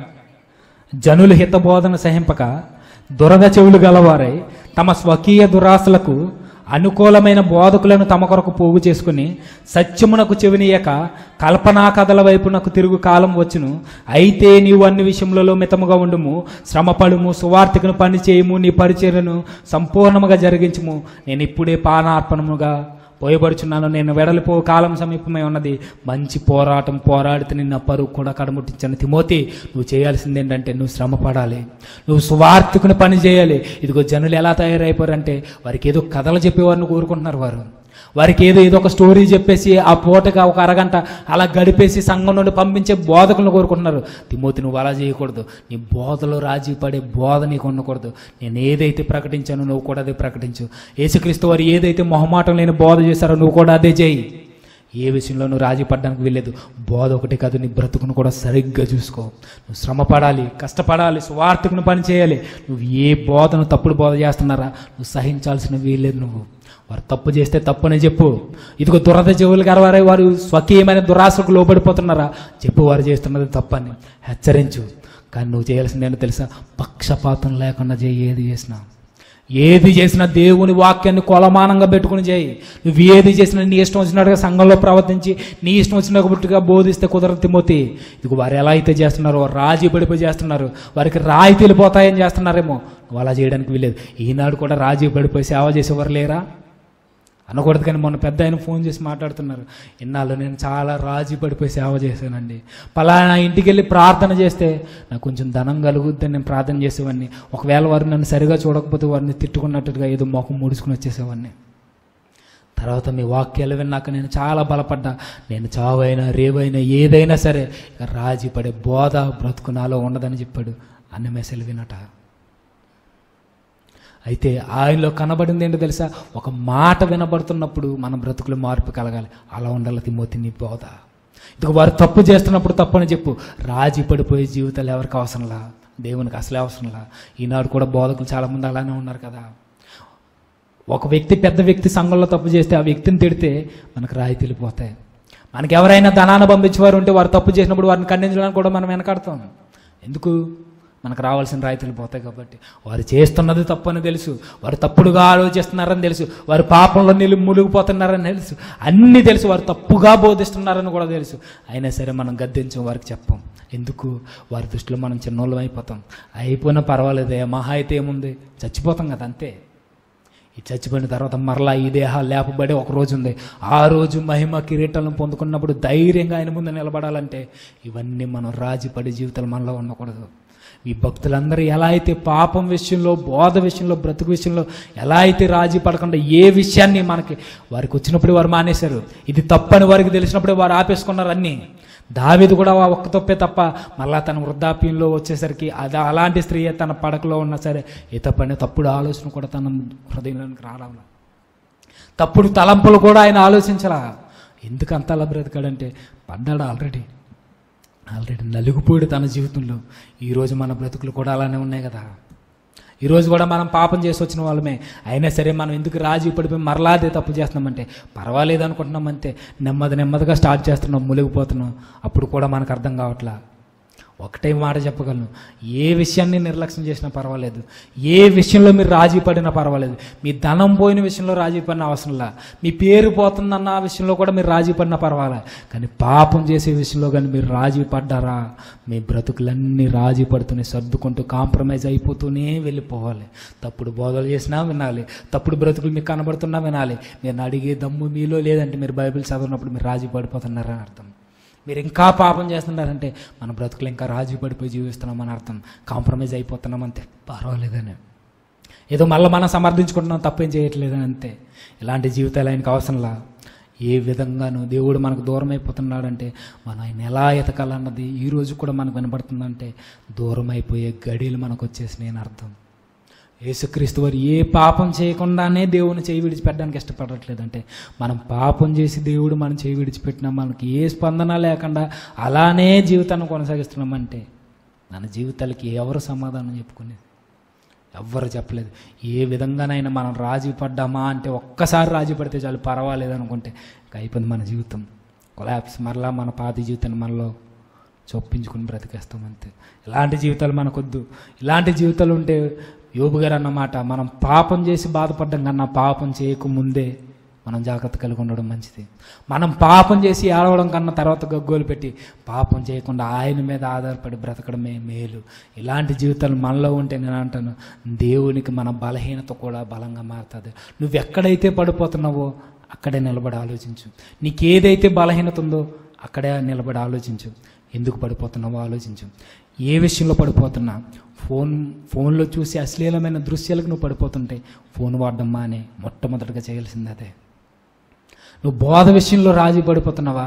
జనులు హితబోధన సహింపక దురద చెవులు గలవారై తమ స్వకీయ దురాశలకు అనుకూలమైన బోధకులను తమ కొరకు పోగు చేసుకుని సత్యమునకు చెవినీయక కల్పనా కథల వైపునకు తిరుగు కాలం వచ్చును అయితే నీవు అన్ని విషయములలో మితముగా ఉండుము శ్రమపడుము సువార్తికను పని చేయము నీ పరిచర్యను సంపూర్ణముగా జరిగించుము నేను ఇప్పుడే పానార్పణముగా పోయబడుచున్నాను నేను వెడలిపో కాలం సమీపమై ఉన్నది మంచి పోరాటం పోరాడితే నిన్న పరువు కూడా కడముట్టించాను తిమోతి నువ్వు చేయాల్సింది ఏంటంటే నువ్వు శ్రమ పడాలి నువ్వు సువార్థికుని పని చేయాలి ఇదిగో జనులు ఎలా తయారైపోయారంటే వారికి ఏదో కథలు చెప్పేవారిని కోరుకుంటున్నారు వారు వారికి ఏదో ఏదో ఒక స్టోరీ చెప్పేసి ఆ పూటగా ఒక అరగంట అలా గడిపేసి సంఘం నుండి పంపించే బోధకులను కోరుకుంటున్నారు తిమోతి నువ్వు అలా చేయకూడదు నీ బోధలో రాజీ పడే బోధ నీకు ఉండకూడదు నేను ఏదైతే ప్రకటించానో నువ్వు కూడా అదే ప్రకటించు యేసుక్రీస్తు వారు ఏదైతే మొహమాటం లేని బోధ చేశారో నువ్వు కూడా అదే చేయి ఏ విషయంలో నువ్వు రాజీ పడడానికి వెళ్ళలేదు బోధ ఒకటి కాదు నీ బ్రతుకును కూడా సరిగ్గా చూసుకో నువ్వు శ్రమ పడాలి కష్టపడాలి స్వార్థకును పని చేయాలి నువ్వు ఏ బోధను తప్పుడు బోధ చేస్తున్నారా నువ్వు సహించాల్సిన వీల్లేదు నువ్వు వారు తప్పు చేస్తే తప్పని చెప్పు ఇదిగో దురద చెవులు గలవారే వారు స్వకీయమైన దురాశకు లోబడిపోతున్నారా చెప్పు వారు చేస్తున్నది తప్పని హెచ్చరించు కానీ నువ్వు చేయాల్సింది ఏంటో తెలుసా పక్షపాతం లేకుండా చేయి ఏది చేసినా ఏది చేసినా దేవుని వాక్యాన్ని కొలమానంగా పెట్టుకుని చేయి నువ్వు ఏది చేసినా నీ ఇష్టం వచ్చినట్టుగా సంఘంలో ప్రవర్తించి నీ ఇష్టం వచ్చినట్టుగా బోధిస్తే కుదరదు తిమోతి ఇదిగో వారు ఎలా అయితే చేస్తున్నారో రాజీ పడిపోయి చేస్తున్నారు వారికి రాయితీలు పోతాయని చేస్తున్నారేమో నువ్వు అలా చేయడానికి వీలేదు ఈనాడు కూడా రాజీ పడిపోయి సేవ చేసేవారు లేరా అనకూడదు కానీ మొన్న పెద్ద ఆయన ఫోన్ చేసి మాట్లాడుతున్నారు ఇన్నాళ్ళు నేను చాలా రాజీ పడిపోయి సేవ చేశానండి పలానా ఇంటికి వెళ్ళి ప్రార్థన చేస్తే నాకు కొంచెం ధనం కలుగుద్దని నేను ప్రార్థన చేసేవాడిని ఒకవేళ వారు నన్ను సరిగా చూడకపోతే వారిని తిట్టుకున్నట్టుగా ఏదో మొఖం ముడుచుకుని వచ్చేసేవాడిని తర్వాత మీ వాక్యాలు విన్నాక నేను చాలా బలపడ్డా నేను చావైనా రేవైనా ఏదైనా సరే ఇక రాజీ పడే బోధ బ్రతుకు నాలో ఉండదని చెప్పాడు అన్న మెసేజ్ వినట అయితే ఆయనలో కనబడింది ఏంటో తెలుసా ఒక మాట వినబడుతున్నప్పుడు మన బ్రతుకులు మార్పు కలగాలి అలా ఉండాలి తిమ్మోతి నీ బోధ ఇదిగో వారు తప్పు చేస్తున్నప్పుడు తప్పని చెప్పు రాజీ పడిపోయే జీవితాలు ఎవరికి అవసరంలా దేవునికి అసలే అవసరంలా ఈనాడు కూడా బోధకులు చాలామంది అలానే ఉన్నారు కదా ఒక వ్యక్తి పెద్ద వ్యక్తి సంఘంలో తప్పు చేస్తే ఆ వ్యక్తిని తిడితే మనకు రాయితీలు పోతాయి మనకి ఎవరైనా ధనాన్ని పంపించేవారు ఉంటే వారు తప్పు చేసినప్పుడు వారిని ఖండించడానికి కూడా మనం వెనకాడతాం ఎందుకు మనకు రావాల్సిన రాయితీలు పోతాయి కాబట్టి వారు చేస్తున్నది తప్పని తెలుసు వారు తప్పుడుగా ఆలోచిస్తున్నారని తెలుసు వారు పాపంలో నిలు మునిగిపోతున్నారని తెలుసు అన్నీ తెలుసు వారు తప్పుగా బోధిస్తున్నారని కూడా తెలుసు అయినా సరే మనం గద్దించం వారికి చెప్పం ఎందుకు వారి దృష్టిలో మనం చిన్నోళ్ళం అయిపోతాం అయిపోయినా పర్వాలేదే మహా అయితే ఏముంది చచ్చిపోతాం కదా అంతే ఈ చచ్చిపోయిన తర్వాత మరలా ఈ దేహాలు లేపబడి ఒక రోజు ఉంది ఆ రోజు మహిమ కిరీటాలను పొందుకున్నప్పుడు ధైర్యంగా ఆయన ముందు నిలబడాలంటే ఇవన్నీ మనం రాజీపడి జీవితాలు మనలో ఉండకూడదు ఈ భక్తులందరూ ఎలా అయితే పాపం విషయంలో బోధ విషయంలో బ్రతుకు విషయంలో ఎలా అయితే రాజీ పడకుండా ఏ విషయాన్ని మనకి వారికి వచ్చినప్పుడు వారు మానేశారు ఇది తప్పని వారికి తెలిసినప్పుడే వారు ఆపేసుకున్నారు అన్నీ దావిది కూడా ఆ ఒక్క తప్పే తప్ప మళ్ళా తన వృద్ధాప్యంలో వచ్చేసరికి అది అలాంటి స్త్రీ తన పడకలో ఉన్నా సరే ఏ తప్పని తప్పుడు ఆలోచన కూడా తన హృదయంలోనికి రావడం తప్పుడు తలంపులు కూడా ఆయన ఆలోచించలా ఎందుకు అంత అలా బ్రతికాడంటే పడ్డాడు ఆల్రెడీ ఆల్రెడీ నలుగుపోయాడు తన జీవితంలో ఈరోజు మన బ్రతుకులు కూడా అలానే ఉన్నాయి కదా ఈరోజు కూడా మనం పాపం చేసి వచ్చిన వాళ్ళమే అయినా సరే మనం ఎందుకు రాజీ పడిపోయి మరలా అదే తప్పు చేస్తున్నామంటే పర్వాలేదు అనుకుంటున్నాం అంతే నెమ్మది నెమ్మదిగా స్టార్ట్ చేస్తున్నాం మునిగిపోతున్నాం అప్పుడు కూడా మనకు అర్థం కావట్లా ఒకటే మాట చెప్పగలను ఏ విషయాన్ని నిర్లక్ష్యం చేసినా పర్వాలేదు ఏ విషయంలో మీరు రాజీ పడినా పర్వాలేదు మీ ధనం పోయిన విషయంలో రాజీ పడిన అవసరం లా మీ పేరు పోతుందన్న విషయంలో కూడా మీరు రాజీ పడినా పర్వాలేదు కానీ పాపం చేసే విషయంలో కానీ మీరు రాజీ పడ్డారా మీ బ్రతుకులన్నీ రాజీ పడుతూనే సర్దుకుంటూ కాంప్రమైజ్ అయిపోతూనే వెళ్ళిపోవాలి తప్పుడు బోధలు చేసినా వినాలి తప్పుడు బ్రతుకులు మీకు కనబడుతున్నా వినాలి నేను అడిగే దమ్ము మీలో లేదంటే మీరు బైబిల్ చదివినప్పుడు మీరు రాజీ పడిపోతున్నారని అర్థం మీరు ఇంకా పాపం చేస్తున్నారంటే మన బ్రతుకులు ఇంకా రాజీ పడిపోయి జీవిస్తున్నామని అర్థం కాంప్రమైజ్ అయిపోతున్నాం అంతే పర్వాలేదని ఏదో మళ్ళీ మనం సమర్థించుకుంటున్నాం తప్పేం చేయట్లేదని అంతే ఇలాంటి జీవితాలు ఆయనకు అవసరంలా ఏ విధంగానూ దేవుడు మనకు దూరం అయిపోతున్నాడంటే మనం ఆయన ఎలా ఎతకాలన్నది ఈ రోజు కూడా మనకు వినపడుతుందంటే దూరం అయిపోయే గడియలు మనకు వచ్చేసినాయి అని అర్థం యేసుక్రీస్తు వారు ఏ పాపం చేయకుండానే దేవుని చేయి విడిచిపెట్టడానికి ఇష్టపడట్లేదంటే మనం పాపం చేసి దేవుడు మనం చేయి విడిచిపెట్టినా మనకి ఏ స్పందన లేకుండా అలానే జీవితాన్ని కొనసాగిస్తున్నామంటే మన జీవితాలకి ఎవరు సమాధానం చెప్పుకునేది ఎవ్వరు చెప్పలేదు ఏ విధంగానైనా మనం రాజీ పడ్డామా అంటే ఒక్కసారి రాజీ పడితే చాలు పర్వాలేదు అనుకుంటే ఇంకా అయిపోయింది మన జీవితం కొలాప్స్ మరలా మన పాతి జీవితాన్ని మనలో చొప్పించుకుని బ్రతికేస్తాం అంతే ఇలాంటి జీవితాలు మనకొద్దు ఇలాంటి జీవితాలు ఉంటే యోబు గారు అన్నమాట మనం పాపం చేసి బాధపడ్డం కన్నా పాపం చేయకముందే మనం జాగ్రత్త కలిగి ఉండడం మంచిది మనం పాపం చేసి ఏడవడం కన్నా తర్వాత గగ్గోలు పెట్టి పాపం చేయకుండా ఆయన మీద ఆధారపడి బ్రతకడమే మేలు ఇలాంటి జీవితాలు మనలో ఉంటే నేను అంటాను దేవునికి మన బలహీనత కూడా బలంగా మారుతుంది నువ్వు ఎక్కడైతే పడిపోతున్నావో అక్కడే నిలబడి ఆలోచించు నీకు ఏదైతే బలహీనత ఉందో అక్కడే నిలబడి ఆలోచించు ఎందుకు పడిపోతున్నావో ఆలోచించు ఏ విషయంలో పడిపోతున్నా ఫోన్ ఫోన్లో చూసి అశ్లీలమైన దృశ్యాలకు నువ్వు పడిపోతుంటే ఫోన్ వాడడం మానే మొట్టమొదటిగా చేయాల్సింది అదే నువ్వు బోధ విషయంలో రాజీ పడిపోతున్నావా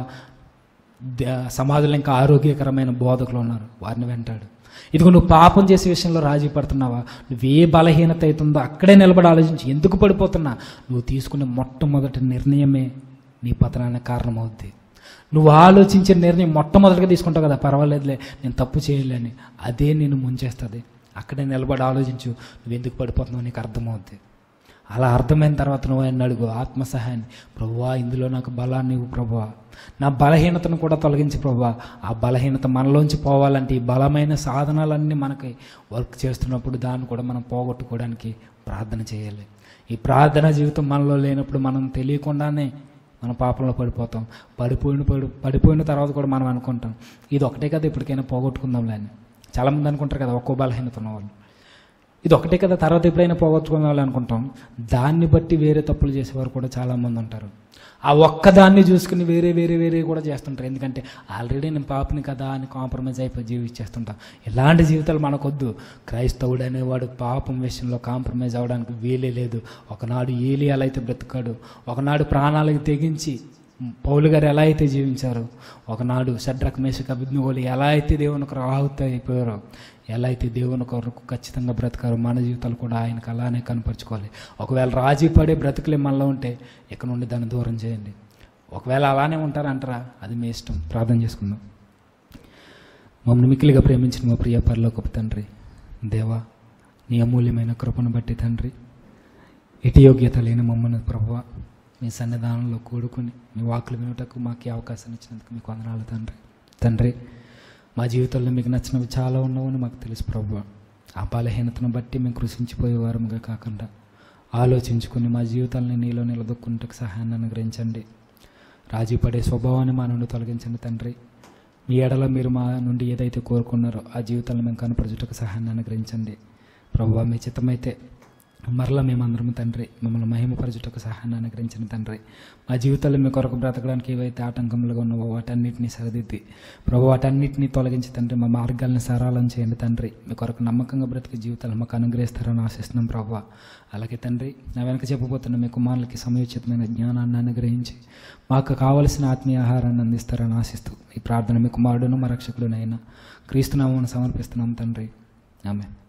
ద- సమాజంలో ఇంకా ఆరోగ్యకరమైన బోధకులు ఉన్నారు వారిని వెంటాడు ఇదిగో నువ్వు పాపం చేసే విషయంలో రాజీ పడుతున్నావా నువ్వు ఏ బలహీనత అవుతుందో అక్కడే నిలబడి ఆలోచించి ఎందుకు పడిపోతున్నా నువ్వు తీసుకునే మొట్టమొదటి నిర్ణయమే నీ పతనానికి కారణమవుద్ది నువ్వు ఆలోచించే నిర్ణయం మొట్టమొదటిగా తీసుకుంటావు కదా పర్వాలేదులే నేను తప్పు చేయలేని అదే నేను ముంచేస్తుంది అక్కడే నిలబడి ఆలోచించు నువ్వు ఎందుకు పడిపోతున్నావు నీకు అర్థమవుద్ది అలా అర్థమైన తర్వాత నువ్వు ఆయన అడుగు ఆత్మ సహాయాన్ని ప్రభువా ఇందులో నాకు బలాన్ని ఇవ్వు ప్రభువా నా బలహీనతను కూడా తొలగించి ప్రభువా ఆ బలహీనత మనలోంచి పోవాలంటే ఈ బలమైన సాధనాలన్నీ మనకి వర్క్ చేస్తున్నప్పుడు దాన్ని కూడా మనం పోగొట్టుకోవడానికి ప్రార్థన చేయాలి ఈ ప్రార్థన జీవితం మనలో లేనప్పుడు మనం తెలియకుండానే మన పాపంలో పడిపోతాం పడిపోయిన పడి పడిపోయిన తర్వాత కూడా మనం అనుకుంటాం ఇది ఒకటే కదా ఇప్పటికైనా పోగొట్టుకుందాంలే అని చాలామంది అనుకుంటారు కదా ఒక్కో బలహీనత ఉన్నవాళ్ళు ఇది ఒకటే కదా తర్వాత ఎప్పుడైనా పోగొట్టుకోవాలి అనుకుంటాం దాన్ని బట్టి వేరే తప్పులు చేసేవారు కూడా చాలామంది ఉంటారు ఆ ఒక్క దాన్ని చూసుకుని వేరే వేరే వేరే కూడా చేస్తుంటారు ఎందుకంటే ఆల్రెడీ నేను పాపని కదా అని కాంప్రమైజ్ అయిపోయి జీవించేస్తుంటాం ఇలాంటి జీవితాలు మనకొద్దు క్రైస్తవుడు అనేవాడు పాపం విషయంలో కాంప్రమైజ్ అవ్వడానికి వీలే లేదు ఒకనాడు ఏలి ఎలా అయితే బ్రతికాడు ఒకనాడు ప్రాణాలకు తెగించి పౌలు గారు ఎలా అయితే జీవించారో ఒకనాడు షడ్రక్ మేషక్ అభిజ్ఞోలు ఎలా అయితే దేవుని కొరకు ఆహుతి అయిపోయారో ఎలా అయితే దేవుని కొరకు ఖచ్చితంగా బ్రతకారో మన జీవితాలు కూడా ఆయనకు అలానే కనపరుచుకోవాలి ఒకవేళ రాజీ పడే బ్రతుకులే మనలో ఉంటే ఇక్కడ నుండి దాన్ని దూరం చేయండి ఒకవేళ అలానే ఉంటారంటారా అది మీ ఇష్టం ప్రార్థన చేసుకుందాం మమ్మల్ని మిక్కిలిగా ప్రేమించిన మా ప్రియ పరలోకపు తండ్రి దేవా నీ అమూల్యమైన కృపను బట్టి తండ్రి ఎటు యోగ్యత లేని మమ్మల్ని ప్రభువ మీ సన్నిధానంలో కూడుకుని మీ వాకులు వినుటకు మాకు ఈ అవకాశాన్ని ఇచ్చినందుకు మీకు వందనాలు తండ్రి తండ్రి మా జీవితంలో మీకు నచ్చినవి చాలా ఉన్నావని మాకు తెలుసు ప్రభువ ఆ బలహీనతను బట్టి మేము కృషించిపోయే వారముగా కాకుండా ఆలోచించుకుని మా జీవితాలని నీలో నిలదొక్కుంటకు సహాయాన్ని అనుగ్రహించండి రాజీ పడే స్వభావాన్ని మా నుండి తొలగించండి తండ్రి మీ ఎడల మీరు మా నుండి ఏదైతే కోరుకున్నారో ఆ జీవితాలను మేము కనపరచుటకు సహాయాన్ని అనుగ్రహించండి ప్రభువా మీ చిత్తమైతే మరలా మేమందరం తండ్రి మిమ్మల్ని మహిమపరచుటకు సహాయాన్ని అనుగ్రహించిన తండ్రి మా జీవితాల్లో మీ కొరకు బ్రతకడానికి ఏవైతే ఆటంకములుగా ఉన్నావో వాటన్నిటిని సరిదిద్ది ప్రభు వాటన్నిటిని తొలగించి తండ్రి మా మార్గాలను సరళం చేయండి తండ్రి మీ కొరకు నమ్మకంగా బ్రతికే జీవితాలు మాకు అనుగ్రహిస్తారని ఆశిస్తున్నాం ప్రభు అలాగే తండ్రి నా వెనక చెప్పబోతున్న మీ కుమారులకి సమయోచితమైన జ్ఞానాన్ని అనుగ్రహించి మాకు కావలసిన ఆత్మీయ ఆహారాన్ని అందిస్తారని ఆశిస్తూ ఈ ప్రార్థన మీ కుమారుడును మా రక్షకుడునైనా క్రీస్తునామను సమర్పిస్తున్నాం తండ్రి ఆమె